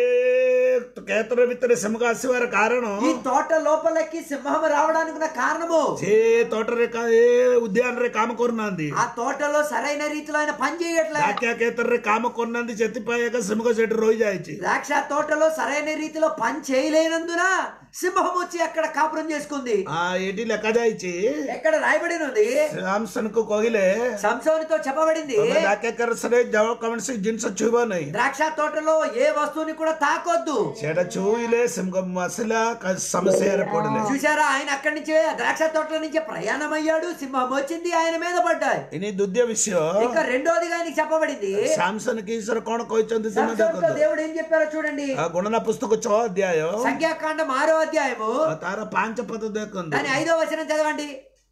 ଏ କ୍ଷେତ୍ର ଭିତରେ ସିଂହ ଆସିବାର କାରଣ ఈ తోట లోపలికి సింహం రావడానికి ఉన్న కారణము ସେ తోటରେ କା- ଏ ଉଦ୍ୟାନରେ କାମ କରୁନାହାନ୍ତି ఆ తోటలో సరైన రీతిలో ఆయన పని చేయట్లే ଡାକିଆ କ୍ଷେତ୍ରରେ କାମ କରୁନାହାନ୍ତି ସେଥିପାଇଁ ଏକ ସିଂହ ସେଠି ରହିଯାଇଛି ద్రాక్ష తోటలో సరైన రీతిలో పని చేయలేనందున సింహం వచ్చి అక్కడ కాపురం చేసుకుంది ఆ ଏଠି ଲେଖାଯାଇଛି ఎక్కడ రాయబడి ఉంది ସାମସନକୁ କହିଲେ సంసోనితో చెప్పబడింది ତମେ ଡାକିଆ କ୍ଷେତ୍ରରେ ଯାଅ କୌଣସି ଜିନିଷ ଛୁଇବ ନାହିଁ ద్రాక్ష తోటలో ఏ వస్తువుని కూడా తాకొద్దు ସେଇଟା ଛୁଇଁଲେ ସିଂହ ଆସିଲା କା- ସମସ୍ୟାରେ ପଡିଲେ చూసారా ఆయన అక్కడి నుంచి ద్రాక్ష తోటల నుంచి ప్రయాణం అయ్యాడు సింహం వచ్చింది ఆయన మీద పడ్డాయి ଇନି ଦ୍ୱିତୀୟ ବିଷୟ ఇంకా రెండోదిగా ఆయనకి చెప్పబడింది ସାମସନకి ఈశ్వର କଣ କହିଛନ୍ତି ତୁମେ సంసోన్తో ଦେଖନ୍ତୁ దేవుడు ఏం చెప్పారో చూడండి ఆ గుణన పుస్తక ଛଅ ଅଧ୍ୟାୟ సంఖ్యాకాండం ఆరో అధ్యాయము ఆ ତାର ପାଞ୍ଚ ପଦ ଦେଖନ୍ତୁ దాని ఐదో వచనం చదవండి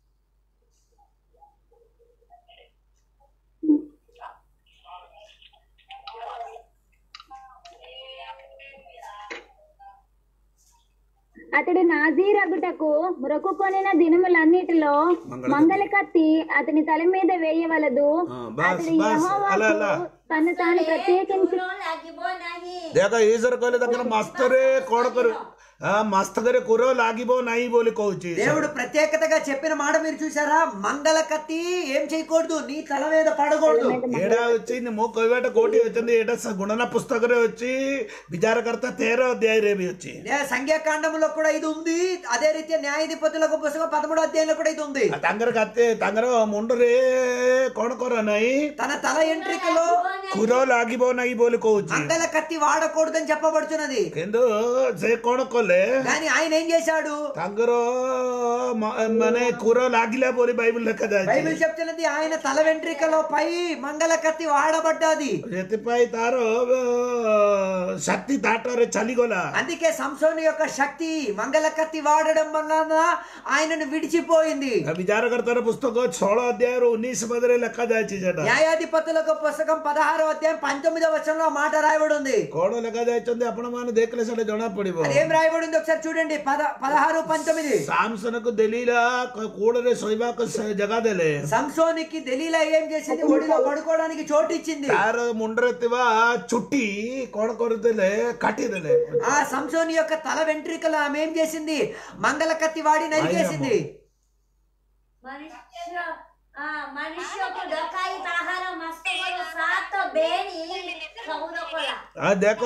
అతడు నాజీరగుటకు మొక్కుకొనిన దినములన్నిటిలో మంగళ కత్తి అతని తల మీద వేయవలదు ఆ, బస్, అతడు బస్, అలా, అలా. యెహోవాకు తను తాను ప్రత్యేకించి କ୍ଷୁର ଲାଗିବ ନାହିଁ ଦେଖ ଈଶ୍ୱର କହିଲେ ତାଙ୍କର ମାଷ୍ଟରେ କଣ କରୁ ఆ మస్తకରେ କୁର ଲାଗିବ ନାହିଁ ବୋଲି କହୁଛି దేవుడు ప్రత్యేకతగా చెప్పిన మాట మీరు చూసారా మంగళ కత్తి ఏం చేయకూడదు నీ తల మీద పడకూడదు ଏଇଟା ଅଛି ମୁଁ କହିବାଟା କୋଉଠି ଅଛନ୍ତି ଏଇଟା ସ- ଗୁଣନ ପୁସ୍ତକରେ ଅଛି ବିଚାରକର୍ତ୍ତା ତେର ଅଧ୍ୟାୟରେ ବି ଅଛି న్యాయ సంఖ్యాకాండంలో కూడా ఇది ఉంది అదే రీతిగా న్యాయాధిపతులకు పుస్తకం పదమూడో అధ్యాయంలో కూడా ఇది ఉంది ଆଉ ତାଙ୍କର କାତେ ତାଙ୍କର ମୁଣ୍ଡରେ କଣ କର ନାହିଁ తన తల ఎంట్రికలో କୁର ଲାଗିବ ନାହିଁ ବୋଲି କହୁଛି మంగళ కత్తి వాడకూడదని చెప్పబడుతున్నది କିନ୍ତୁ ସେ କଣ କଲେ కానీ ఆయన ఏం చేశాడు ତାଙ୍କର మ- ମାନେ କୁର ଲାଗିଲା ବୋଲି ବାଇబଲ ଲେଖାଯାଇଛି బైబిల్ చెప్తున్నది ఆయన తల వెంట్రికలో పై మంగళ కత్తి వాడబడ్డది ସେଥିପାଇଁ ତାର ଅ, ଶକ୍ତି ତାଟରେ ଚାଲିଗଲା అందుకే సంసోని యొక్క శక్తి మంగళ కత్తి వాడడం వలన ఆయనను విడిచిపోయింది ବିଚାରକର୍ତ୍ତାର ପୁସ୍ତକ ଷୋହଳ ଅଧ୍ୟାୟରୁ ଉଣେଇଶ ପଦରେ ଲେଖାଯାଇଛି ସେଟା న్యాయాధిపతులకు పుస్తకం పదహారో అధ్యాయం పంతొమ్మిదో వచనంలో మాట రాయబడి ఉంది କଣ ଲେଖାଯାଇଛନ୍ତି ଆପଣ ମାନେ ଦେଖିଲେ ସେଟା ଜଣା ପଡିବ అదేం రాయబడి ఉంది ఒకసారి చూడండి పద పదహారు పంతొమ్మిది ସାମସନକୁ ଦେଲିଲା କୋଡରେ ଶୋଇବାକୁ ସେ ଜାଗା ଦେଲେ సంసోనికి దలీలా ఏం చేసింది ఒడిలో పడుకోవడానికి చోటు ఇచ్చింది ତାର ମୁଣ୍ଡରେ ଥିବା ଚୁଟି କଣ କରୁଥିଲେ କାଟିଦେଲେ ఆ సంసోని యొక్క తల వెంట్రికలు ఆమె ఏం చేసింది మంగళ కత్తి వాడి నరికేసింది ମନୁଷ୍ୟ ହଁ, ମନୁଷ୍ୟକୁ ଡକାଇ ତାହାର ମସ୍ତକରୁ ସାତ ବେଣୀ କ୍ଷୌର କଲା ఆ ଦେଖ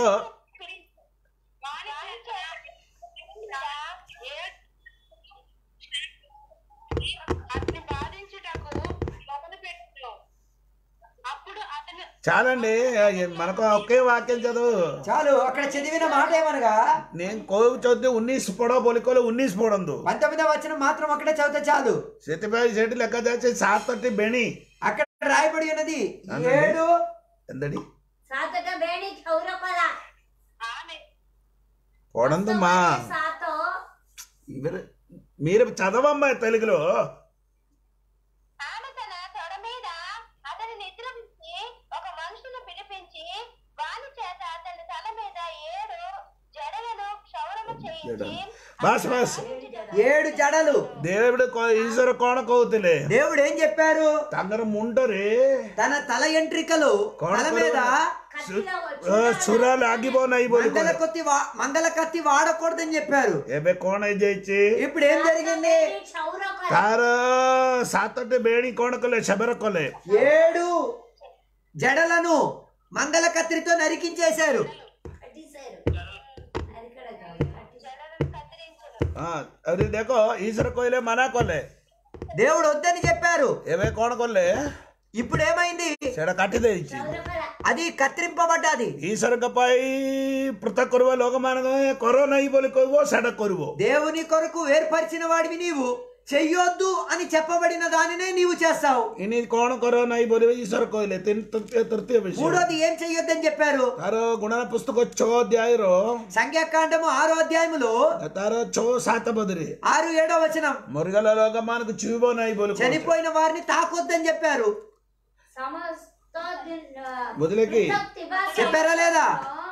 అతని బాధించుటకు మొదలు పెట్టు అప్పుడు అతను చాలండి మనకు ఒకే వాక్యం చదువు చాలు అక్కడ చదివిన మాట ఏమనగా నేను కోవుచొద్దు ఉన్నీస్ పొడ బొలికోలు ఉన్నీస్ పొడందు పంతొమ్మిదో వచనం మాత్రం అక్కడే చదివితే చాలు ସେଥିପାଇଁ ସେଠି ଲେଖାଯାଇଛି ସାତଟି ବେଣୀ అక్కడ రాయబడి ఉన్నది ఏడు ఎందడి ସାତଟା ବେଣୀ କ୍ଷୌର କଲା ఆమె పడందు మా ସାତ మీరు మీరు చదవమ్మా తెలుగులో ఆమె తన తొడ మీద అతని నిద్రపించి ఒక మనుషును పిలిపించి వాని చేత అతని తల మీద ఏడు జడలను క్షౌరము చేయించి ବାସ୍ ବାସ୍ ఏడు జడలు దేవుడు କ- ఈశ్వର କଣ କହୁଥିଲେ దేవుడు ఏం చెప్పారు ତାଙ୍କର ମୁଣ୍ଡରେ తన తల ఎంట్రికలు କଣ తల మీద కత్తిలో ଅ, ସୁର ଲାଗିବ ନାହିଁ ବୋଲି మంగళ କହିଲେ। కొత్తి వా- మంగళ కత్తి వాడకూడదని చెప్పారు ଏବେ କଣ ହେଇଯାଇଛି ఇప్పుడు ఏం జరిగింది ବେଣୀ କ୍ଷୌର କଲା ତାର ସାତଟି ବେଣୀ କଣ କଲେ ସେବର କଲେ ఏడు జడలను మంగళ కత్తిరితో నరికించేశారు కట్టేశారు అరికడ కాదు, కట్టేశారు. జడలను కత్తిరించను ହଁ ଆହୁରି ଦେଖ ଈଶ୍ୱର କହିଲେ ମନା କଲେ దేవుడు వద్దని చెప్పారు ଏବେ କଣ କଲେ ఇప్పుడు ఏమైంది ସେଟା କାଟି ଦେଇଛି କ୍ଷୌର କଲା అది కత్తిరింపబడ్డది ଈଶ୍ୱରଙ୍କ ପାଇଁ ପୃଥକ କରିବ ଲୋକମାନଙ୍କ କର ନାହିଁ ବୋଲି କହିବ ସେଟା କରିବ దేవుని కొరకు ఏర్పరిచిన వాడివి నీవు చెయ్యొద్దు అని చెప్పబడిన దానినే నీవు చేస్తావు ଇନି କଣ କର ନାହିଁ ବୋଲି ଈଶ୍ୱର କହିଲେ ତିନି ତୃତୀୟ ତୃତୀୟ ବିଷୟ మూడోది ఏం చెయ్యొద్దని చెప్పారు ତାର ଗୁଣନ పుస్తକ ଛଅ ଅଧ୍ୟାୟର సంఖ్యాకాండము ఆరో అధ్యాయములో ତାର ଛଅ ସାତ ପଦରେ ఆరు ఏడో వచనం ମରିଗଲା ଲୋକମାନଙ୍କୁ ଛୁଇଁବ ନାହିଁ ବୋଲି କହୁଛି। చనిపోయిన వారిని తాకొద్దని చెప్పారు ସମସ୍ତ ଦିନ ବୁଝିଲେ କି? ପୃଥକ ଥିବା చెప్పారా లేదా?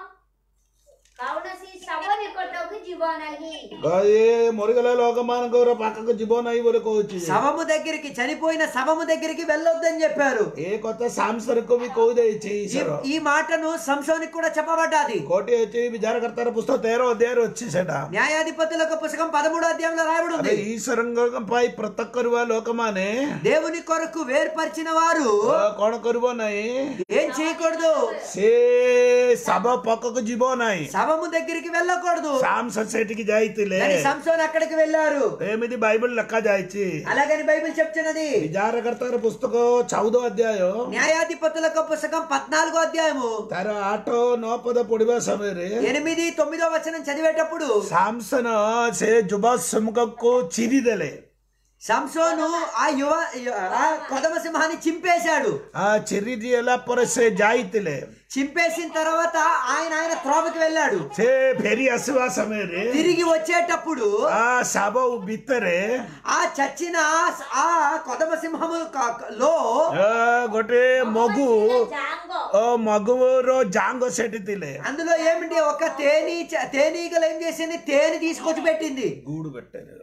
କୌଣସି ଶବ ନିକଟକୁ ଯିବ ନାହିଁ ଏ ମରିଗଲା ଲୋକମାନଙ୍କର ପାଖକୁ ଯିବ ନାହିଁ ବୋଲି କହୁଛି శవము దగ్గరికి చనిపోయిన శవము దగ్గరికి వెళ్ళొద్దని చెప్పారు ଏ କଥା ସାମସରକୁ ବି କହିଦେଇଛି ఈ- ଈଶ୍ୱର ఈ మాటను సంసోనికి కూడా చెప్పబడ్డాది కోటి వచ్చి విచారకర్తాର పుస్తକ ତେର ଅଧ୍ୟାୟରେ ଅଛି ସେଟା న్యాయాధిపతులకు పుస్తకం పదమూడో అధ్యాయంలో రాయబడి అదే ఉంది ଈଶ୍ୱରଙ୍କ ପାଇଁ ପ୍ରତ୍ୟକ କରିବା ଲୋକମାନେ దేవుని కొరకు వేర్పరిచిన వారు ଅ, କଣ କରିବ ନାହିଁ ఏం చేయకూడదు ସେ ଶବ ପାଖକୁ ଯିବ ନାହିଁ శవము దగ్గరికి వెళ్ళకూడదు ସାମସ ସେଠିକି ଯାଇଥିଲେ కానీ సంసోన్ అక్కడికి వెళ్ళారు ଏମିତି ବାଇబଲ ଲେଖା ଯାଇଛି అలాగని బైబిల్ చెప్తున్నది విచారకర్తాର పుస్తକ ଚଉଦ ଅଧ୍ୟାୟ న్యాయాధిపతులకు పుస్తకం పద్నాలుగో అధ్యాయము ତାର ଆଠ ନଅ ପଦ ପଢିବା ସମୟରେ ఎనిమిది తొమ్మిదో వచనం చదివేటప్పుడు ସାମସନ ସେ ଯୁବ ସମୂହକୁ ଚିରି ଦେଲେ సంసోను ఆ యువ ఆ కొదమ సింహాన్ని చింపేశాడు ఆ చిరి ହେଲା ପରେ ସେ ଯାଇଥିଲେ చింపేసిన తర్వాత ఆయన ఆయన త్రోవకి వెళ్ళాడు ସେ ଫେରି ଆସିବା ସମୟରେ తిరిగి వచ్చేటప్పుడు ఆ ଶବ ଭିତରେ ఆ చచ్చిన ఆ కొదమ సింహము క- లో ଅ, ଗୋଟେ ମଗୁ ଜାଙ୍ଗ ଅ, ମଗୁର ଜାଙ୍ଗ ସେଠି ଥିଲେ అందులో ఏమిటి ఒక తేనీ చ- తేనీగలు ఏం చేసింది తేనె తీసుకొచ్చి పెట్టింది గూడు పెట్టారు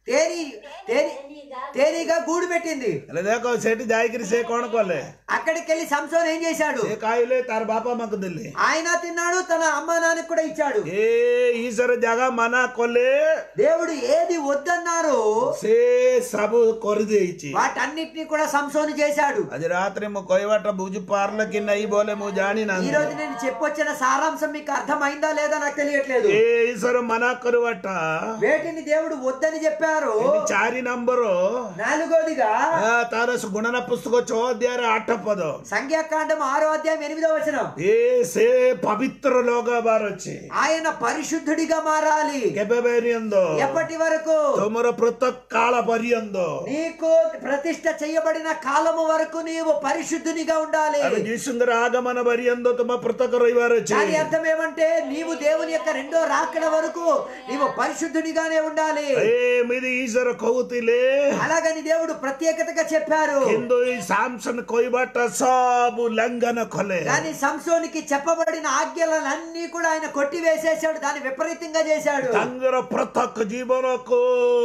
తేని తేని తేనీగా గూడు పెట్టింది ହେଲେ ଦେଖ ସେଠି ଯାଇକିରି ସେ କଣ କଲେ అక్కడికి వెళ్ళి సంసోన్ ఏం చేశాడు ସେ ଖାଇଲେ ତାର ବାପା ମାକୁ ଦେଲେ ఆయన తిన్నాడు తన అమ్మ నాన్నకి కూడా ఇచ్చాడు ଏ ଈଶ୍ୱର ଜାଗା ମାନା କଲେ దేవుడు ఏది వద్దన్నారు ସେ ସବୁ କରିଦେଇଛି వాటన్నిటిని కూడా సంసోను చేశాడు ଆଜି ରାତିରେ ମୁଁ କହିବାଟା ବୁଝିପାରିଲ କି ନାଇଁ ବୋଲେ ମୁଁ ఈ ଜାଣିନାହିଁ రోజు నేను చెప్పొచ్చిన సారాంశం మీకు అర్థమైందా లేదా నాకు తెలియట్లేదు ଏ ଈଶ୍ୱର ମାନା କରିବାଟା వేటిని దేవుడు వద్దని చెప్పారు ଏଠି ଚାରି ନମ୍ବର నాలుగోదిగా ఆ, ତାର ଗୁଣନା ପୁସ୍ତକ ଛଅ ଅଧ୍ୟାୟରେ ଆଠ ପଦ సంఖ్యాకాండం ఆరో అధ్యాయం ఎనిమిదో వచనం ଏ ସେ ପବିତ୍ର ଲଗାବାର ଅଛି ఆయన పరిశుద్ధుడిగా మారాలి କେବେ ପର୍ଯ୍ୟନ୍ତ ఎప్పటి వరకు ତମର ପ୍ରତ୍ୟେକ କାଳ ପର୍ଯ୍ୟନ୍ତ నీకు ప్రతిష్ట చేయబడిన కాలము వరకు నీవు పరిశుద్ధునిగా ఉండాలి ଆଉ ଯୀଶୁଙ୍କର ଆଗମନ ପର୍ଯ୍ୟନ୍ତ ତମ ପ୍ରତ୍ୟେକ ରହିବାର ଅଛି దాని అర్థం ఏమంటే నీవు దేవుని యొక్క రెండో రాకడ వరకు నీవు పరిశుద్ధునిగానే ఉండాలి ଏମିତି ଈଶ୍ୱର କହୁଥିଲେ అలాగని దేవుడు ప్రత్యేకతగా చెప్పారు କିନ୍ତୁ ଏଇ ସାମସନ କହିବାଟା ସବୁ ଲଙ୍ଘନ କଲେ కానీ సంసోనికి చెప్పబడిన ఆజ్ఞలన్నీ కూడా ఆయన కొట్టి వేసేసాడు దాన్ని విపరీతంగా చేశాడు ତାଙ୍କର ପ୍ରତ୍ୟେକ ଜୀବନକୁ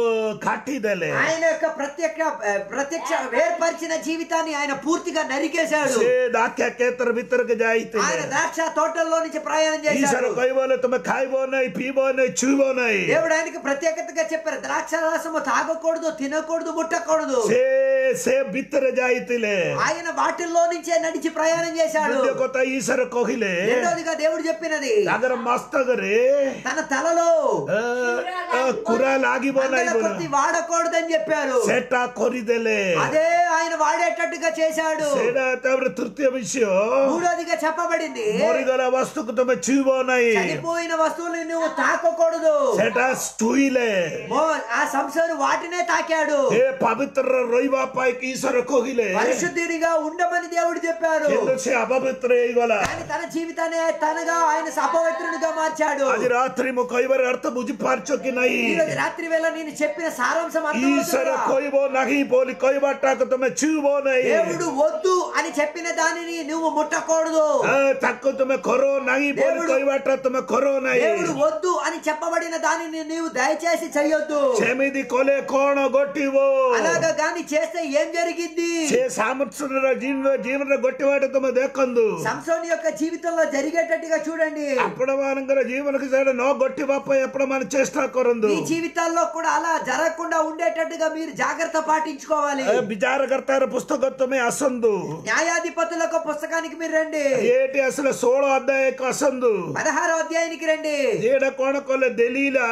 କାଟିଦେଲେ ఆయన యొక్క ప్రత్యక్ష ప్రత్యక్ష వేర్పరిచిన జీవితాన్ని ఆయన పూర్తిగా నరికేశాడు ସେ ଦାକ୍ଷା କ୍ଷେତ୍ର ଭିତରକୁ ఆయన ଯାଇଥିଲେ ద్రాక్ష తోటల్లో నుంచి ప్రయాణం ଈଶ୍ୱର చేశాడు କହିବଲେ ତମେ ଖାଇବ ନାହିଁ ପିଇବ ନାହିଁ ଛୁଇବ ନାହିଁ దేవుడు ఆయనకి ప్రత్యేకతగా చెప్పారు ద్రాక్ష రసము తాగకూడదు తినకూడదు ముట్టకూడదు ସେ ସେ ଭିତରେ ଯାଇଥିଲେ ఆయన వాటిల్లో నుంచే నడిచి ప్రయాణం చేశాడు ଦ୍ୱିତୀୟ କଥା ଈଶ୍ୱର କହିଲେ రెండోదిగా దేవుడు చెప్పినది ତାଙ୍କର ମସ୍ତକରେ తన తలలో ଅ, ଅ, କୁରା ଲାଗିବ ନାହିଁ మంగళ ବୋଲି కొద్ది వాడకూడదని చెప్పారు ସେଟା କରିଦେଲେ అదే ఆయన వాడేటట్టుగా చేశాడు ସେଇଟା ତାପରେ ତୃତୀୟ ବିଷୟ మూడోదిగా చెప్పబడింది ମରିଗଲା ବସ୍ତୁକୁ ତମେ ଛୁଇବ ନାହିଁ చనిపోయిన వస్తువులు నువ్వు తాకకూడదు ସେଟା ଛୁଇଁଲେ మో- ఆ సంసారు వాటినే తాకాడు ଏ ପବିତ୍ର ରହିବା ପାଇଁ ଈଶ୍ୱର କହିଲେ పరిశుద్ధుడిగా ఉండమని దేవుడు చెప్పారు କିନ୍ତୁ ସେ ଅପବିତ୍ର ହେଇଗଲା కానీ తన జీవితాన్ని తనగా ఆయన అపవిత్రునిగా మార్చాడు ଆଜି ରାତ୍ରି ମୁଁ କହିବାର ଅର୍ଥ ବୁଝିପାରୁଛ କି ନାହିଁ ఈ రోజు రాత్రి వేళ నేను చెప్పిన సారాంశం ଈଶ୍ୱର అర్థమవుతుందా? କହିବ ନାହିଁ ବୋଲି କହିବାଟାକୁ ତମେ ଛୁଇଁବ ନାହିଁ దేవుడు వద్దు అని చెప్పిన దానిని నువ్వు ముట్టకూడదు ଆ, ତାକୁ ତମେ କର ନାହିଁ ବୋଲି దేవుడు- କହିବାଟା ତମେ କର ନାହିଁ దేవుడు వద్దు అని చెప్పబడిన దానిని నీవు దయచేసి చెయ్యొద్దు ସେମିତି କଲେ କଣ ଘଟିବ అలాగా గాని చేస్తే ఏం జరిగింది ସେ ସାମର୍ଥ୍ୟର ଜୀବନ ଜୀବନରେ ଘଟିବାଟା ତମେ ଦେଖନ୍ତୁ సంసోని యొక్క జీవితంలో జరిగేటట్టుగా చూడండి ଆପଣ ମାନଙ୍କର ଜୀବନକୁ ସେଇଟା ନ ଘଟିବା ପାଇଁ ଆପଣ ମାନେ ଚେଷ୍ଟା କରନ୍ତୁ మీ జీవితాల్లో కూడా అలా జరగకుండా ఉండేటట్టుగా మీరు జాగ్రత్త పాటించుకోవాలి ଏ ବିଚାରକର୍ତ୍ତାର ପୁସ୍ତକ ତମେ ଆସନ୍ତୁ న్యాయాధిపతులకు పుస్తకానికి మీరు రండి ଏଠି ଆସିଲେ ଷୋହଳ ଅଧ୍ୟାୟକୁ ଆସନ୍ତୁ పదహారో అధ్యాయానికి రండి ଏଇଟା କଣ କଲେ ଦେଲିଲା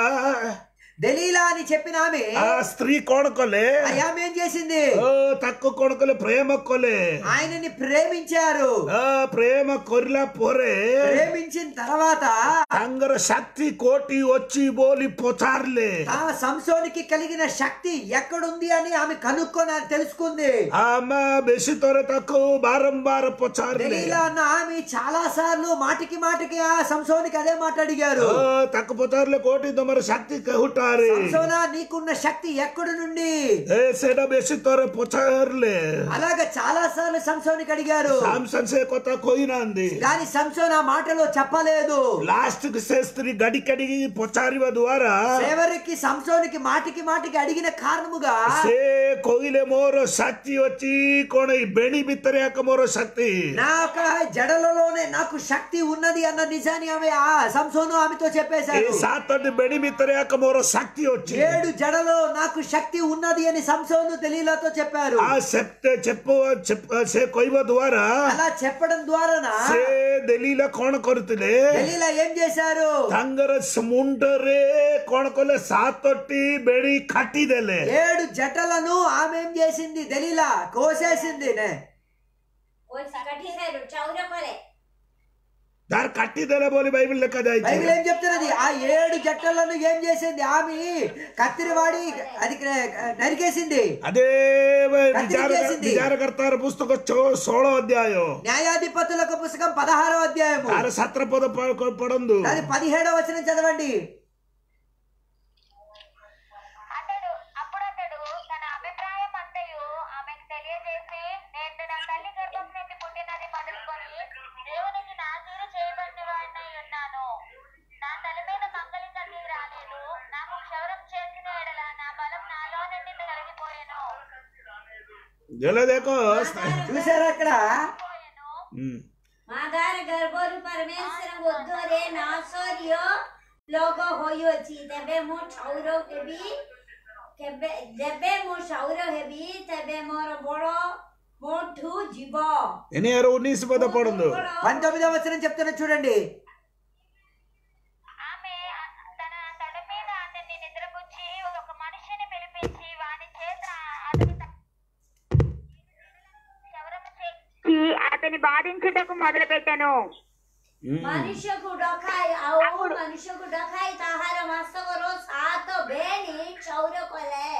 దలీలా అని చెప్పిన ఆమె ଆ ସ୍ତ୍ରୀ କଣ କଲେ ఆ ఆమె ఏం చేసింది ଓ ତାକୁ କଣ କଲେ ପ୍ରେମ କଲେ ఆయనని ప్రేమించారు ଆ ପ୍ରେମ କରିଲା ପରେ ప్రేమించిన తర్వాత ତାଙ୍କର ଶକ୍ତି କୋଟି ଅଛି ବୋଲି ପଚାରିଲେ ఆ సంసోనికి కలిగిన శక్తి ఎక్కడుంది అని ఆమె కనుక్కొని ఆయన తెలుసుకుంది ଆମେ ବେଶୀ ଥର ତାକୁ ବାରମ୍ବାର ପଚାରିଲେ దలీలా అన్న ఆమె చాలా సార్లు మాటికి మాటికి ఆ సంసోనికి అదే మాట అడిగారు ଅ, ତାକୁ ପଚାରିଲେ କୋଉଠି ତମର ଶକ୍ତି କେଉଁଟାରେ సంసోనా నీకున్న శక్తి ఎక్కడి నుండి ଏ ସେଇଟା ବେଶୀ ଥର ପଚାରିଲେ అలాగా చాలా సార్లు సంసోనికి అడిగారు ସାମସନ୍ ସେ କଥା କହିନାହାନ୍ତି కానీ సంసోన్ ఆ మాటలో చెప్పలేదు ଲାଷ୍ଟକୁ ସେ ସ୍ତ୍ରୀ ଗାଡି କାଢିକି ପଚାରିବା ଦ୍ୱାରା చివరికి సంసోనికి మాటికి మాటికి అడిగిన కారణముగా ସେ କହିଲେ ମୋର ଶକ୍ତି ଅଛି କଣ ଏଇ ବେଣୀ ଭିତରେ ଏକ ମୋର ଶକ୍ତି నా యొక్క జడలలోనే నాకు శక్తి ఉన్నది అన్న నిజాన్ని ఆమె ఆ సంసోను ఆమెతో ଏ చెప్పేశారు ସାତଟି ବେଣୀ ଭିତରେ ଏକ ମୋର ଶକ୍ତି ଅଛି ఏడు జడలో నాకు శక్తి ఉన్నది అని సంసోను దలీలాతో చెప్పారు ఆ చెప్తే చెప్ప చెప్ప- ସେ କହିବା ଦ୍ୱାରା అలా చెప్పడం ద్వారా ସେ ଦେଲିଲା କଣ କରୁଥିଲେ దలీలా ఏం చేశారు ତାଙ୍କର ମୁଣ୍ଡରେ କଣ କଲେ ସାତଟି ବେଣୀ କାଟିଦେଲେ ఏడు జటలను ఆమె ఏం చేసింది దలీలా కోసేసింది నే. ওই কাঠি সাইড চাউর করে ତାର କାଟିଦେଲେ ବୋଲି ବାଇబଲ ଲେଖାଯାଇଛି బైబిల్ ఏం చెప్తున్నది ఆ ఏడు జట్టలను ఏం చేసింది ఆమె కత్తిరి వాడి అది నరికేసింది అదే కత్తిరి విచార చేసింది. విచారకర్తార పుస్తక చో- ଷୋହଳ ଅଧ୍ୟାୟ న్యాయాధిపతులకు పుస్తకం పదహారో అధ్యాయము ତାର ସାତ ପଦ ପ- ପଢନ୍ତୁ దాని పదిహేడో వచనం చదవండి అతడు అప్పుడు అతడు తన అభిప్రాయం అంతయు ఆమెకు తెలియజేసి నేను నా తల్లి గర్భం నుండి పుట్టినది మొదలుకొని దేవునికి నాజీరు చేయబడిన వాడినై ఉన్నాను నా తల మీద మంగళి కత్తి రాలేదు నాకు క్షౌరం చేసిన ఎడల నా బలం నాలో జలో దేకో చూసారా అక్కడ ఉమ్. ମାଗାର ଗର୍ଭରୁ ପରମେଶ୍ୱର ଉଦ୍ଧରେ ନାଶରୀୟ ଲୋକ ହୋଇଅଛି ତେବେ ମୁଁ କ୍ଷୌର ହେବି କେବେ ଯେବେ ମୁଁ କ୍ଷୌର ହେବି ତେବେ ମୋର ବଳ ମୋଠୁ ଯିବ ఎన్ని ఆరు ఉన్నీస్ పద పడుందు పంతొమ్మిదవ వచనం చెప్తున్నా చూడండి ఆమె తన తడ మీద అతన్ని నిద్రపుచ్చి ఒక మనిషిని పిలిపించి వాని చేత అతని త- క్షవరము చే- చి అతని బాధించుటకు మొదలు పెట్టాను ମନୁଷ୍ୟକୁ ଡକାଇ ଆଉ ମନୁଷ୍ୟକୁ ଡକାଇ ତାହାର ମାସକର ସାତ ବେଣୀ କ୍ଷୌର କଲେ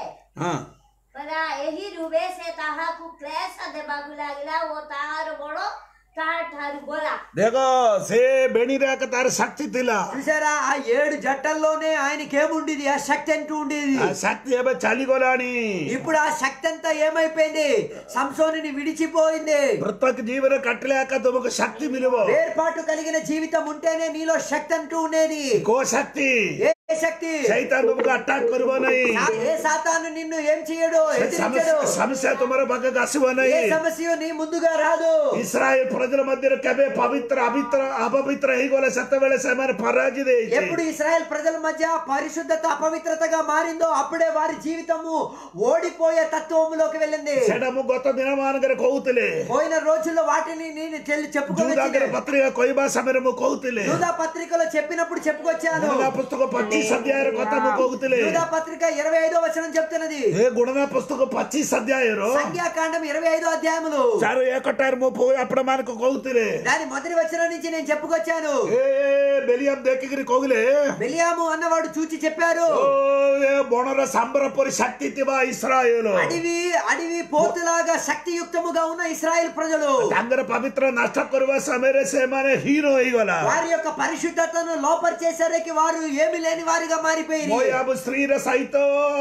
କହିଲା ଏହି ରୂପେ ସେ ତାହାକୁ କ୍ଲେଶ ଦେବାକୁ ଲାଗିଲା ଓ ତାହାର ବଳ ତାହାଠାରୁ ଗଲା దేకో సే బెణి రేక తార శక్తి తిలా చూసారా ఆ ఏడు జట్టల్లోనే ఆయనకి ఏముండేది ఆ శక్తి అంటూ ఉండేది ఆ శక్తి ఏమో చలిగొలాని ఇప్పుడు ఆ శక్తి అంతా ఏమైపోయింది సంసోనిని విడిచిపోయింది ప్రత్యేక జీవన కట్టలేక తుమకు శక్తి విలువ వేర్పాటు కలిగిన జీవితం ఉంటేనే నీలో శక్తి అంటూ ఉండేది కో శక్తి ఏ శక్తి సైతాన్ తుమకు అటాక్ కరువ నహీ ఆ- ఏ సాతాను నిన్ను ఏం చేయడు ఎదిరించడు సమస్య సమస్య తుమర పక్కకు అసువ ఏ నహీ సమస్య నీ ముందుగా రాదు ఇస్రాయేల్ ప్రజల మధ్య కేవే పవిత్ర అభిత్ర అపవిత్ర హీగోల సత్తవేళ సమయ పరాజిత ఎప్పుడు ఇస్రాయెల్ ప్రజల మధ్య పరిశుద్ధత అపవిత్రతగా మారిందో అప్పుడే వారి జీవితము ఓడిపోయే తత్వములోకి వెళ్ళింది సెడము గొత్త దినమానగర కౌతులే పోయిన రోజుల్లో వాటిని నేను చెల్లి జూదాగర చెప్పుకోవచ్చు పత్రిక కొయ్యబా సమరము కౌతులే యూదా పత్రికలో చెప్పినప్పుడు చెప్పుకొచ్చాను గుణన పుస్తక పచ్చీస్ అధ్యాయ కొత్తము కౌతులే యూదా పత్రిక ఇరవై ఐదో వచనం చెప్తున్నది ఏ గుణన పుస్తక పచ్చీస్ అధ్యాయరు సంఖ్యాకాండం ఇరవై ఐదో అధ్యాయములు చారు ఏకటారు ముప్పు అప్పుడు మనకు కౌతులే దాని మొదటి వచనం నుంచి నేను చెప్పుకొచ్చాను ఏ బెలియం దెక్కిగిరి కోగులే బెలియాము అన్నవాడు చూచి చెప్పారు ఓ ఏ బొణర సంబరపరి శక్తి తివా ఇస్రాయేలు అడివి అడివి పోతులాగా శక్తియుక్తముగా ఉన్న ఇస్రాయెల్ ప్రజలు ତାଙ୍କର ପବିତ୍ର ନଷ୍ଟ କରିବା ସମୟରେ ସେମାନେ ହିରୋ ହେଇଗଲା వారి యొక్క పరిశుద్ధతను లోపరిచేసరికి వారు ఏమి లేని వారిగా మారిపోయి ମୋୟାବ ସ୍ତ୍ରୀର ସହିତ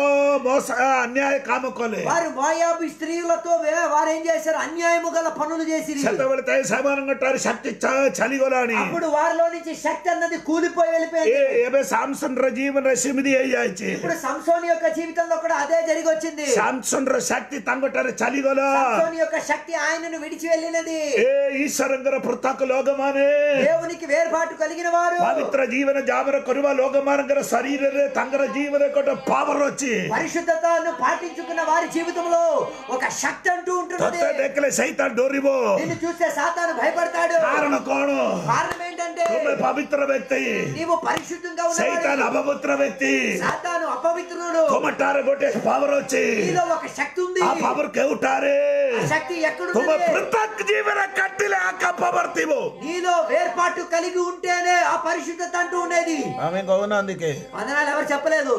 ମୋସ ଅନ୍ୟାୟ କାମ କଲେ వారు మోయాబు స్త్రీలతో వే- వారు ఏం చేశారు అన్యాయము గల పనులు చేసి ସେତେବେଳେ ତାଇ ସେମାନଙ୍କ ଠାରୁ ଶକ୍ତି ଛା- ଛାଲିଗଲାଣି అప్పుడు వారిలో నుంచి శక్తి అన్నది కూలిపోయి ଏ వెళ్ళిపోయింది ଏବେ ସାମସନ ର ଜୀବନରେ ସେମିତି ହେଇଯାଇଛି ఇప్పుడు సంసోని యొక్క జీవితంలో కూడా అదే జరిగి వచ్చింది ସାମସନ ର ଶକ୍ତି ତାଙ୍କ ଠାରୁ ଚାଲିଗଲା సంసోని యొక్క శక్తి ఆయనను విడిచి వెళ్ళినది ଏ ଈଶ୍ୱରଙ୍କର ପୃଥକ ଲୋକମାନେ దేవునికి వేర్పాటు కలిగిన వారు ପବିତ୍ର ଜୀବନ ଯାପନ କରିବା ଲୋକମାନଙ୍କର ଶରୀରରେ ତାଙ୍କର ଜୀବନରେ ଗୋଟେ ପାୱାର ଅଛି పరిశుద్ధతను పాటించుకున్న వారి జీవితంలో ఒక శక్తి అంటూ ఉంటున్నది ତତେ ଦେଖିଲେ ସେଇତା ଡରିବ నిన్ను చూస్తే సాతాను భయపడతాడు କାରଣ କଣ కారణం ఏంటంటే ତୁମେ ପବିତ୍ର ବ୍ୟକ୍ତି నీవు పరిశుద్ధంగా ସେଇତାନ ఉన్నవాడు ଅପବିତ୍ର ବ୍ୟକ୍ତି సాతాను అపవిత్రుడు ତୁମଠାରେ ଗୋଟେ ପାୱାର ଅଛି నీలో ఒక శక్తి ఉంది ఆ పవర్ କେଉଁଠାରେ ఆ శక్తి ତୁମ ఎక్కడుంది ପୃଥକ ଜୀବନ କାଟିଲେ ଆକା పవర్ ଥିବ నీలో వేర్పాటు కలిగి ఉంటేనే ఆ పరిశుద్ధత అంటూ ఉండేది ଆମେ କହୁନା అందుకే వందనాలు ఎవరు చెప్పలేదు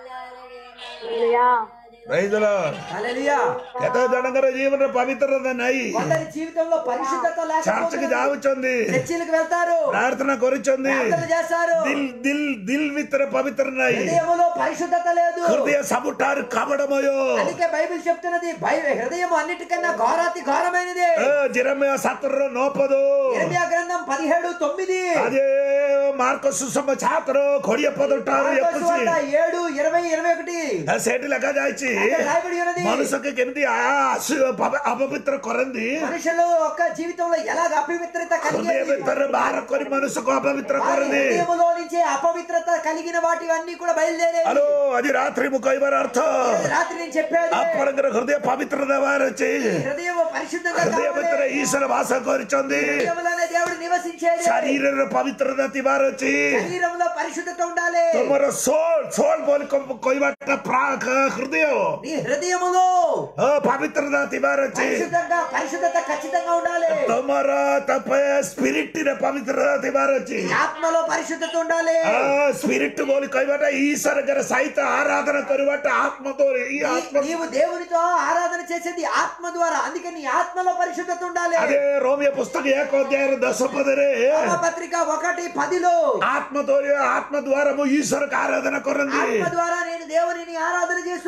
రైతుల హల్లెలూయా କେତେ ଜଣଙ୍କର ଜୀବନରେ ପବିତ୍ରତା ନାହିଁ కొందరి జీవితంలో పరిశుద్ధత ଚର୍ଚ୍ଚକୁ లేకపోతే ଯାଉଛନ୍ତି చర్చిలకు వెళ్తారు ప్రార్థన କରୁଛନ୍ତି ప్రార్థన చేస్తారు ଦିଲ ଦିଲ ଦିଲ ଭିତରେ ପବିତ୍ର ନାହିଁ హృదయములో పరిశుద్ధత లేదు ହୃଦୟ ସବୁଠାରୁ କାବଡ଼ମୟ అందుకే బైబిల్ చెప్తున్నది బై- హృదయం అన్నిటికన్నా ఘోరాతి ఘోరమైనది జిరమయ సత్రର ନଅ ପଦ ఇర్మియా గ్రంథం పదిహేడు తొమ్మిది అదే మార్క సుసమ ఛాత్ర కొడియ పదటారు మార్కు ఎప్పుచి సువార్త ఏడు ఇరవై ఇరవై ఒకటి ସେଠି ଲେଖାଯାଇଛି అక్కడ రాయబడి ఉన్నది ମନୁଷ୍ୟକୁ କେମିତି ଆ- ଆସୁ- ପବ- ଅପବିତ୍ର କରନ୍ତି మనుషులు యొక్క జీవితంలో ఎలాగ అపవిత్రత ହୃଦୟ కలిగేది ଭିତରେ ବାହାର କରି ମନୁଷ୍ୟକୁ ଅପବିତ୍ର వారి କରନ୍ତି హృదయములో నుంచి అపవిత్రత కలిగిన వాటి అన్ని కూడా బయలుదేరే హలో ଆଜି ରାତ୍ରି ମୁଁ କହିବାର ଅର୍ଥ రాత్రి నేను చెప్పాను ଆପଣଙ୍କର ହୃଦୟ పవిତ୍ର ଦେବାର ଅଛି హృదయం పరిశుద్ధంగా ହୃଦୟ కావాలి. ଭିତରେ ଈଶ୍ୱର ବାସ କରିଛନ୍ତି హృదయంలోనే దేవుడు నివసించేది ଶରୀରରେ ପବିତ୍ରତା ଥିବାର ଅଛି శరీరంలో పరిశుద్ధత ఉండాలి ତୁମର ସୋଲ ସୋଲ ବୋଲି କ- କହିବାଟା ପ୍ରାକ ହୃଦୟ నీ హృదయములో ହଁ ପବିତ୍ରତା ଥିବାର ଅଛି పరిశుద్ధంగా పరిశుద్ధత ఖచ్చితంగా ఉండాలి ତୁମର ସ୍ପିରିଟରେ ପବିତ୍ରତା ଥିବାର ଅଛି నీ ఆత్మలో పరిశుద్ధత ఉండాలి ସ୍ପିରିଟ ବୋଲି କହିବାଟା ଈଶ୍ୱରଙ୍କର ସହିତ ଆରାଧନା କରିବାଟା ଆତ୍ମ ଦ୍ୱାରା ఈ నీ- ఆత్మ నీవు దేవునితో ఆరాధన చేసేది ఆత్మ ద్వారా అందుకే నీ ఆత్మలో పరిశుద్ధత ఉండాలి అదే రోమియ పుస్తక ఏక అధ్యాయ దశ పదరే రోమ పత్రిక ఒకటి పదిలో ఆత్మ ద్వారా ఆత్మ ద్వారా ఈశ్వరకు ఆరాధన కొరంది ఆత్మ ద్వారా నేను దేవునిని ఆరాధన చేస్తున్నాను ସେଥି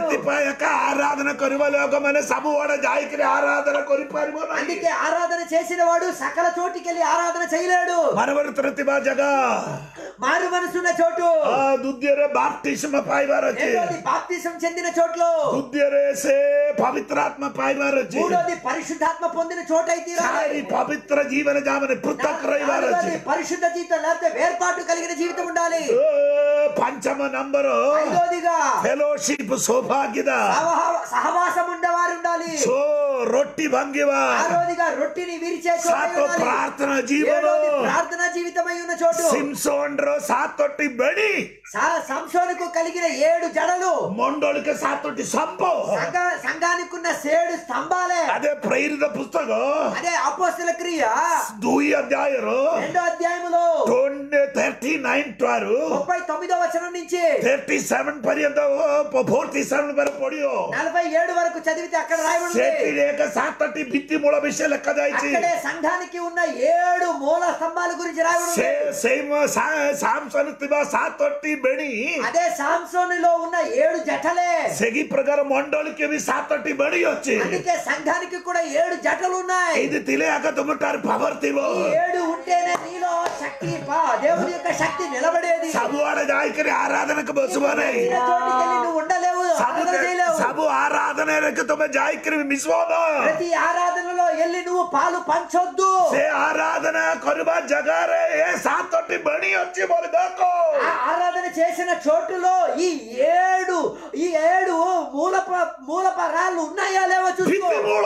ସେଥିପାଇଁ ଏକା ଆରାଧନା କରିବା ଲୋକମାନେ ସବୁଆଡେ ଯାଇକିରି ଆରାଧନା କରିପାରିବ ନାହିଁ అందుకే ఆరాధన చేసిన వాడు సకల చోటికెళ్ళి ఆరాధన చేయలేడు ମନବର୍ତ୍ତନ ଥିବା ଜାଗା మారు మనసున్న చోటు ଆ, ଦ୍ୱିତୀୟରେ ବାପ୍ତିସ୍ମ ପାଇବାର ଅଛି రెండోది బాప్తిసం చెందిన చోట్లు ଦ୍ୱିତୀୟରେ ସେ ପବିତ୍ର ଆତ୍ମା ପାଇବାର ଅଛି మూడోది పరిశుద్ధాత్మ పొందిన చోట అయితే ଚାରି ପବିତ୍ର ଜୀବନ ଯାମାନେ ପୃଥକ ରହିବାର ଅଛି పరిశుద్ధ జీవితం లేకపోతే వేర్పాటు కలిగిన జీవితం ఉండాలి ଓ, పంచమ నంబరు ఐదోదిగా ଫେଲୋସିପ ସୌଭାଗ୍ୟത సహవా- సహవాసం ఉండేవారు ఉండాలి సో రొట్టి భంగివా ఆరోదిగా రొట్టిని విరిచే చోట సాత ఉండాలి. ప్రార్థన జీవన ఏడోది ప్రార్థనా జీవితమై ఉన్న చోటు సిమ్సోన్ ର ସାତଟି ବେଡି సా- సంసోనుకు కలిగిన ఏడు జడలు ମଣ୍ଡଳିକ ସାତଟି ସପ సంఘ సంఘానికి ఉన్న ఏడు స్తంభాలే అదే ప్రేరిత పుస్తక అదే అపోస్తుల క్రియ ଦୁଇ ଅଧ୍ୟାୟର రెండో అధ్యాయములో థర్టీ నైన్ ଠାରୁ ముప్పై తొమ్మిదో వచనం నుంచి థర్టీ సెవెన్ పర్యంత ఫోర్టీ సెవెన్ వరకు ପଢିବ నలభై ఏడు వరకు చదివితే అక్కడ రాయబడి ସେଠିରେ ଏକ ସାତଟି ଭିତ୍ତି ମୂଳ ବିଷୟ ଲେଖାଯାଇଛି అక్కడే సంఘానికి ఉన్న ఏడు మూల స్తంభాల గురించి రాయబడి ସେ ସେଇ ମ- ସା- ସାମସନ ଥିବା ସାତଟି ବେଡି అదే సాంసోనిలో ఉన్న ఏడు జటలే ସେହି ପ୍ରକାର ମଣ୍ଡଳୀକି ବି ସାତଟି ବେଡି ଅଛି అందుకే సంఘానికి కూడా ఏడు జటలు ఉన్నాయి ఇది ଥିଲେ ଆଗ ତୁମଠାରୁ ପାୱାର ଥିବ ఈ ఏడు ఉంటేనే నీలో శక్తి పా- దేవుని యొక్క శక్తి నిలబడేది ସବୁଆଡେ ଯାଇକରି ଆରାଧନାକୁ ବସିବ ନାହିଁ వచ్చిన చోటికెళ్ళి నువ్వు ఉండలేవు ସବୁ ఆరాధన చేయలేవు ସବୁ ଆରାଧନାରେ ତୁମେ ଯାଇକରି ମିଶିବ ନା ప్రతి ఆరాధనలో వెళ్ళి నువ్వు పాలు పంచొద్దు ସେ ଆରାଧନା କରିବା ଜାଗାରେ ଏ ସାତଟି ବେଡି ଅଛି ବୋଲି ଦେଖ ఆ ఆరాధన చేసిన చోటులో ఈ ఏడు ఈ ఏడు మూలప మూలపరాలు ఉన్నాయా లేవో చూసుకో ଭିତ୍ତି ମୂଳ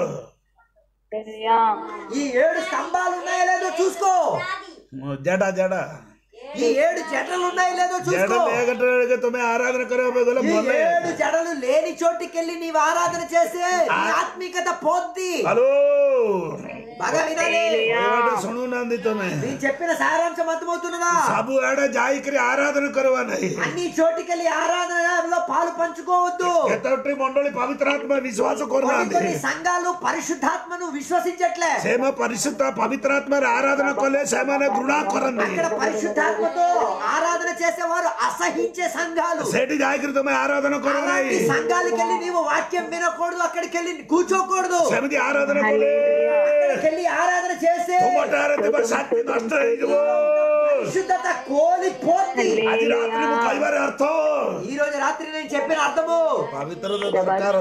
ఈ ఏడు స్తంభాలు ఉన్నాయా లేదో చూసుకో ଜଡା ଜଡା ఈ ఏడు జటలు ఉన్నాయో లేదో ଜଡା చూసుకో లేకటే ତୁମେ ఆరాధన କରିବାକୁ ଗଲେ ఈ ଭଲ ఏడు జడలు లేని చోటికెళ్ళి నీవు ఆరాధన చేస్తే నీ ఆత్మీకత పోద్ది హలో బాగా వినాలి ଏଇବାଟେ ଶୁଣୁନାହାନ୍ତି ତମେ నేను చెప్పిన సారాంశం అర్థమవుతున్నదా ସବୁଆଡେ ଯାଇକରି ଆରାଧନା କରିବା ନାହିଁ అన్ని చోటికెళ్ళి ఆరాధనలో పాలు పంచుకోవద్దు କେତୋଟି ମଣ୍ଡଳୀ ପବିତ୍ର ଆତ୍ମା ବିଶ୍ୱାସ కొన్ని କରୁନାହାନ୍ତି కొన్ని సంఘాలు పరిశుద్ధాత్మను విశ్వసించట్లే సేమ పరిశుద్ధ పవిత్ర ఆత్మରେ ఆరాధన କଲେ ସେମାନେ ଘୃଣା କରନ୍ତି అక్కడ పరిశుద్ధాత్మతో ఆరాధన చేసేవారు అసహించే సంఘాలు ସେଠି ଯାଇକରି ତମେ ఆరాధన କର అలాంటి ନାହିଁ సంఘాలకి వెళ్ళి నీవు వాక్యం వినకూడదు అక్కడికి వెళ్ళి కూర్చోకూడదు ସେମିତି ଆରାଧన କଲେ అక్కడికి వెళ్ళి ఆరాధన చేస్తే ତୁମଠାରେ ଥିବା ଶାନ୍ତି ନଷ୍ଟ ହେଇଯିବ పరిశుద్ధత కోల్పోద్ది ଆଜି ରାତ୍ରି ମୁଁ କହିବାର ଅର୍ଥ ఈ రోజు రాత్రి నేను చెప్పిన అర్థము ପବିତ୍ରତା ଦରକାର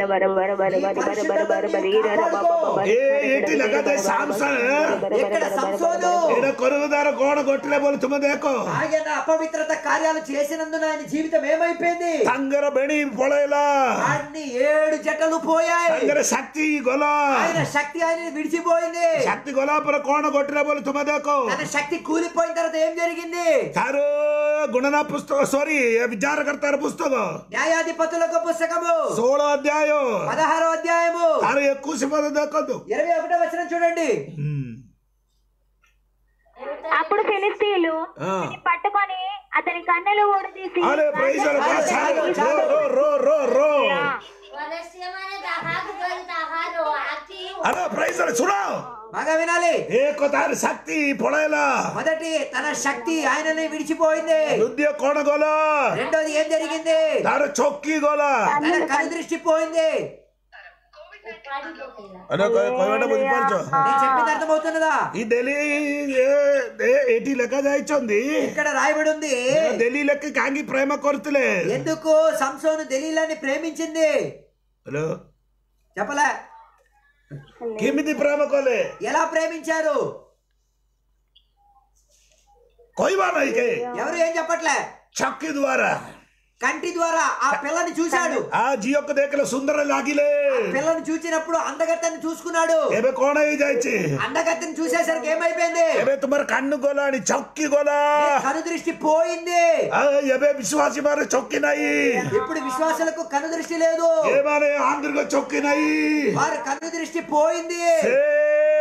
ଏ ଏଠି ଲେଖାଯାଏ ସାମସନ ఇక్కడ సంసోను ଏଇଟା କରୁదాର କଣ ଘଟିଲେ ବୋଲି ତୁମେ ଦେଖ ఆయన అపవిత్రత కార్యాలు చేసినందున ఆయన జీవితం ఏమైపోయింది ତାଙ୍କର ବେଣୀ ପଳେଇଲା అన్ని ఏడు జటలు పోయాయి ତାଙ୍କର ଶକ୍ତି ଗଲା ఆయన శక్తి ఆయన విడిచిపోయింది ଶକ୍ତି ଗଲା ପରେ କଣ ଘଟିଲା ବୋଲି ତୁମେ ଦେଖ తన శక్తి కూలిపోయిన తర్వాత ఏం జరిగింది ତାର ଗୁଣନା ପୁସ୍ତକ ସରି ବିଚାରକର୍ତ୍ତାର ପୁସ୍ତକ న్యాయాధిపతుల యొక్క పుస్తకము ଷୋହଳ ଅଧ୍ୟାୟ పదహారో అధ్యాయము ତାର ଏକୋଇଶ ପଦ ଦେଖନ୍ତୁ ఇరవై ఒకటో వచనం చూడండి అప్పుడు ఫిలిస్తీన్లు ఆ. అతన్ని పట్టుకొని అతని కన్నులు ఊడదీసి అరే ప్రైజ్ రో రో రో రో రో ପଲେସ୍ତୀନମାନେ ତାହାକୁ ଧରି ତାହାର ଆଖି అరే ప్రైజ్ ଶୁଣ బాగా వినాలి ଏକ ତାର ଶକ୍ତି ପଳେଇଲା మొదటి తన శక్తి ఆయనని విడిచిపోయింది ଦ୍ୱିତୀୟ କଣ ଗଲା రెండోది ఏం జరిగింది ତାର ଚକି ଗଲା తన కను దృష్టి పోయింది ଉପାଡ଼ି ପକେଇଲା ଆରେ କହ- କହିବାଟା ବୁଝିପାରୁଛ నేను చెప్పింది అర్థమవుతున్నదా ఈ ఢిల్లీ ଏ- ଏ- ଏଠି ଲେଖା ଯାଇଛନ୍ତି ఇక్కడ రాయబడి ఉంది ఢిల్లୀ ଲେଖି କାହିଁକି ପ୍ରେମ କରୁଥିଲେ ఎందుకు సంసోను దలీలాన్ని ప్రేమించింది ହ୍ୟାଲୋ చెప్పలే କେମିତି ପ୍ରେମ କଲେ ఎలా ప్రేమించారు କହିବା ନାହିଁ କେ ఎవరు ఏం చెప్పట్లే ଚକି ଦ୍ୱାରା కంటి ద్వారా ఆ పిల్లని చూశాడు ఆ ଝିଅକୁ ଦେଖିଲେ ସୁନ୍ଦର ଲାଗିଲେ పిల్లని చూసినప్పుడు అందగత్తని చూసుకున్నాడు ଏବେ କଣ ହେଇଯାଇଛି అందగత్తని చూసేసరికి ఏమైపోయింది ଏବେ ତୁମର କାନୁ ଗଲାଣି ଚକି ଗଲା నీ కను దృష్టి పోయింది ଆଉ ଏବେ ବିଶ୍ୱାସୀ ମାନେ ଚକି ନାହିଁ ఇప్పుడు విశ్వాసులకు కను దృష్టి లేదు ଏମାନେ ଆନ୍ତରିକ ଚକି ନାହିଁ వారి కన్ను దృష్టి పోయింది ସେ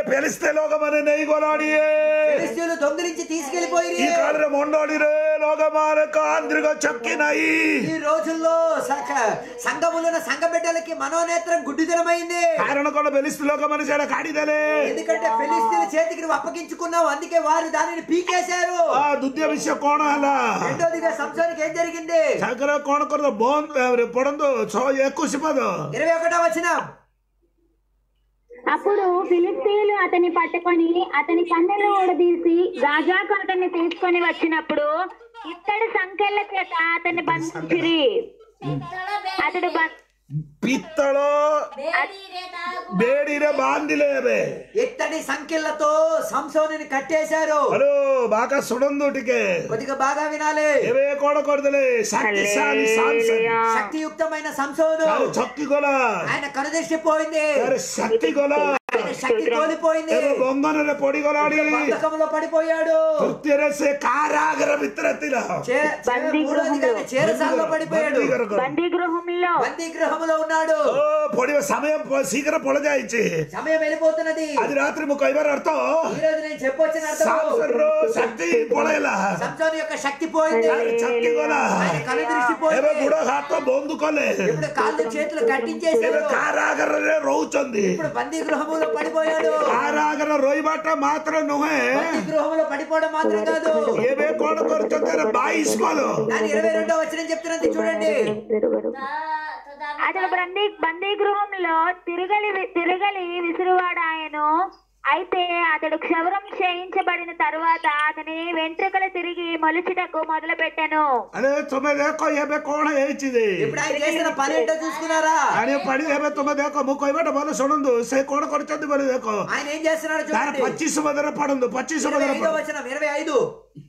ଫେଲିସ୍ତେ ଲୋକମାନେ ନେଇଗଲାଣି ఫిలిస్తీన్లు దొంగిలించి తీసుకెళ్లిపోయి ఈ కాలంలో మొండోడిరే లోకమానక ఆంధ్రిక చక్కి నాయి ఈ రోజుల్లో స- సంఘములున్న సంఘ బిడ్డలకి మనోనేత్రం గుడ్డిదనమైంది కారణ కూడా ఫెలిస్తు లోకమని చేడ కాడిదలే ఎందుకంటే ఫిలిస్తీన్ల చేతికి నువ్వు అప్పగించుకున్నావు అందుకే వారు దానిని పీకేశారు ఆ దుద్య విషయ కోణ అలా రెండోదిగా సంసానికి ఏం జరిగింది చక్ర కోణ కొరద బోన్ పొడందు సో ఎక్కువ సిపదు ఇరవై ఒకటో వచ్చిన అప్పుడు ఫిలిస్తీన్లు అతన్ని పట్టుకొని అతని కన్నులు ఊడదీసి గాజాకు అతన్ని తీసుకొని వచ్చినప్పుడు ఇత్తడి సంఖ్యల చేత అతన్ని బంధించిరి పిత్తళ అతడు బ- పిత్తళ ಬೇಡಿರೆ ತಾಗು ಬೇಡಿರೆ ಬಾಂದಿಲೇವೆ ఇత్తడి సంఖ్యలతో సంసోనిని కట్టేశారు హలో బాగా సుడందు టికే కొద్దిగా బాగా వినాలి ఏవే కోడ కొడదలే శక్తిశాలి సాంసన్ శక్తియుక్తమైన సంసోను చాలు చక్కి గొల ఆయన కనుదృష్టి పోయింది చాలు శక్తి గొల ఆయన శక్తి కోల్పోయింది ఏవో బొంగనరే పొడి గొలాడి బంధకంలో పడిపోయాడు తృప్తిరసే కారాగర మిత్రతిల చే- చే- మూడోదిగా ఆయన చేరసాలలో పడిపోయాడు బందీ గృహంలో బందీ గృహంలో ఉన్నాడు ఓ పొడి సమయం పొ- శీఘ్ర పొలజాయిచి సమయం వెళ్ళిపోతున్నది అది రాత్రి ముక్క ఇవరు అర్థం ఈ రోజు నేను చెప్పొచ్చిన అర్థం సాంసన్లో శక్తి పొడయల సంసోను యొక్క శక్తి పోయింది చక్కి గొల ఆయన కనుదృష్టి ఏవో పోయింది గుడ హాత బొందుకోలే ఇప్పుడు కాళ్ళు చేతులు ఏవో కట్టించేశారు కారాగరే రౌచంది ఇప్పుడు బందీ గృహంలో పడిపోయాడు కారాగర రొయ్యబాట మాత్రం నువ్వే బందీ గృహంలో పడిపోవడం మాత్రం కాదు ఏవే కోడ కొరుచుందర బాయిస్కోలు దాని ఇరవై రెండో వచ్చిన చెప్తున్నది చూడండి అతడు బందీ బందీ గృహంలో తిరగలి తిరగలి విసురువాడాయను అయితే అతడు క్షవరం చేయించబడిన తర్వాత అతని వెంట్రుకలు తిరిగి మొలుచుటకు మొదలు పెట్టాను అరే తుమ్మె దేకో ఏబే కోణ ఏచిది ఇప్పుడు ఆయన చేసిన పని ఏంటో చూసుకున్నారా అని పడి ఏబే తుమ్మె దేకో ముక్కో ఇవ్వట బల సుడందు సే కోడ కొరుచుంది బలి దేకో ఆయన ఏం చేస్తున్నాడు దాని చూడండి పచ్చిసు మదర పడందు పచ్చిసు ఇరవై మదర ఐదో వచనం ఇరవై ఐదు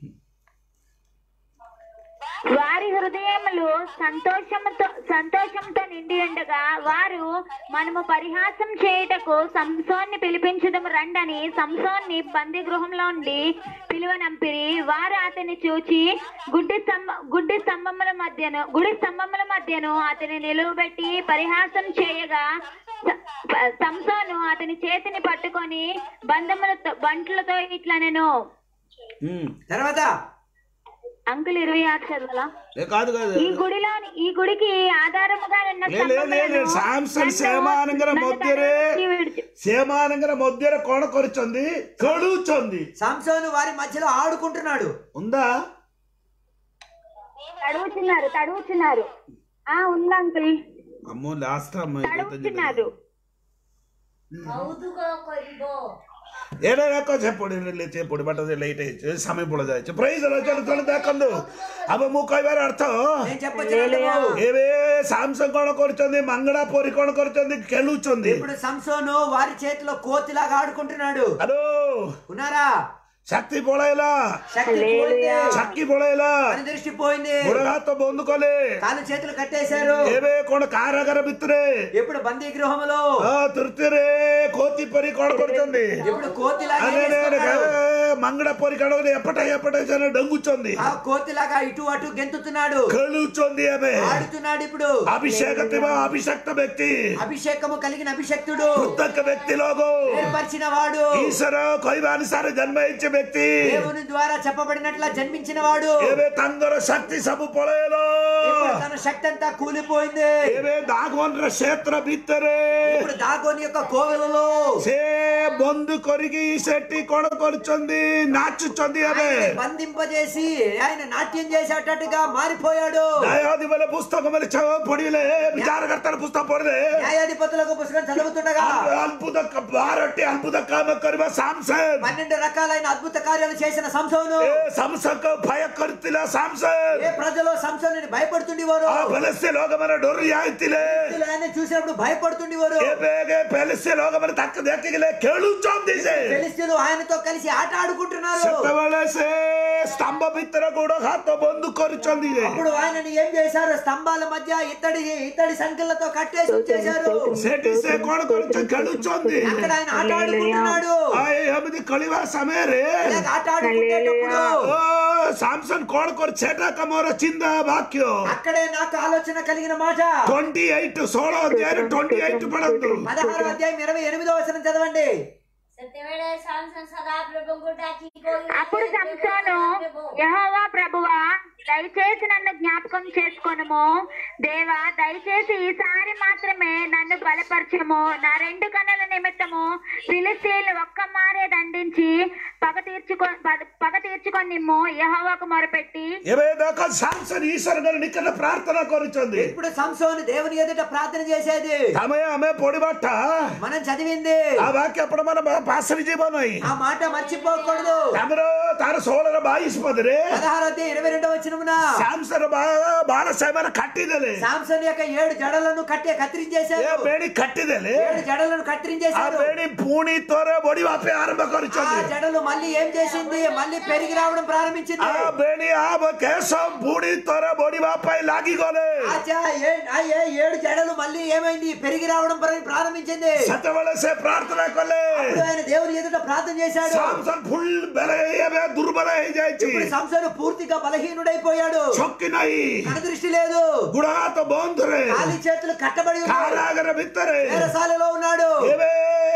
వారి హృదయములు సంతోషముతో సంతోషంతో నిండి ఉండగా వారు మనము పరిహాసం చేయుటకు సంసోన్ని పిలిపించదము రండని సంసోన్ని బందీ గృహంలో ఉండి పిలువనంపిరి వారు అతన్ని చూచి గుడ్డి స్తంభ గుడ్డి స్తంభముల మధ్యను గుడి స్తంభముల మధ్యను అతని నిలువబెట్టి పరిహాసం చేయగా స- సంసోను అతని చేతిని పట్టుకొని బంధములతో బంట్లతో ఇట్లా నేను తర్వాత అంకుల్ ఇరవై ఆరు చదవాలా ఏ కాదు కాదు ఈ గుడిలో ఈ గుడికి ఆధారముగా ఉన్న లే, లే, లే, లే, స్తంభములను సాంసన్ నన్ను- సేమానంగర నన్ను మొద్దరే తరుముచి విడిచి- సేమానంగర మొద్దర కోణ కొరుచుంది కడుచుంది సంసోను వారి మధ్యలో ఆడుకుంటున్నాడు ఉందా తడువుచున్నారు తడువుచున్నారు ఆ ఉంది అంకుల్ అమ్మో లాస్ట్ అమ్మ తడువుచున్నారు ಹೌದುಗೋ ಕೊರಿಬೋ ఏడా ಯಾಕೋ ಚೆಪ್ಪುಡಿ ಚೆಪ್ಪುಡಿ ಬಟ್ ಅದು ಲೈಟ್ ಐತೆ ಸಮಯ ಬುಳದಾಯ್ತು ಪ್ರೈಸ್ ಚಲು ಚಲು దాకందు అవ ముక్క ఇవారు అర్థం నేను చెప్పొచ్చిన అర్థము. ఏవే సాంసంగ్ కొన కొరుచుంది మంగళ పొరి కొన కొరుచుంది కెలుచుంది ఇప్పుడు సంసోను వారి చేతిలో కోతిలాగా ఆడుకుంటున్నాడు అదో ఉన్నారా శక్తి పొడయలా శక్తి పోయింది చక్కి పొడయలా పని దృష్టి పోయింది బుడగాతో బొందుకోలే కాలు చేతులు కట్టేశారు ఏవే కొన కారాగర బిత్తురే ఇప్పుడు బందీ గృహంలో ఆ తృప్తిరే కోతి పరి కొన కొడుతుంది ఇప్పుడు కోతిలాగా ఏం అదే చేస్తున్నాడు? మంగళ పొరి కడగదు ఎప్పట ఎప్పట జన డంగుచుంది ఆ కోతిలాగా ఇటు అటు గెంతుతున్నాడు కలుచుంది ఆమె ఆడుతున్నాడు ఇప్పుడు అభిషేకతిమ అభిషక్త వ్యక్తి అభిషేకము కలిగిన అభిషక్తుడు పుస్తక వ్యక్తి లోగు ఏర్పరిచిన వాడు ఈశ్వర కొయ్యానుసార జన్మ ఇచ్చే వ్యక్తి దేవుని ద్వారా చెప్పబడినట్ల జన్మించిన వాడు ఏవే తంగర శక్తి సబు పొలయలో ఇప్పుడు తన శక్తి అంతా కూలిపోయింది ఏవే దాగోన్ర క్షేత్ర బిత్తరే ఇప్పుడు దాగోని యొక్క కోవెలలో సే బొందు కొరిగి శెట్టి కొడ కొరుచుంది నాచుచుంది అదే ఆయన్ని బంధింపజేసి ఆయన నాట్యం చేసేటట్టుగా మారిపోయాడు న్యాయాధిపల పుస్తకం చవ పొడిలే విచారకర్తల పుస్తకం పొడిలే న్యాయాధిపతులకు పుస్తకం చదువుతుండగా అద్భుత బారట్టి అద్భుత కామ కరిమ సాంసన్ పన్నెండు రకాలైన అద్భుత కార్యాలు చేసిన సంసోను ఏ సంసక భయ కరుతిల సాంసన్ ఏ ప్రజలు సంసోని భయపడుతుండేవారు ఆ ఫలస్య లోకమన డొర్రి ఆಯ್ತಿಲೆ ఆయన చూసినప్పుడు భయపడుతుండేవారు ఏ ಬೇಗ ಫಲಸ್ಯ ಲೋಕಮನ ತಕ್ಕ ದಕ್ಕಿಗೆ ಕೇಳುಚೊಂದಿಸೆ ఫిలిస్తీన్లు ఆయనతో కలిసి ఆట ఆడుకుంటున్నారు ସେତେବେଳେ ସେ ସ୍ତମ୍ଭ ଭିତରେ ଗୋଡ ହାତ ବନ୍ଦ କରିଛନ୍ତି అప్పుడు ఆయనని ఏం చేశారు స్తంభాల మధ్య ఇత్తడి ఇత్తడి సంఖ్యలతో కట్టేసి ఉంచేశారు ସେଠି ସେ କଣ କରୁଛନ୍ତି ଖେଳୁଛନ୍ତି అక్కడ ఆయన ఆట ఆడుకుంటున్నాడు ଆ ଏ ଏମିତି ଖେଳିବା ସମୟରେ ఇలాగ ఆట ఆడుకునేటప్పుడు ଓ ସାମସନ୍ କଣ କରି ସେଟା ମୋର ଚିନ୍ତା ବାକ୍ୟ అక్కడే నాకు ఆలోచన కలిగిన మాట ట్వంటీ ఎయిట్ ଷୋହଳ ଅଧ୍ୟାୟରେ ଟ୍ୱେଣ୍ଟି ଏଇଟ୍ ପଢନ୍ତୁ పదహారో అధ్యాయం ఇరవై ఎనిమిదో వచనం చదవండి ସେତେବେଳେ ସାମସନ ସଦାପ୍ରଭୁଙ୍କୁ ଡାକି କହିଲେ, అప్పుడు సంసోను యహోవా ప్రభువా దయచేసి నన్ను జ్ఞాపకం చేసుకొనుము దేవా దయచేసి ఈసారి మాత్రమే నన్ను బలపరచము నా రెండు కన్నుల నిమిత్తము ఫిలిస్తీన్లు ఒక్క మారే దండించి పగ తీర్చుకో పగ- పగ తీర్చుకొని నిమ్ము యహోవాకు మొరపెట్టి ଏବେ ଦେଖ ସାମସନ ଈଶ୍ୱରଙ୍କର ନିକଟ ପ୍ରାର୍ଥନା କରୁଛନ୍ତି ఇప్పుడు సంసోను దేవుని ఎదుట ప్రార్థన చేసేది ଆମେ ଆମେ ପଢିବାଟା మనం చదివింది ఆ వాక్య ଆପଣ ମାନେ ପାସରି ଯିବ ନାହିଁ ఆ మాట మర్చిపోకూడదు ଆମର ତାର ଷୋହଳର ବାଇଶ ପଦରେ పదహారో అధ్యాయం ఇరవై రెండవ వచ్చినమున ସାମସନ ବାଳ ସେମାନେ କାଟିଦେଲେ సాంసన్ యొక్క ఏడు జడలను కట్టి ଏ కత్తిరించేశారు ବେଣୀ କାଟିଦେଲେ ఏడు జడలను ఆ కత్తిరించేశారు ବେଣୀ ପୁଣି ଥରେ ବଢିବା ପାଇଁ ଆରମ୍ଭ ఆ କରିଛନ୍ତି జడలు మళ్ళీ ఏం చేసింది మళ్ళీ పెరిగి రావడం ప్రారంభించింది ఆ ବେଣୀ ఆ కేଶ ପୁଣି ଥରେ ବଢିବା ପାଇଁ ଲାଗିଗଲେ ఆ చ- ఏ- ఆ ఏ- ఏడు జడలు మళ్ళీ ఏమైంది పెరిగి రావడం ప్ర- ప్రారంభించింది ସେତେବେଳେ ସେ ପ୍ରାର୍ଥନା କଲେ అప్పుడు ఆయన దేవుని ఎదుట ప్రార్థన చేశాడు ସାମସନ ଫୁଲ ବେଲେ ଏବେ ଦୁର୍ବଳ ହେଇଯାଇଛି ఇప్పుడు సంసను పూర్తిగా బలహీనుడైపోయాడు ଛକି ନାହିଁ కనదృష్టి లేదు ଗୁଡ ହାତ ବନ୍ଧରେ కాలి చేతులు కట్టబడి ఉన్నాడు କାରାଗାର ଭିତରେ వేరసాలలో ఉన్నాడు ଏବେ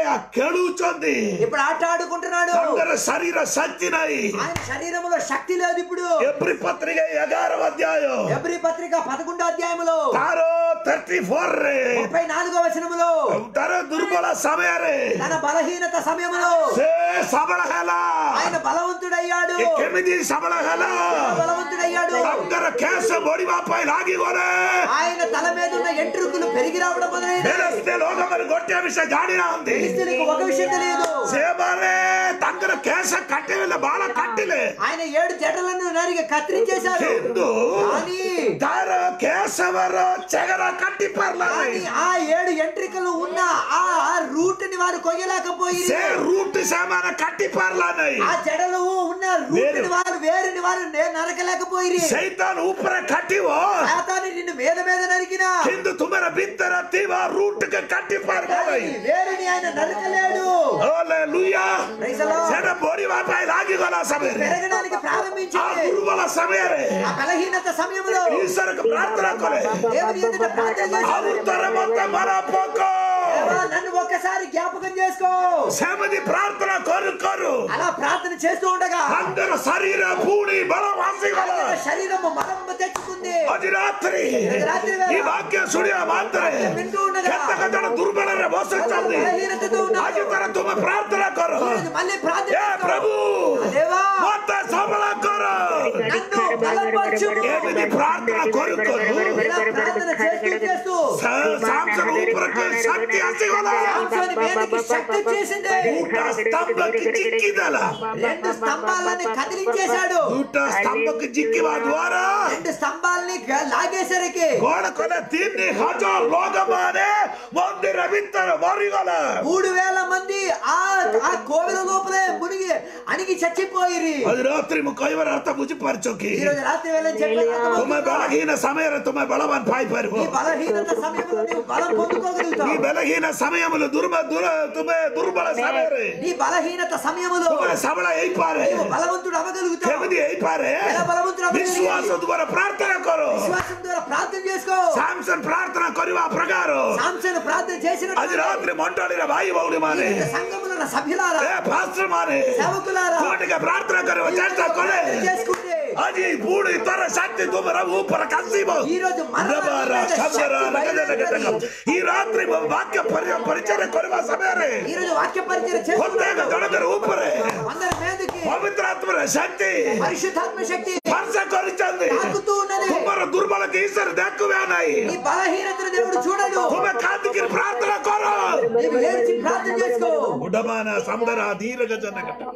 ଖେଳୁଛନ୍ତି ఇప్పుడు ఆట ఆడుకుంటున్నాడు ତାଙ୍କର ଶରୀର ଶକ୍ତି ନାହିଁ ఆయన శరీరంలో శక్తి లేదు ఇప్పుడు ଏପ୍ରି ପତ୍ରିକା ଏଗାର ଅଧ୍ୟାୟ ఎబ్రి పత్రిక పదకొండో అధ్యాయములో ତାର ଥାର୍ଟି ଫୋର ରେ ముప్పై నాలుగో వచనములో ତାର ଦୁର୍ବଳ ସମୟରେ తన బలహీనత సమయంలో ସେ ସବଳ ହେଲା ఆయన బలవంతుడయ్యాడు ଏ କେମିତି ସବଳ ହେଲା బలవంతుడయ్యాడు ତାଙ୍କର କେଶ ବଢିବା ପାଇଁ ଲାଗିଗଲେ ఆయన తల మీద ఉన్న ఎంట్రుకులు పెరిగి రావడం మొదలైంది ଫେରସ୍ତେ ଲୋକମାନେ ଗୋଟିଏ ବିଷୟ ଜାଣିନାହାନ୍ତି క్రీస్తునికి ఒక విషయం తెలియదు ସେମାନେ ତାଙ୍କର କେଶ କାଟିଲେ ବାଳ କାଟିଲେ ఆయన ఏడు జడలను నరిగి కత్తిరించేశారు କିନ୍ତୁ కానీ ତାର కేశవର చెగర కట్టి ପାରିଲା కానీ ନାହିଁ ఆ ఏడు ఎంట్రికలు ఉన్న ఆ రూట్ ని వారు కొయ్యలేకపోయి ସେ ରୁଟ୍ ସେମାନେ କାଟି ପାରିଲା ନାହିଁ ఆ జడలు ఉన్న రూట్ ని వారు వేరుని వారు నే- నరకలేకపోయి ସୈତାନ ଉପରେ କାଟିବ శాతాన్ని నిన్ను మీద మీద నరికిన କିନ୍ତୁ ତୁମର ଭିତରେ ଥିବା ରୁଟ୍ କେ କାଟି ପାରିବ ନାହିଁ వేరుని ఆయన నరకలేడు Hallelujah. Praise the Lord. ସେଟା ବଢିବା ପାଇଁ ଲାଗିଗଲା ସମୟରେ పెరగడానికి ఆ ప్రారంభించింది ଦୁର୍ବଳ ସମୟରେ ఆ బలహీనత సమయంలో ଈଶ୍ୱରକୁ ପ୍ରାର୍ଥନା କଲେ దేవుని ఎదుట ప్రార్థన ଆଉ చేశాడు ଥରେ ମତେ ମନ ପକ దేవా, నన్ను ఒక్కసారి జ్ఞాపకం చేసుకో ସେମିତି ପ୍ରାର୍ଥନା କରୁ କରୁ అలా ప్రార్థన చేస్తూ ఉండగా ତାଙ୍କର ଶରୀର ପୁଣି ବଳ ଭାସିଗଲା ఆయన శరీరము మరమ్మ తెచ్చుకుంది ଆଜି ରାତ୍ରି ରାତ୍ରି ବେଳା ఈ వాక్య ଶୁଣିବା ମାତ୍ରେ వింటూ ఉండగా କେତେକ ଜଣ ଦୁର୍ବଳରେ ବସିଛନ୍ତି బలహీనతతో ଆଜି ఉన్నారు ଥରେ ତୁମେ ପ୍ରାର୍ଥନା କର ఈరోజు మళ్ళీ ప్రార్థన ଏ చేసుకో. ପ୍ରଭୁ దేవా ମତେ ସବଳ କର నన్ను బలపరచుము. ଏମିତି ପ୍ରାର୍ଥନା କରୁ କରୁ ఇలా ప్రార్థన చేస్తూ చేస్తూ ସାମସନ ଉପରକୁ ଶକ୍ତି ଆସିଗଲା సాంసోని మీదకి శక్తి చేసింది ଦୁଇଟା ସ୍ତମ୍ଭକି ଜିକି ଦେଲା రెండు స్తంభాలని కదిలించేశాడు ଦୁଇଟା ସ୍ତମ୍ଭକି ଜିକିବା ଦ୍ୱାରା రెండు స్తంభాలని గ- లాగేసరికి କଣ କଲେ ତିନି ହଜାର ଲୋକମାନେ ମନ୍ଦିର ଭିତରେ ମରିଗଲା మూడు వేల మంది ఆ ఆ కోవిల లోపలే మునిగి అణిగి చచ్చిపోయిరి ଆଜି ରାତ୍ରି ମୁଁ କହିବାର ଅର୍ଥ ବୁଝିପାରୁଛ କି ఈ రోజు రాత్రి వేళ చెప్పే ତୁମେ ବେଳହୀନ ସମୟରେ ତୁମେ ବଳବାନ ପାଇପାରିବ ఈ బలహీనత సమయంలో నీవు బలం ఈ పొందుకోగలుగుతావు ବେଳହୀନ ସମୟములు దుర్మ దుర ତୁମେ ଦୁର୍ବଳ ସମୟରେ నీ బలహీనత సమయంలో ତୁମେ ସବଳ ହେଇପାରେ నీవు బలవంతుడు అవ్వగలుగుతావు କେମିତି ହେଇପାରେ ఎలా బలవంతుడు ବିଶ୍ୱାସ అవ్వగలిగి ଦ୍ୱାରା ପ୍ରାର୍ଥନା କର విశ్వాసం ద్వారా ప్రార్థన చేసుకో ସାମସନ ପ୍ରାର୍ଥନା କରିବା ପ୍ରକାର సాంసన్ ప్రార్థన చేసిన ଆଜି ରାତ୍ରି ମଣ୍ଡଳୀର ଭାଇ ଭଉଣୀ ମାନେ సంఘములో ఉన్న సభ్యులారా ଏ ପାଷ୍ଟର ମାନେ సేవకులారా ତୁମେ ଟିକେ ପ୍ରାର୍ଥନା କରିବ ଚେଷ୍ଟା କଲେ ప్రార్థన చేసుకుంటే ଆଜି ପୁଣି ତର ଶାନ୍ତି ତୁମର ଉପରେ କାଶିବ ఈ రోజు ରବାର, ଶବର, ରଗଜନଗଜନ। ఈ రాత్రి వాక్య పరి- పరిచୟ କରିବା ସମୟରେ ఈ రోజు వాక్య పరిచయం ପ୍ରତ୍ୟେକ చేస్తున్నాడు ଜଣଙ୍କର ଉପରେ అందరి మీదకి ପବିତ୍ର ଆତ୍ମାର ଶକ୍ତି పరిశుద్ధాత్మ శక్తి ସ୍ପର୍ଶ କରିଛନ୍ତି తాకుతూ ఉన్నది ତୁମର ଦୁର୍ବଳକୁ ଈଶ୍ୱର ଦେଖିବେ ନାହିଁ నీ బలహీనతను దేవుడు చూడడు ତୁମେ କାନ୍ଦିକିରି ପ୍ରାର୍ଥନା କର నీవు ఏడ్చి ప్రార్థన చేసుకో ఉడమాన సందర దీర్ఘజన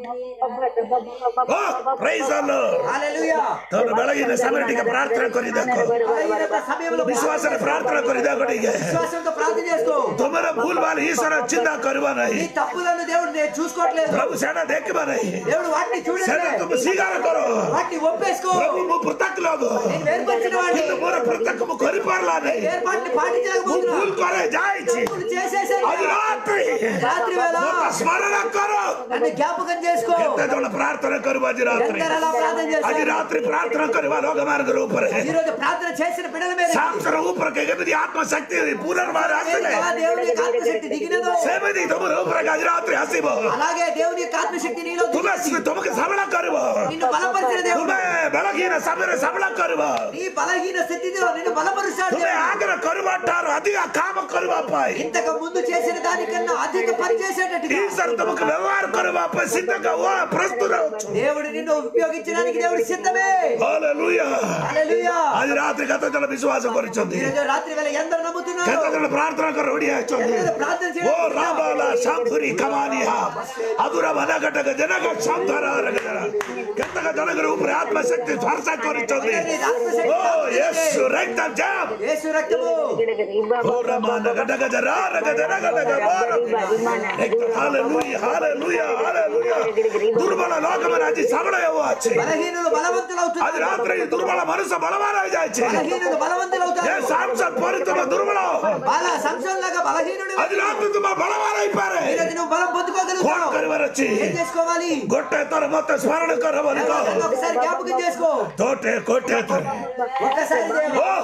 ఓ ప్రైజ్ అల్లో హల్లెలూయా ତୋର ବେଳଗିన ସମୟରେ ଟିକେ ପ୍ରାର୍ଥନା କରି ଦେଖ బలహీనత సమయంలో ବିଶ୍ୱାସରେ ପ୍ରାର୍ଥନା କରି ଦେଖ ଟିକେ విశ్వాసంతో ప్రార్థన చేసుకో ତୁମର ଭୁଲ ଭାଲ ଈଶ୍ୱର ଚିନ୍ତା କରିବ ନାହିଁ నీ తప్పులను దేవుడు నేను చూసుకోవట్లేదు ପ୍ରଭୁ ସେଟା ଦେଖିବ ନାହିଁ దేవుడు వాటిని ସେଟା చూడండి ତୁମେ ସ୍ୱୀକାର କର వాటిని ఒప్పేసుకో ପ୍ରଭୁ ମୁଁ ପୃଥକ ଲୋକ నేను వేరుపరిచిన వాడిని କିନ୍ତୁ ମୋର ପୃଥକ ମୁଁ କରିପାରିଲା ନାହିଁ ఏర్పాటుని ମୁଁ పాటించలేకపోతున్నా ଭୁଲ କରେ ଯାଇଛି తప్పులు చేసేసాను ଆଜି ରାତ୍ରି రాత్రి వేళ ମୋତେ ସ୍ମରଣ କର నన్ను జ్ఞాపకం చేసుకో କେତେ ଜଣ ପ୍ରାର୍ଥନା କରିବ ଆଜି ରାତ୍ରି ఎందరు అలా ప్రార్థన ଆଜି చేస్తారు ରାତ୍ରି ପ୍ରାର୍ଥନା କରିବା ଲୋକମାନଙ୍କ ଉପରେ ఈ రోజు ప్రార్థన చేసిన బిడ్డల మీద ସାମସର ଉପରେ କେମିତି ଆତ୍ମଶକ୍ତି ପୁନର୍ବାର ଆସିଲେ ఎలా దేవుని యొక్క ఆత్మశక్తి దిగినదో ସେମିତି ତମର ଉପରେ ଆଜି ରାତ୍ରି ଆସିବ అలాగే దేవుని యొక్క ఆత్మశక్తి నీలో ତୁମେ దిగినది. ତୁମକୁ ସବଳ କରିବ నిన్ను బలపరిచిన దేవుడు ତୁମେ ବେଳକୀନ ସମୟରେ ସବଳ କରିବ నీ బలహీన స్థితిలో నిన్ను బలపరుస్తాడు ତୁମେ దేవుడు. ଆଗରେ କରିବା ଠାରୁ ଅଧିକ କାମ କରିବା ପାଇଁ ఇంతకు ముందు చేసిన దానికన్నా అధిక పని చేసేటట్టుగా ఈశ్వరు ତୁମକୁ ବ୍ୟବହାର କରିବା ପାଇଁ ସିଦ୍ଧ ଓ ପ୍ରସ୍ତୁତ ଅଛୁ దేవుడు నిన్ను ఉపయోగించడానికి దేవుడు సిద్ధమే Hallelujah. హల్లెలూయా ଆଜି ରାତ୍ରି କେତେ ଜଣ ବିଶ୍ୱାସ କରିଛନ୍ତି ఈ రోజు రాత్రి వేళ ఎందరు నమ్ముతున్నారు କେତେ ଜଣ ପ୍ରାର୍ଥନା କରି ଓଡିଆ ଅଛନ୍ତି ఎందరు ప్రార్థన ఓ చేయడానికి రాబాల శాంతురి కమానియా అదుర వనగటక జనక శాంతర రగదర କେତେକ ଜଣଙ୍କର ଉପରେ ଆତ୍ମଶକ୍ତି ସ୍ପର୍ଶ କରିଛନ୍ତି ଓ యేసు రక్తం జామ్ యేసు రక్తము ఓ రమాన గటక జర రగదర గటక బార హల్లెలూయా హల్లెలూయా హల్లెలూయా దుర్బల లోకమైన ଆଜି ସବଳ ହେଉଅଛି బలహీనులు బలవంతులు ଆଜି అవుతున్నారు ରାତିରେ ఈ ଦୁର୍ବଳ ମନୁଷ୍ୟ ବଳବାନ ହେଇଯାଇଛି బలహీనులు బలవంతులు ଏ అవుతారు ସାଂସଦ ପରି ତୁମ ଦୁର୍ବଳ బల సంసం లాగా బలహీనుడు ଆଜି ରାତି ତୁମ ବଳବାନ ହେଇପାରେ ఈ రోజు నువ్వు బలం କଣ పొందుకోగలుగుతావు କରିବାର ଅଛି ఏం చేసుకోవాలి ଗୋଟେ ଥର ମତେ ସ୍ମରଣ କର ବୋଲି କହ ఒకసారి జ్ఞాపకం చేసుకో ତୋଟେ କୋଟେ ଥର ఒక్కసారి దేవుడు ଓ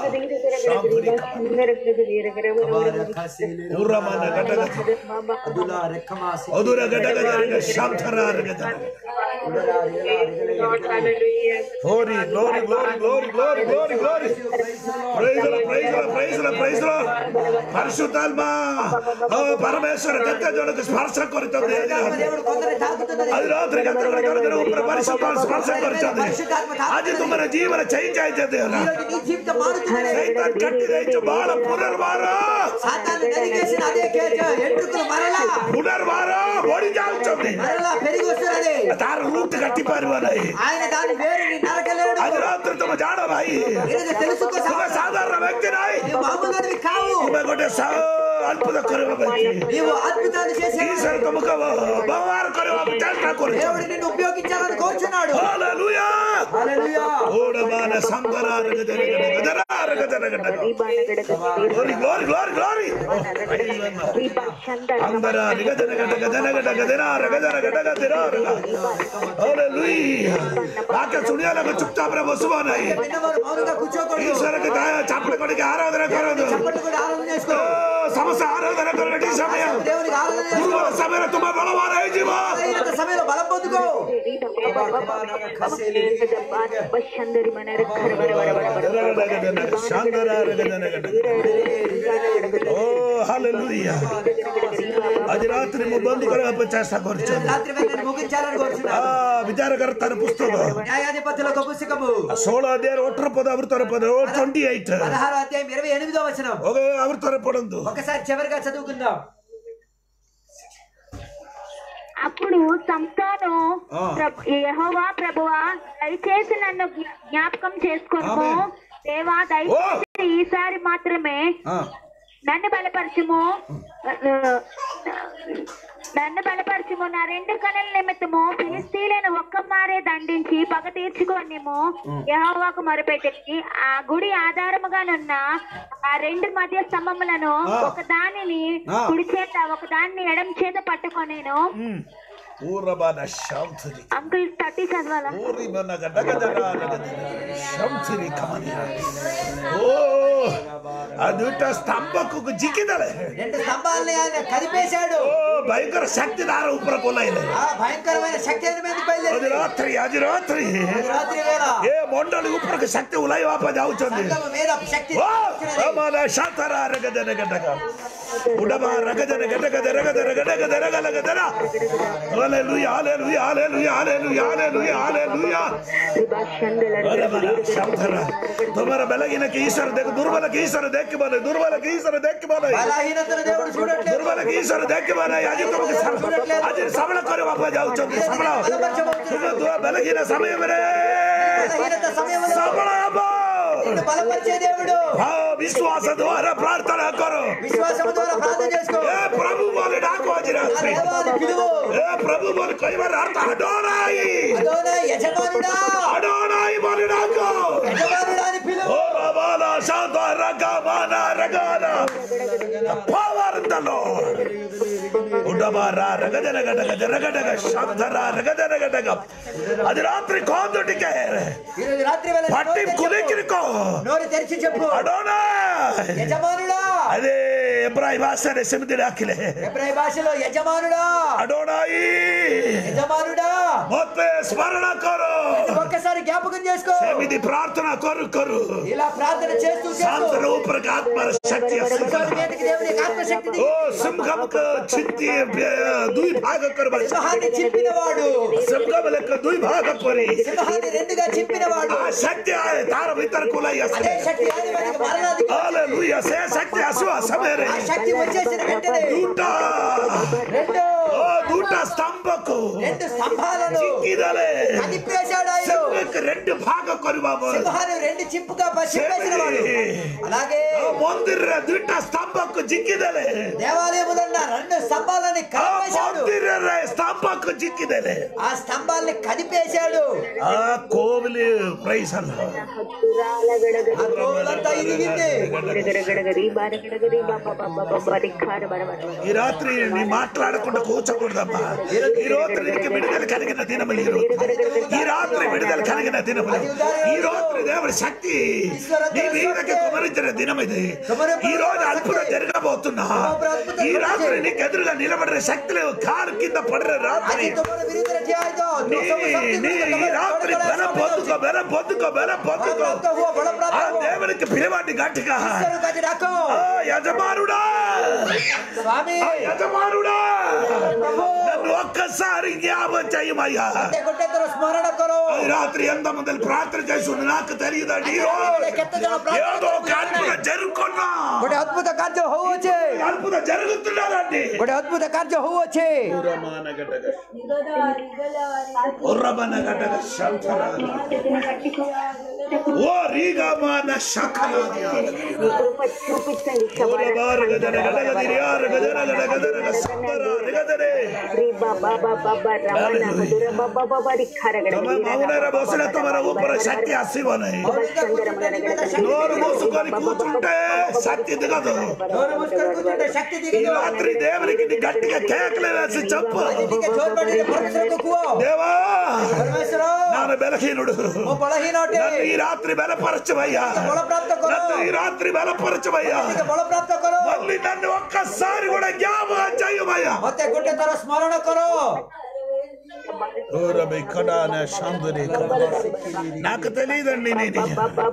ଉରମାନ ଗଟକ అదులా రెక్కమాసి ଅଧୁର ଗଟକ ଜରିକ ଶାନ୍ତର ଗଟକ Glory, glory, glory, glory, glory, glory, glory. Praise the Lord, praise the Lord, praise the Lord, praise the Lord. పరిశుద్ధాత్మ ఓ పరమేశ్వర କେତେ ଜଣକୁ ସ୍ପର୍ଶ କରିଛନ୍ତି ଆଜି ରାତି? దేవుడు కొందరు తాకుతున్నది ଆଜି ରାତିରେ କେତେ ଜଣ ଜଣଙ୍କର ଉପରେ ପରିଶୁଦ୍ଧ ସ୍ପର୍ଶ କରିଛନ୍ତି ଆଜି ତୁମର ଜୀବନ ଚେଞ୍ଜ ହେଇଛନ୍ତି ఈ రోజు నీ జీవితం మారుతున్నది సైతాన్ కట్టి ଦେଇଛୁ బాల పునర్వార సాతాను నరికేసిన అదే కేజ ఎంట్రుకలు మరలా పునర్వార ବଢି ଯାଉଛନ୍ତି మరలా పెరిగి వస్తున్నది ତାର ରୁଟ କାଟି ପାରିବ ନାହିଁ ఆయన దాని వేరుని నరకలేడు ଆଜି ରାତିରେ ତୁମେ ଜାଣ ଭାଇ ఈరోజు తెలుసుకో ତୁମେ సమాజం. ସାଧାରଣ ବ୍ୟକ୍ତି ନାହିଁ నీవు మామూలుగానివి కావు ତୁମେ ଗୋଟେ ସା- ଅଦ୍ଭୁତ କରିବା ବ୍ୟକ୍ତି నీవు అద్భుతాలు చేసే ଈଶ୍ୱର ତୁମକୁ ବ୍ୟବହାର କରିବାକୁ ଚେଷ୍ଟା କରୁଛି దేవుడు నిన్ను ఉపయోగించాలని కోరుచున్నాడు Hallelujah. హల్లెలూయా ఓడమాన సంబరార గదర గదర గదర గదర Glory, glory, glory, glory. ಅಂಬರ ನಿಗದನ ಗಡ ಗದನ ಗಡ ಗದನಾರ ಗದರ ಗಡ ಗದಿರಾರ. Hallelujah. ವಾಕ್ಯ ಸುಣಿಯಲಾಗ ಚುಪ್ಚಾಪ್ರೆ ಬಸುವ ನಾಯಿ విన్నవారు మౌనంగా కూర్చోకూడదు ಈಶ್ವರಕ್ಕೆ ದಯ ಚಾಪಳೆ ಕೊಡಿಗೆ ಆರಾಧನೆ ಕೊಡೋದು చప్పట్లు కూడా ఆరాధన చేసుకో ಓ, ಸಮಸ್ತ ಆರಾಧನೆ ಕೊಡಬೇಡಿ ಈ ಸಮಯ దేవునికి ఆరాధన చేసుకో ಗುರುಗಳ ಸಮಯ ತುಂಬಾ ಬಲವಾದ ಈ ಜೀವ అయినంత సమయంలో బలం పొందుకో ಶಾಂತರಾರ ಗದನ ಗಡ ಓ hallelujah. ଆଜି ରାତିରେ ମୁଁ ବନ୍ଦ କରିବା ପାଇଁ ଚେଷ୍ଟା କରୁଛି రాత్రి వేళ నేను ముగించాలని ಆ కోరుచున్నాను ವಿಚಾರಕರ್ತರ ಪುಸ್ತಕ న్యాయాధిపతుల ఒక పుస్తకము ಸೋಳ ಅಧ್ಯಾಯ ಒಟ್ಟರ ಪದ ಅವೃತ್ತರ ಪದ ಟ್ವೆಂಟಿ ಏಟ್ పదహారో అధ్యాయం ఇరవై ఎనిమిదో వచనం అవృత్ತರ పడందు ఒకసారి చివరిగా చదువుకుందాం అప్పుడు సంస్థాను ఆ. యహోవా ప్రభువా దయచేసి నన్ను జ్ఞా- జ్ఞాపకం చేసుకోను ఆమేన్. దేవా దయచేసి ఈసారి మాత్రమే నన్ను బలపరచుము నన్ను బలపరచుము నా రెండు కనుల నిమిత్తము ఫిలిస్తీన్లను ఒక్క మారే దండించి పగ తీర్చుకోనిము యెహోవాకు మొరపెట్టి ఆ గుడి ఆధారముగానున్న ఆ రెండు మధ్య స్తంభములను ఆ. ఒక దానిని ఆ. కుడి చేత ఒక దాన్ని ఎడం చేత పట్టుకొనేను ಊರಬಾನ ಶಾಂತರಿ అంకుల్ థర్టీ చదవాలా ಊರಿ ಬನ್ನ ಗಡ್ಡ ಗದರ ಶಾಂತರಿ ಕಮನಿಯ ಓ ಅದುಟ ಸ್ತಂಭಕ್ಕೂ ಜಿಕ್ಕಿದಳೆ రెండు స్తంభాలని ఆయన కదిపేశాడు ಓ ಭಯಂಕರ ಶಕ್ತಿ ದಾರ ಉಪ್ಪರ ಕೊಲ್ಲ ಇದೆ ఆ భయంకరమైన శక్తి ఆయన మీదకి ಅದು బయలుదేరింది ರಾತ್ರಿ ಅದು ರಾತ್ರಿ అది రాత్రి వేళ ఏ మొండలి ఉప్పరకు శక్తి ఉలయ వాప జావుతుంది సంఘము మీద శక్తి ఓ వచ్చినది. అమల శాంతర రగదన గడ్డగ ఉడమ రగదన గడ్డగద రగద రగడగద రగల గదర హల్లెలూయా హల్లెలూయా హల్లెలూయా హల్లెలూయా హల్లెలూయా హల్లెలూయా ಅರಮನ ಶಾಂತರ ತುಮರ ಬೆಳಗಿನಕ್ಕೆ ಈಶ್ವರ ದೇಕ ದುರ್ಬಲಕ್ಕೆ ಈಶ್ವರ ದೇಕ್ಕೆ ಬಲ ದುರ್ಬಲಕ್ಕೆ ಈಶ್ವರ ದೇಕ್ಕೆ ಬಲ బలహీనతను దేవుడు చూడట్లేదు ದುರ್ಬಲಕ್ಕೆ ಈಶ್ವರ ದೇಕ್ಕೆ ಬಲ ಅಜಿ ತುಮಕ್ಕೆ ಅಜಿ ಸಬಳ ಕರೆ ವಾಪ ಜಾವುಚಂದಿ ಸಬಳ ತುಮ ದುವ ಬೆಳಗಿನ ಸಮಯವರೇ బలహీనత సమయంలో ಸಬಳ ಬಾ నిన్ను బలపరిచే దేవుడు ಆ ವಿಶ್ವಾಸ ದ್ವಾರ ಪ್ರಾರ್ಥನಾ ಕರು విశ్వాసం ద్వారా ప్రార్థన చేసుకో ಏ ಪ್ರಭು ಬೋಲಿ ಡಾಕು ಅಜಿ ఆ ರಾತ್ರಿ దేవాన్ని పిలువు ಏ ಪ್ರಭು ಬೋಲಿ ಕೈವರ ಅರ್ಥ ಅಡೋನಾಯಿ అదోనా యజమానుడా ಅಡೋನಾಯಿ ಬೋಲಿ ಡಾಕು యజమానుడా అని పిలువు ఓ రబాల Shanta Ragamana Ragana. The power of the Lord. ఉడబారా రగదరగడగ జరగడగ శబ్దర రగదరగడగ అది రాత్రి కోందుటికే ఈ రోజు రాత్రి వేళ నీ పట్టి నోరు తెరిచి కులికిరికో చెప్పు. నోరు తెరిచి చెప్పు అడోనా యజమానుడా అదే ఎబ్రాయి భాషనే సెమిది రాకిలే ఎబ్రాయి భాషలో యజమానుడా అడోనాయి యజమానుడా మొత్తే స్మరణ కొరు ఒక్కసారి జ్ఞాపకం చేసుకో సెమిది ప్రార్థన కొరు కొరు ఇలా ప్రార్థన చేస్తూ శాంత చేస్తూ రూపరక ఆత్మ శక్తి సింహాన్ని మీదకి దేవుని ఆత్మశక్తిని ఓ సింహముక చింతి దుయి భాగ కొరు సింహాన్ని చింపినవాడు సింహములకు దుయి భాగ కొరి సింహాన్ని రెండుగా చింపినవాడు ఆ శక్తి ఆ తార వితర కులయ్య అదే శక్తి ఆయన మనకి మరణాధికారి హల్లెలూయా సే శక్తి అసు సమేరే ఆ శక్తి వచ్చేసిన వెంటనే దూట రెండు ఓ దూట స్తంభకు రెండు స్తంభాలను చిక్కిదలే కదిపేశాడు ఆయన సింహకు రెండు భాగ కొరి బాబు సింహాన్ని రెండు చింపుగా చింపేసిన వాడు అలాగే మందిర దుట్ట స్తంభకు జిక్కిదలే దేవాలయములో ఉన్న రెండు స్తంభాలని ఆ కదిపేశాడు మందిర స్తంభకు జిక్కిదలే ఆ స్తంభాల్ని కదిపేశాడు ఆ కోవిలి ప్రైస్ అన్న ఆ గోవులంతా ఇరిగింది ఈ రాత్రి నీ మాట్లాడకుండా కూర్చోకూడదమ్మా ఈ రాత్రి నీకు విడుదల కలిగిన దినములు ఈ రోజు ఈ రాత్రి విడుదల కలిగిన దినములు ఈ రాత్రి దేవుడి శక్తి నీ మీదకి కుమరించిన దినం ఇది ఈ రోజు అద్భుతం జరగబోతున్నా ఈ రాత్రి నీకు ఎదురుగా నిలబడిన శక్తి లేవు కారు కింద పడిన రాత్రి అది తుమ్మడు విరుదల చేయదు నీ నీ ఈ రాత్రి బలం పొందుకో బలం పొందుకో బలం పొందుకో ఆ దేవునికి పిలవాడి గట్టిగా ఆ యజమానుడా స్వామి ఆ యజమానుడా నన్ను ఒక్కసారి జ్ఞాపం చేయమయ్యా కొట్టేద్దరు స్మరణ కొరు ఈ రాత్రి ఎంత మంది ప్రార్థన చేసి ఉంది నాకు తెలియదండి ఈ రోజు ఏదో ఒక అద్భుతం జరుగుకున్నా ଗୋଟେ ଅଦ୍ଭୁତ କାର୍ଯ୍ୟ ହଉଅଛି అద్భుతం జరుగుతున్నదండి ଗୋଟେ ଅଦ୍ଭୁତ କାର୍ଯ୍ୟ ହଉଅଛି ఉర్రమనగడగ శంకర. ఓ రీగమాన శకలాది మౌనర బొసల తమర ఊపర శక్తి అసివనై నోరు మూసుకొని కూర్చుంటే శక్తి దిగదు నోరు మూసుకొని కూర్చుంటే శక్తి ఈ దిగదు రాత్రి దేవునికి నీ గట్టిగా కేకలు వేసి చెప్పు ಅದಕ್ಕೆ ಜೋರ್ ಮಾಡಿದ್ರೆ ಪರಮೇಶ್ವರಕ್ಕೂ ಕೂವು. దేవా ಪರಮೇಶ್ವರ నాన్న బలహీనుడు ಓ ಬಲಹೀನೋಟೆ నన్ను ఈ రాత్రి బలపరచవయ్యా బల ప్రాప్త కొరు నన్ను ఈ రాత్రి బలపరచవయ్యా ಅದಕ್ಕೆ ಬಲ ಪ್ರಾಪ್ತ ಕೊರು మళ్ళీ నన్ను ఒక్కసారి కూడా జ్ఞాపకం చేయమయ్యా ಮತ್ತೆ ಗುಡ್ಡೆ ತರ ಸ್ಮರಣ ಕೊರು నాకు తెలియదండి నేను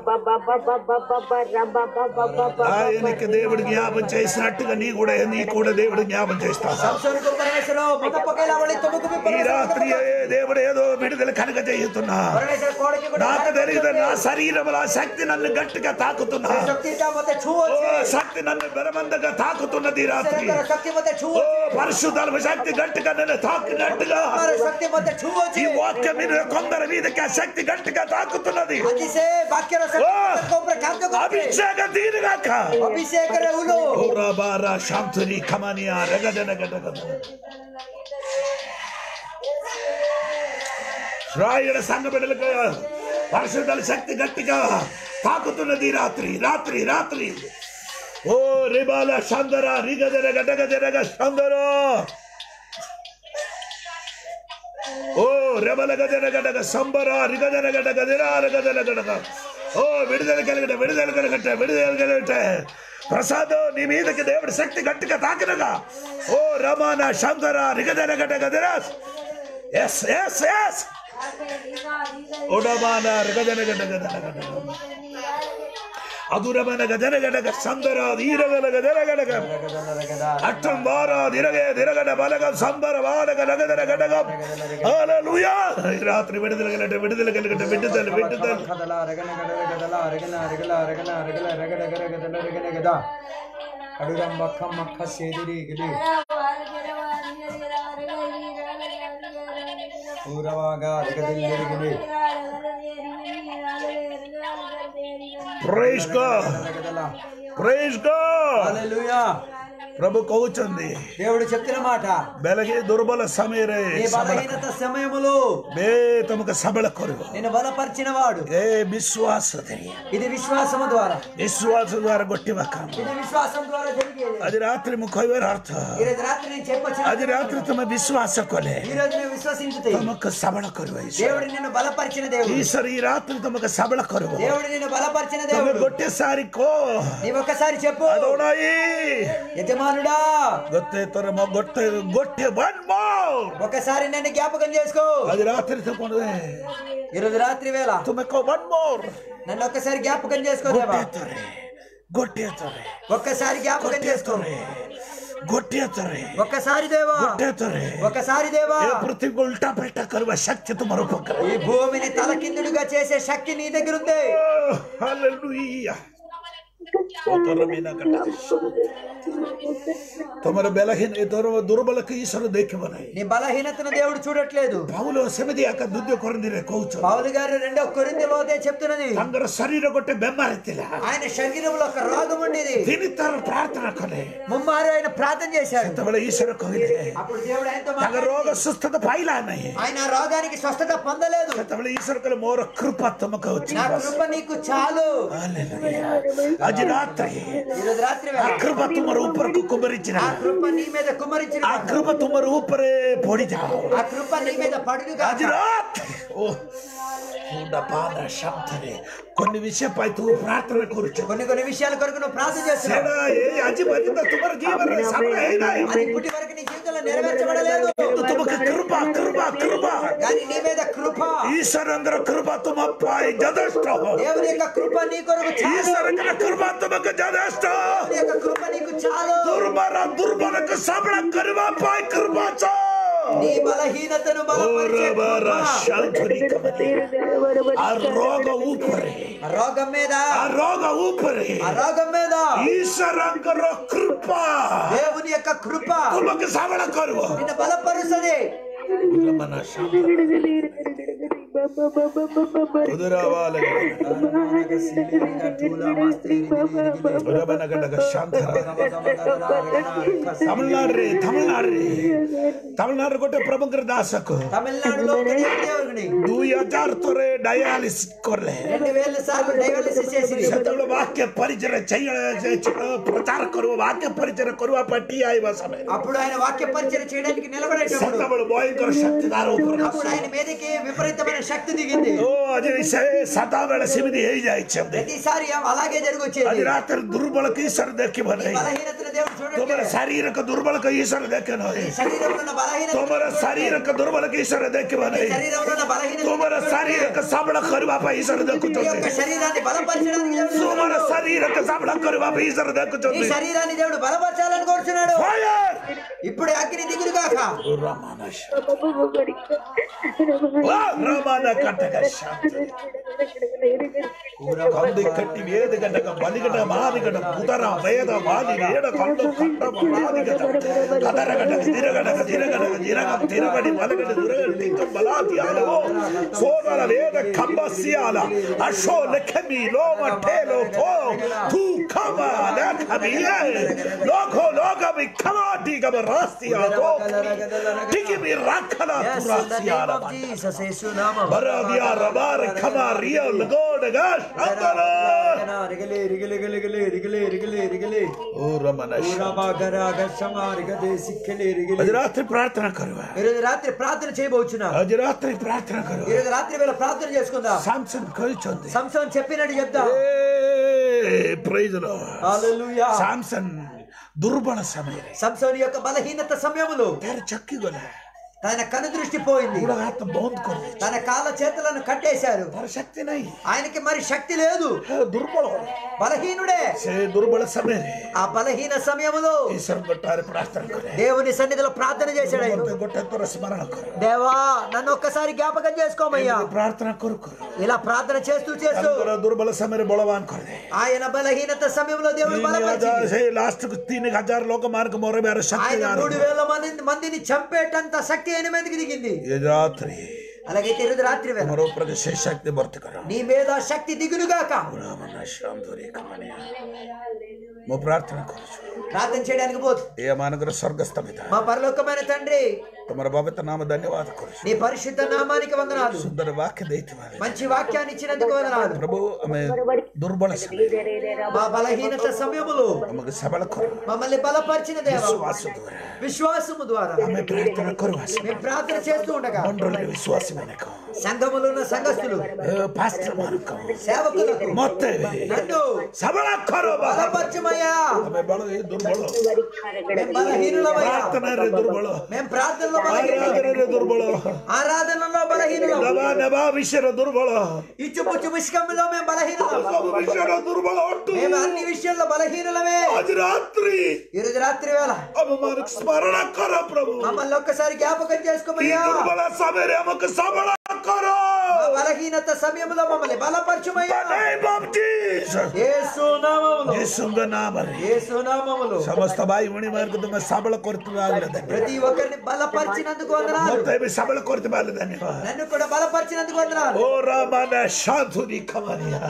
ఆయనకి దేవుడు జ్ఞాపం చేసినట్టుగా నీ కూడా నీ కూడా దేవుడు జ్ఞాపం చేస్తా ಸಂಸರ್ಗು ಪರಮೇಶ್ವರ ಮುಖ ಪಕ್ಕೈಲ ಅವಳಿ ತುಮಕು ఈ రాత్రి ఏ దేవుడు ఏదో విడుదల కనుక చేయుతున్నా ಪರಮೇಶ್ವರ ಕೋಡಿಗೆ ಕೂಡ నాకు తెలియదు నా శరీరంలో ఆ శక్తి నన్ను గట్టిగా తాకుతున్నా ಶಕ್ತಿ ಇಂದ ಮತ್ತೆ ಛೂ ఓ శక్తి నన్ను బలమందగా తాకుతున్నది ఈ రాత్రి ಶಕ್ತಿ ಮತ್ತೆ ಛೂ ఓ పరిశుద్ధాల శక్తి గట్టిగా నన్ను తాకినట్టుగా ಶಕ್ತಿ ಮತ್ತೆ ಛೂ ఈ వాక్యం మీద కొందరి మీదకి ఆ శక్తి గట్టిగా తాకుతున్నది ಅತಿಸೇ ವಾಕ್ಯರ ఓ ಶಕ್ತಿ ಕಾರ್ಯ అభిషేక దీనిగాక ಅಭಿಷೇಕರ ಹುಲು బార శాంతుని కమనియా రగదన గదగద రాయుడ సంఘ బిడ్డలకు పరిశుద్ధాల శక్తి గట్టిగా తాకుతున్నది ఈ రాత్రి రాత్రి రాత్రి ఓ రిబాల సందర రిగదర గడగదరగ సందర ఓ రెబల గదర గడగ సంబర రిగదర గడగ దిరాల గదర గడగ ఓ విడుదల కలిగట విడుదల కలగట విడుదల కలగట ప్రసాద్ నీ మీదకి దేవుడి శక్తి గట్టిగా తాకినగా ఓ రమాన శంకర రిగదర గడగ దిరాస్ ఎస్ ఎస్ ఎస్ ఉడమాన రిగదర గడగ గడగ అదురమన గదర గడగ సందర ఈరగల గదర గడగ అట్టం వార దిరగే దిరగడ బలగ సంబర వాడగ నగదర గడగ హల్లెలూయా ఈ రాత్రి విడుదల కలగట విడుదల కలగట విడుదల విడుదల ರಗದಲ ರಗನ ಗಡಲ ಗದಲ ರಗನ ರಗಲ ರಗನ ರಗಲ ರಗಡ ಗರ ಗದಲ ರಗನ ಗದ ಕಡುಗ ಮಕ್ಕ ಮಕ್ಕ ಸೇದಿರಿ ಗಿಲಿ ಪೂರವಾಗ ರಗದಲ್ಲಿ ಗಿಲಿ ప్రైజ్ గాడ్ ರಗದಲ ప్రైజ్ గాడ్ హల్లెలూయా ప్రభు కହୁచుంది దేవుడు చెప్తున్న మాట ಬೆಳಗ್ಗೆ ದುರ್ಬಲ ಸಮಯರೇ నీ బలహీనత సమయములో ಬೇ ತಮಗ ಸಬಳ ಕೊರುವ నేను బలపరిచిన వాడు ಏ ವಿಶ್ವಾಸದೆ ఇది విశ్వాసము ద్వారా ವಿಶ್ವಾಸ ದ್ವಾರ ಗೊಟ್ಟಿವಕ್ಕ ఇది విశ్వాసం ద్వారా జరిగేది అది రాత్రి ముఖవేర అర్థ ఈ రోజు రాత్రి నేను చెప్పొచ్చిన అది రాత్రి తమ విశ్వాಸ ಕೊಲೆ ఈ రోజు నేను విశ్వసించుతే ತಮಕ ಸಬಳ ಕೊರುವ దేవుడు నిన్ను బలపరిచిన దేవుడు ಈಶ್ವರ ಈ ರಾತ್ರಿ ತಮಗ ಸಬಳ ಕೊರುವ దేవుడు నిన్ను బలపరిచిన ತಮ దేవుడు ಗೊಟ್ಟೆ ಸಾರಿ ಕೋ నీ ఒక్కసారి చెప్పు ಅದೋಣಾಯಿ యజమానుడా ಗೊತ್ತೇ ತರ ಗೊಟ್ಟೆ ಗೊಟ್ಟೆ ಒನ್ ಮೋರ್ ఒకసారి నన్ను జ్ఞాపకం చేసుకో అది రాత్రి తಗೊಂಡೆ ఈ రోజు రాత్రి వేళ ತುಮಕ ಒನ್ ಮೋರ್ నన్ను ఒక్కసారి జ్ఞాపకం చేసుకో దేవా ಗೊಟ್ಟೆ ತಾರೆ ಗೊಟ್ಟೆ ತಾರೆ ఒక్కసారి జ్ఞాపకం చేసుకో ಗೊಟ್ಟೆ ತಾರೆ ఒక్కసారి దేవా ಗೊಟ್ಟೆ ತಾರೆ ఒక్కసారి దేవా ఏ పృథ్వీ ఉల్టా పెల్టా కరువ శక్తి తుమరు పక్కన ఈ భూమిని తలకిందుడుగా చేసే శక్తి నీ దగ్గర ఉంది హల్లెలూయా స్తోత్రం మీనా కట్టది. తమర బలహీన దుర్బ- దుర్బలಕ್ಕೆ ಈಶ್ವರ ದೇಖಿ ಬನಾಯಿ నీ బలహీనతను దేవుడు చూడట్లేదు ಪೌಲು ಸಮಿತಿ ಯಾಕ ದುದ್ದೆ ಕೊರಂದಿರೆ ಕೌಚು పౌలు గారు రెండో కొరింథీలో అదే చెప్తున్నది ತಂಗರ ಶರೀರ ಕೊಟ್ಟೆ ಬೆಮ್ಮರೆತ್ತಿಲ್ಲ ఆయన శరీరంలో ఒక రోగం ఉండేది ದಿನಿತರ ಪ್ರಾರ್ಥನಾ ಕೊಲೆ ముమ్మారు ఆయన ప్రార్థన చేశాడు ತವಳ ಈಶ್ವರ ಕೋಗಿಲೆ అప్పుడు దేవుడు ఆయనతో ತಂಗ మాట్లాడి, ರೋಗ ಸುಸ್ಥದ ಪಾಯಿಲ ನೈ ఆయన ఆ రోగానికి స్వస్థత పొందలేదు ತವಳ ಈಶ್ವರ ಕೊಲೆ ಮೋರ ಕೃಪಾ ತಮಕ వచ్చి నా కృప నీకు చాలు ಅಜಿ ರಾತ್ರಿ ఈ రోజు రాత్రి ಆ వేళ ಕೃಪಾ ತುಮರ ऊपर ಕುಮರಿಚಿನ ఆ కృప నీ మీద కుమరించిన ಆ ಕೃಪಾ ತುಮರ ऊपर ಪೊಡಿ ಜಾओ ఆ కృప నీ మీద పడునుగా आज रात ओ ఉండ పాద శబ్దనే కొన్ని విషయపై తూ ప్రార్థన కూర్చో కొన్ని కొన్ని విషయాల కొరకు నువ్వు ప్రార్థన చేస్తున్నావు సేడా ఏ అజి బజింద తుమర జీవన సమయ అయినాయి అది ఇప్పటి వరకు నీ జీవితంలో నెరవేర్చబడలేదు ತುಮಕ ಕೃಪ ಕೃಪ ಕೃಪ కానీ నీ మీద కృప ಈಶ್ವರಂದ್ರ ಕೃಪಾ ತುಮ ಪಾಯಿ ಜದಷ್ಟ దేవుని యొక్క కృప నీ కొరకు చాలు ಈಶ್ವರಂದ್ರ ಕೃಪಾ ತುಮಕ ಜದಷ್ಟ దేవుని యొక్క కృప నీకు చాలు ದುರ್ಬಲ ದುರ್ಬಲಕ ಸಬಳ ಕೃಪಾ ಪಾಯಿ ಕೃಪಾ ಚೋ నీ బలహీనతను బలపరిచే ಓರಬರ కృప. ಶಾಂತನಿ ಕಮನಿ ಆ ರೋಗ ಊಪರೆ ఆ రోగం మీద ఆ రోగ ఊపిరి ఆ రోగం మీద ఈశ్వరంకర కృప దేవుని యొక్క కృప ತುಮಕ ಸಬಳ ಕರುವ నిన్ను బలపరుస్తుంది మన శాంత ಉದುರವಾಲೆ ಉರಬನಗಡಗ ಶಾಂತ ತಮಿಳ್ನಾಡ್ರಿ ತಮಿಳ್ನಾಡ್ರಿ ತಮಿಳ್ನಾಡು ಕೊಟ್ಟೆ ಪ್ರಮುಖರ ದಾಸಕು తమిళనాడులో ఒక దేవుని దేవుడిని ଦୁଇ ହଜାର ଥରେ ଡାୟାଲିସିସ୍ କଲେ రెండు వేల సార్లు డయాలిసిస్ చేసి ସେତେବେଳେ ବାକ୍ୟ ପରିଚୟ ପ୍ରଚାର କରିବ ବାକ୍ୟ ପରିଚୟ କରିବା ପାଇଁ ଠିଆ ହେବା ସମୟ అప్పుడు ఆయన వాక్య పరిచయం చేయడానికి నిలబడేటప్పుడు ସେତେବେଳେ ଭୟଙ୍କର ଶକ୍ତି ତାର ଉପରେ అప్పుడు ఆయన మీదకి విపరీతమైన శక్తి దిగింది ଓ ଆଜି ସେ ସଦାବେଳେ ସେମିତି ହେଇଯାଇଛନ୍ତି ప్రతిసారి అలాగే ଆଜି జరుగుచ్చేది ରାତିରେ ଦୁର୍ବଳକ ଈଶ୍ୱର ଦେଖିବ ନାହିଁ బలహీనతను దేవుడు ତୁମର చూడట్లేదు ଶାରୀରିକ ଦୁର୍ବଳକ ଈଶ୍ୱର ଦେଖେ ନାହିଁ శరీరంలో ఉన్న బలహీనత ତୁମର ଶାରୀରିକ ଦୁର୍ବଳକ ଈଶ୍ୱର ଦେଖିବ ନାହିଁ శరీరంలో ఉన్న బలహీనత ତୁମର ଶାରୀରିକ ସବଳ କରିବା ପାଇଁ ଈଶ୍ୱର ఈ యొక్క ଦେଖୁଛନ୍ତି శరీరాన్ని బలపరచడానికి దేవుడు ତୁମର ଶାରୀରିକ ସବଳ କରିବା ପାଇଁ ଈଶ୍ୱର ఈ ଦେଖୁଛନ୍ତି శరీరాన్ని దేవుడు బలపరచాలని కోరుచున్నాడు Fire! ఇప్పుడే అగ్ని దిగుడు కాక Ramanash. Ramana Kataka Shanti. కంది కట్టి వేది గడ్డక బలిగడ మాది గడ కుదర వేద వాది వేడ కండు కండ మాది గడ కదర గడ్డక తిరగడక తిరగడక తిరగం తిరగడి బలగడి తిరగడి తింకం బలాతి ఆలో సోదర వేద కంబ సియాల అశో లఖమి లోమ టేలో తో తూ కమ లఖమి లోకో లోకమి కమాటి గమ రాస్తియా తో టికిమి రాఖల తురాసియాల జీసస్ యేసునామం బరాదియా రబార కమా రియో లగోడగా శంకర రిగలే రిగలే రిగలే రిగలే రిగలే రిగలే ఓ రమణ అది రాత్రి ప్రార్థన కరువ ఈరోజు రాత్రి ప్రార్థన చేయబోచున్నా అది రాత్రి ప్రార్థన కరువ ఈరోజు రాత్రి వేళ ప్రార్థన చేసుకుందాం సామ్సన్ కలుచుంది సంసం చెప్పినట్టు చెప్తాం ప్రైజ్ లో హల్లెలూయా సామ్సన్ దుర్బల సమయం సంసోని యొక్క బలహీనత సమయములో తెర చక్కిగొల తన కను దృష్టి పోయింది కూడా ఆత్మ బంద్ కొరది తన కాళ్ళ చేతులను కట్టేశారు తెర శక్తి నై ఆయనకి మరి శక్తి లేదు దుర్బల బలహీనుడే సే దుర్బల సమయం ఆ బలహీన సమయములో ఈశ్వరం కొట్టారు ప్రార్థన కరే దేవుని సన్నిధిలో ప్రార్థన చేశాడు ఆయన గొట్టె గొట్టె త్వర స్మరణ కరు దేవా నన్ను ఒక్కసారి జ్ఞాపకం చేసుకోమయ్యా ప్రార్థన కొరకు ఇలా ప్రార్థన చేస్తూ చేస్తూ అందరూ దుర్బల సమయం బలవాన్ కొరదే ఆయన బలహీనత సమయంలో దేవుడు तीन బలపరిచి हजार से लास्ट को तीन हजार लोग मार के मोरे मेरे शक्ति ఆయన आ మూడు रही వేల మంది మందిని చంపేటంత శక్తి ఆయన మీదకి దిగింది ये रात्रि అలాగైతే ఈరోజు రాత్రి వేళ हमारे ऊपर के शेष शक्ति वर्त करो నీ మీద శక్తి దిగునుగాక रामना श्याम धोरी कमनिया ମୋ ପ୍ରାର୍ଥନା କରୁଛୁ ప్రార్థన చేయడానికి పోతు ଏ ଆମମାନଙ୍କର ସ୍ୱର୍ଗସ୍ଥମିତ మా పరలోకమైన తండ్రి ତମର ପବିତ୍ର ନାମ ଧନ୍ୟବାଦ କରୁଛୁ నీ పరిశుద్ధ నామానికి వందనాలు ସୁନ୍ଦର ବାକ୍ୟ ଦେଇଥିବାରୁ మంచి వాక్యాన్ని ఇచ్చినందుకు వందనాలు ପ୍ରଭୁ ଆମେ ଦୁର୍ବଳ ସମୟରେ మా బలహీనత సమయములో ଆମକୁ ସବଳ କର మమ్మల్ని బలపరిచిన దేవ ବିଶ୍ୱାସ ଦ୍ୱାରା విశ్వాసము ద్వారా ଆମେ ପ୍ରାର୍ଥନା କରିବା మేము ప్రార్థన చేస్తూ ఉండగా ମଣ୍ଡଳରେ ବିଶ୍ୱାସୀ ମାନଙ୍କ సంఘములో ఉన్న సంఘస్థులు ପାସ୍ତ୍ର ମାନଙ୍କ సేవకులకు ମତେ నన్ను ସବଳ କର ବାବା। బలపరచమయ్యా ଆମେ ବଳ ଏ ଦୁର୍ବଳ మేము బలహీనులమయ్యా ପ୍ରାର୍ଥନାରେ ଦୁର୍ବଳ మేము ప్రార్థనలో బలహీనులం ଆରାଧନାରେ ଦୁର୍ବଳ ఆరాధనలో బలహీనులం ଦେବା ନେବା ବିଷୟରେ ଦୁର୍ବଳ ఇచ్చుపుచ్చు విషయంలో మేము బలహీనులం ସବୁ ବିଷୟରେ ଦୁର୍ବଳ ଅଟୁ మేము అన్ని విషయాల్లో బలహీనులమే ଆଜି ରାତ୍ରି ఈ రోజు రాత్రి వేళ ଆମମାନଙ୍କୁ ସ୍ମରଣ କର ପ୍ରଭୁ మమ్మల్ని ఒక్కసారి జ్ఞాపకం ఈ చేసుకోమయ్యా ଦୁର୍ବଳ ସମୟରେ ଆମକୁ ସବଳ କର మా బలహీనత సమయంలో మమ్మల్ని బలపరచుమయ్యా The name of Jesus. యేసు నామములో ଯୀଶୁଙ୍କ ନାମରେ యేసు నామములో ସମସ୍ତ ଭାଇ ଭଉଣୀ ମାନଙ୍କୁ ତୁମେ ସବଳ କରୁଥିବା ହେଲେ ଧନ୍ୟବାଦ ప్రతి ఒక్కరిని బలపరిచినందుకు వందనాలు ମୋତେ ଏବେ ସବଳ କରୁଥିବା ହେଲେ ଧନ୍ୟବାଦ నన్ను కూడా బలపరిచినందుకు వందనాలు ଓ ରାମାନ ସାଧୁରି ଖମାରିଆ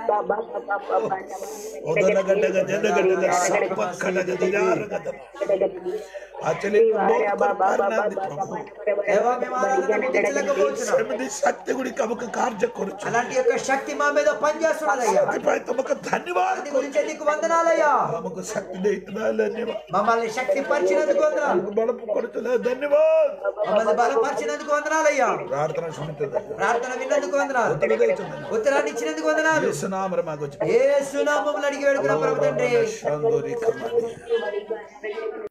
ଓଦନ ଗଣ୍ଡଗ ଜନ ଗଣ୍ଡଗ ସପ ଖଣ୍ଡଗ ଦିରାର ଗଦମ ଆଚଲି ବହୁତ କରିପାରୁନାହାନ୍ତି ପ୍ରଭୁ దేవా మేము ఆరాధన ముగించలేకపోతున్నాం ସେମିତି ଶକ୍ତି ଗୁଡ଼ିକ ଆମକୁ କାର୍ଯ୍ୟ କରୁଛୁ అలాంటి యొక్క శక్తి మా మీద పనిచేస్తున్నదయ్యా ସେଥିପାଇଁ ତୁମକୁ ଧନ୍ୟବାଦ దాని గురించి నీకు వందనాలయ్యా ଆମକୁ ଶକ୍ତି ଦେଇଥିବା ହେଲେ ଧନ୍ୟବାଦ మమ్మల్ని శక్తి పరిచినందుకు వందనాలు ଆମକୁ ବଳ କରୁଥିଲେ ଧନ୍ୟବାଦ మమ్మల్ని బలపరిచినందుకు వందనాలయ్యా ప్రార్థన ଶୁଣିଥିଲେ ప్రార్థన విన్నందుకు వందనాలు ఉత్తరం ଦେଇଛନ୍ତି ఉత్తరాన్ని ఇచ్చినందుకు వందనాలు యేసు నామରେ మాగొచ్చు ఏ సునామములు అడిగి వేడుకున్న ప్రభు తండ్రి శాందోరి ఖమారియ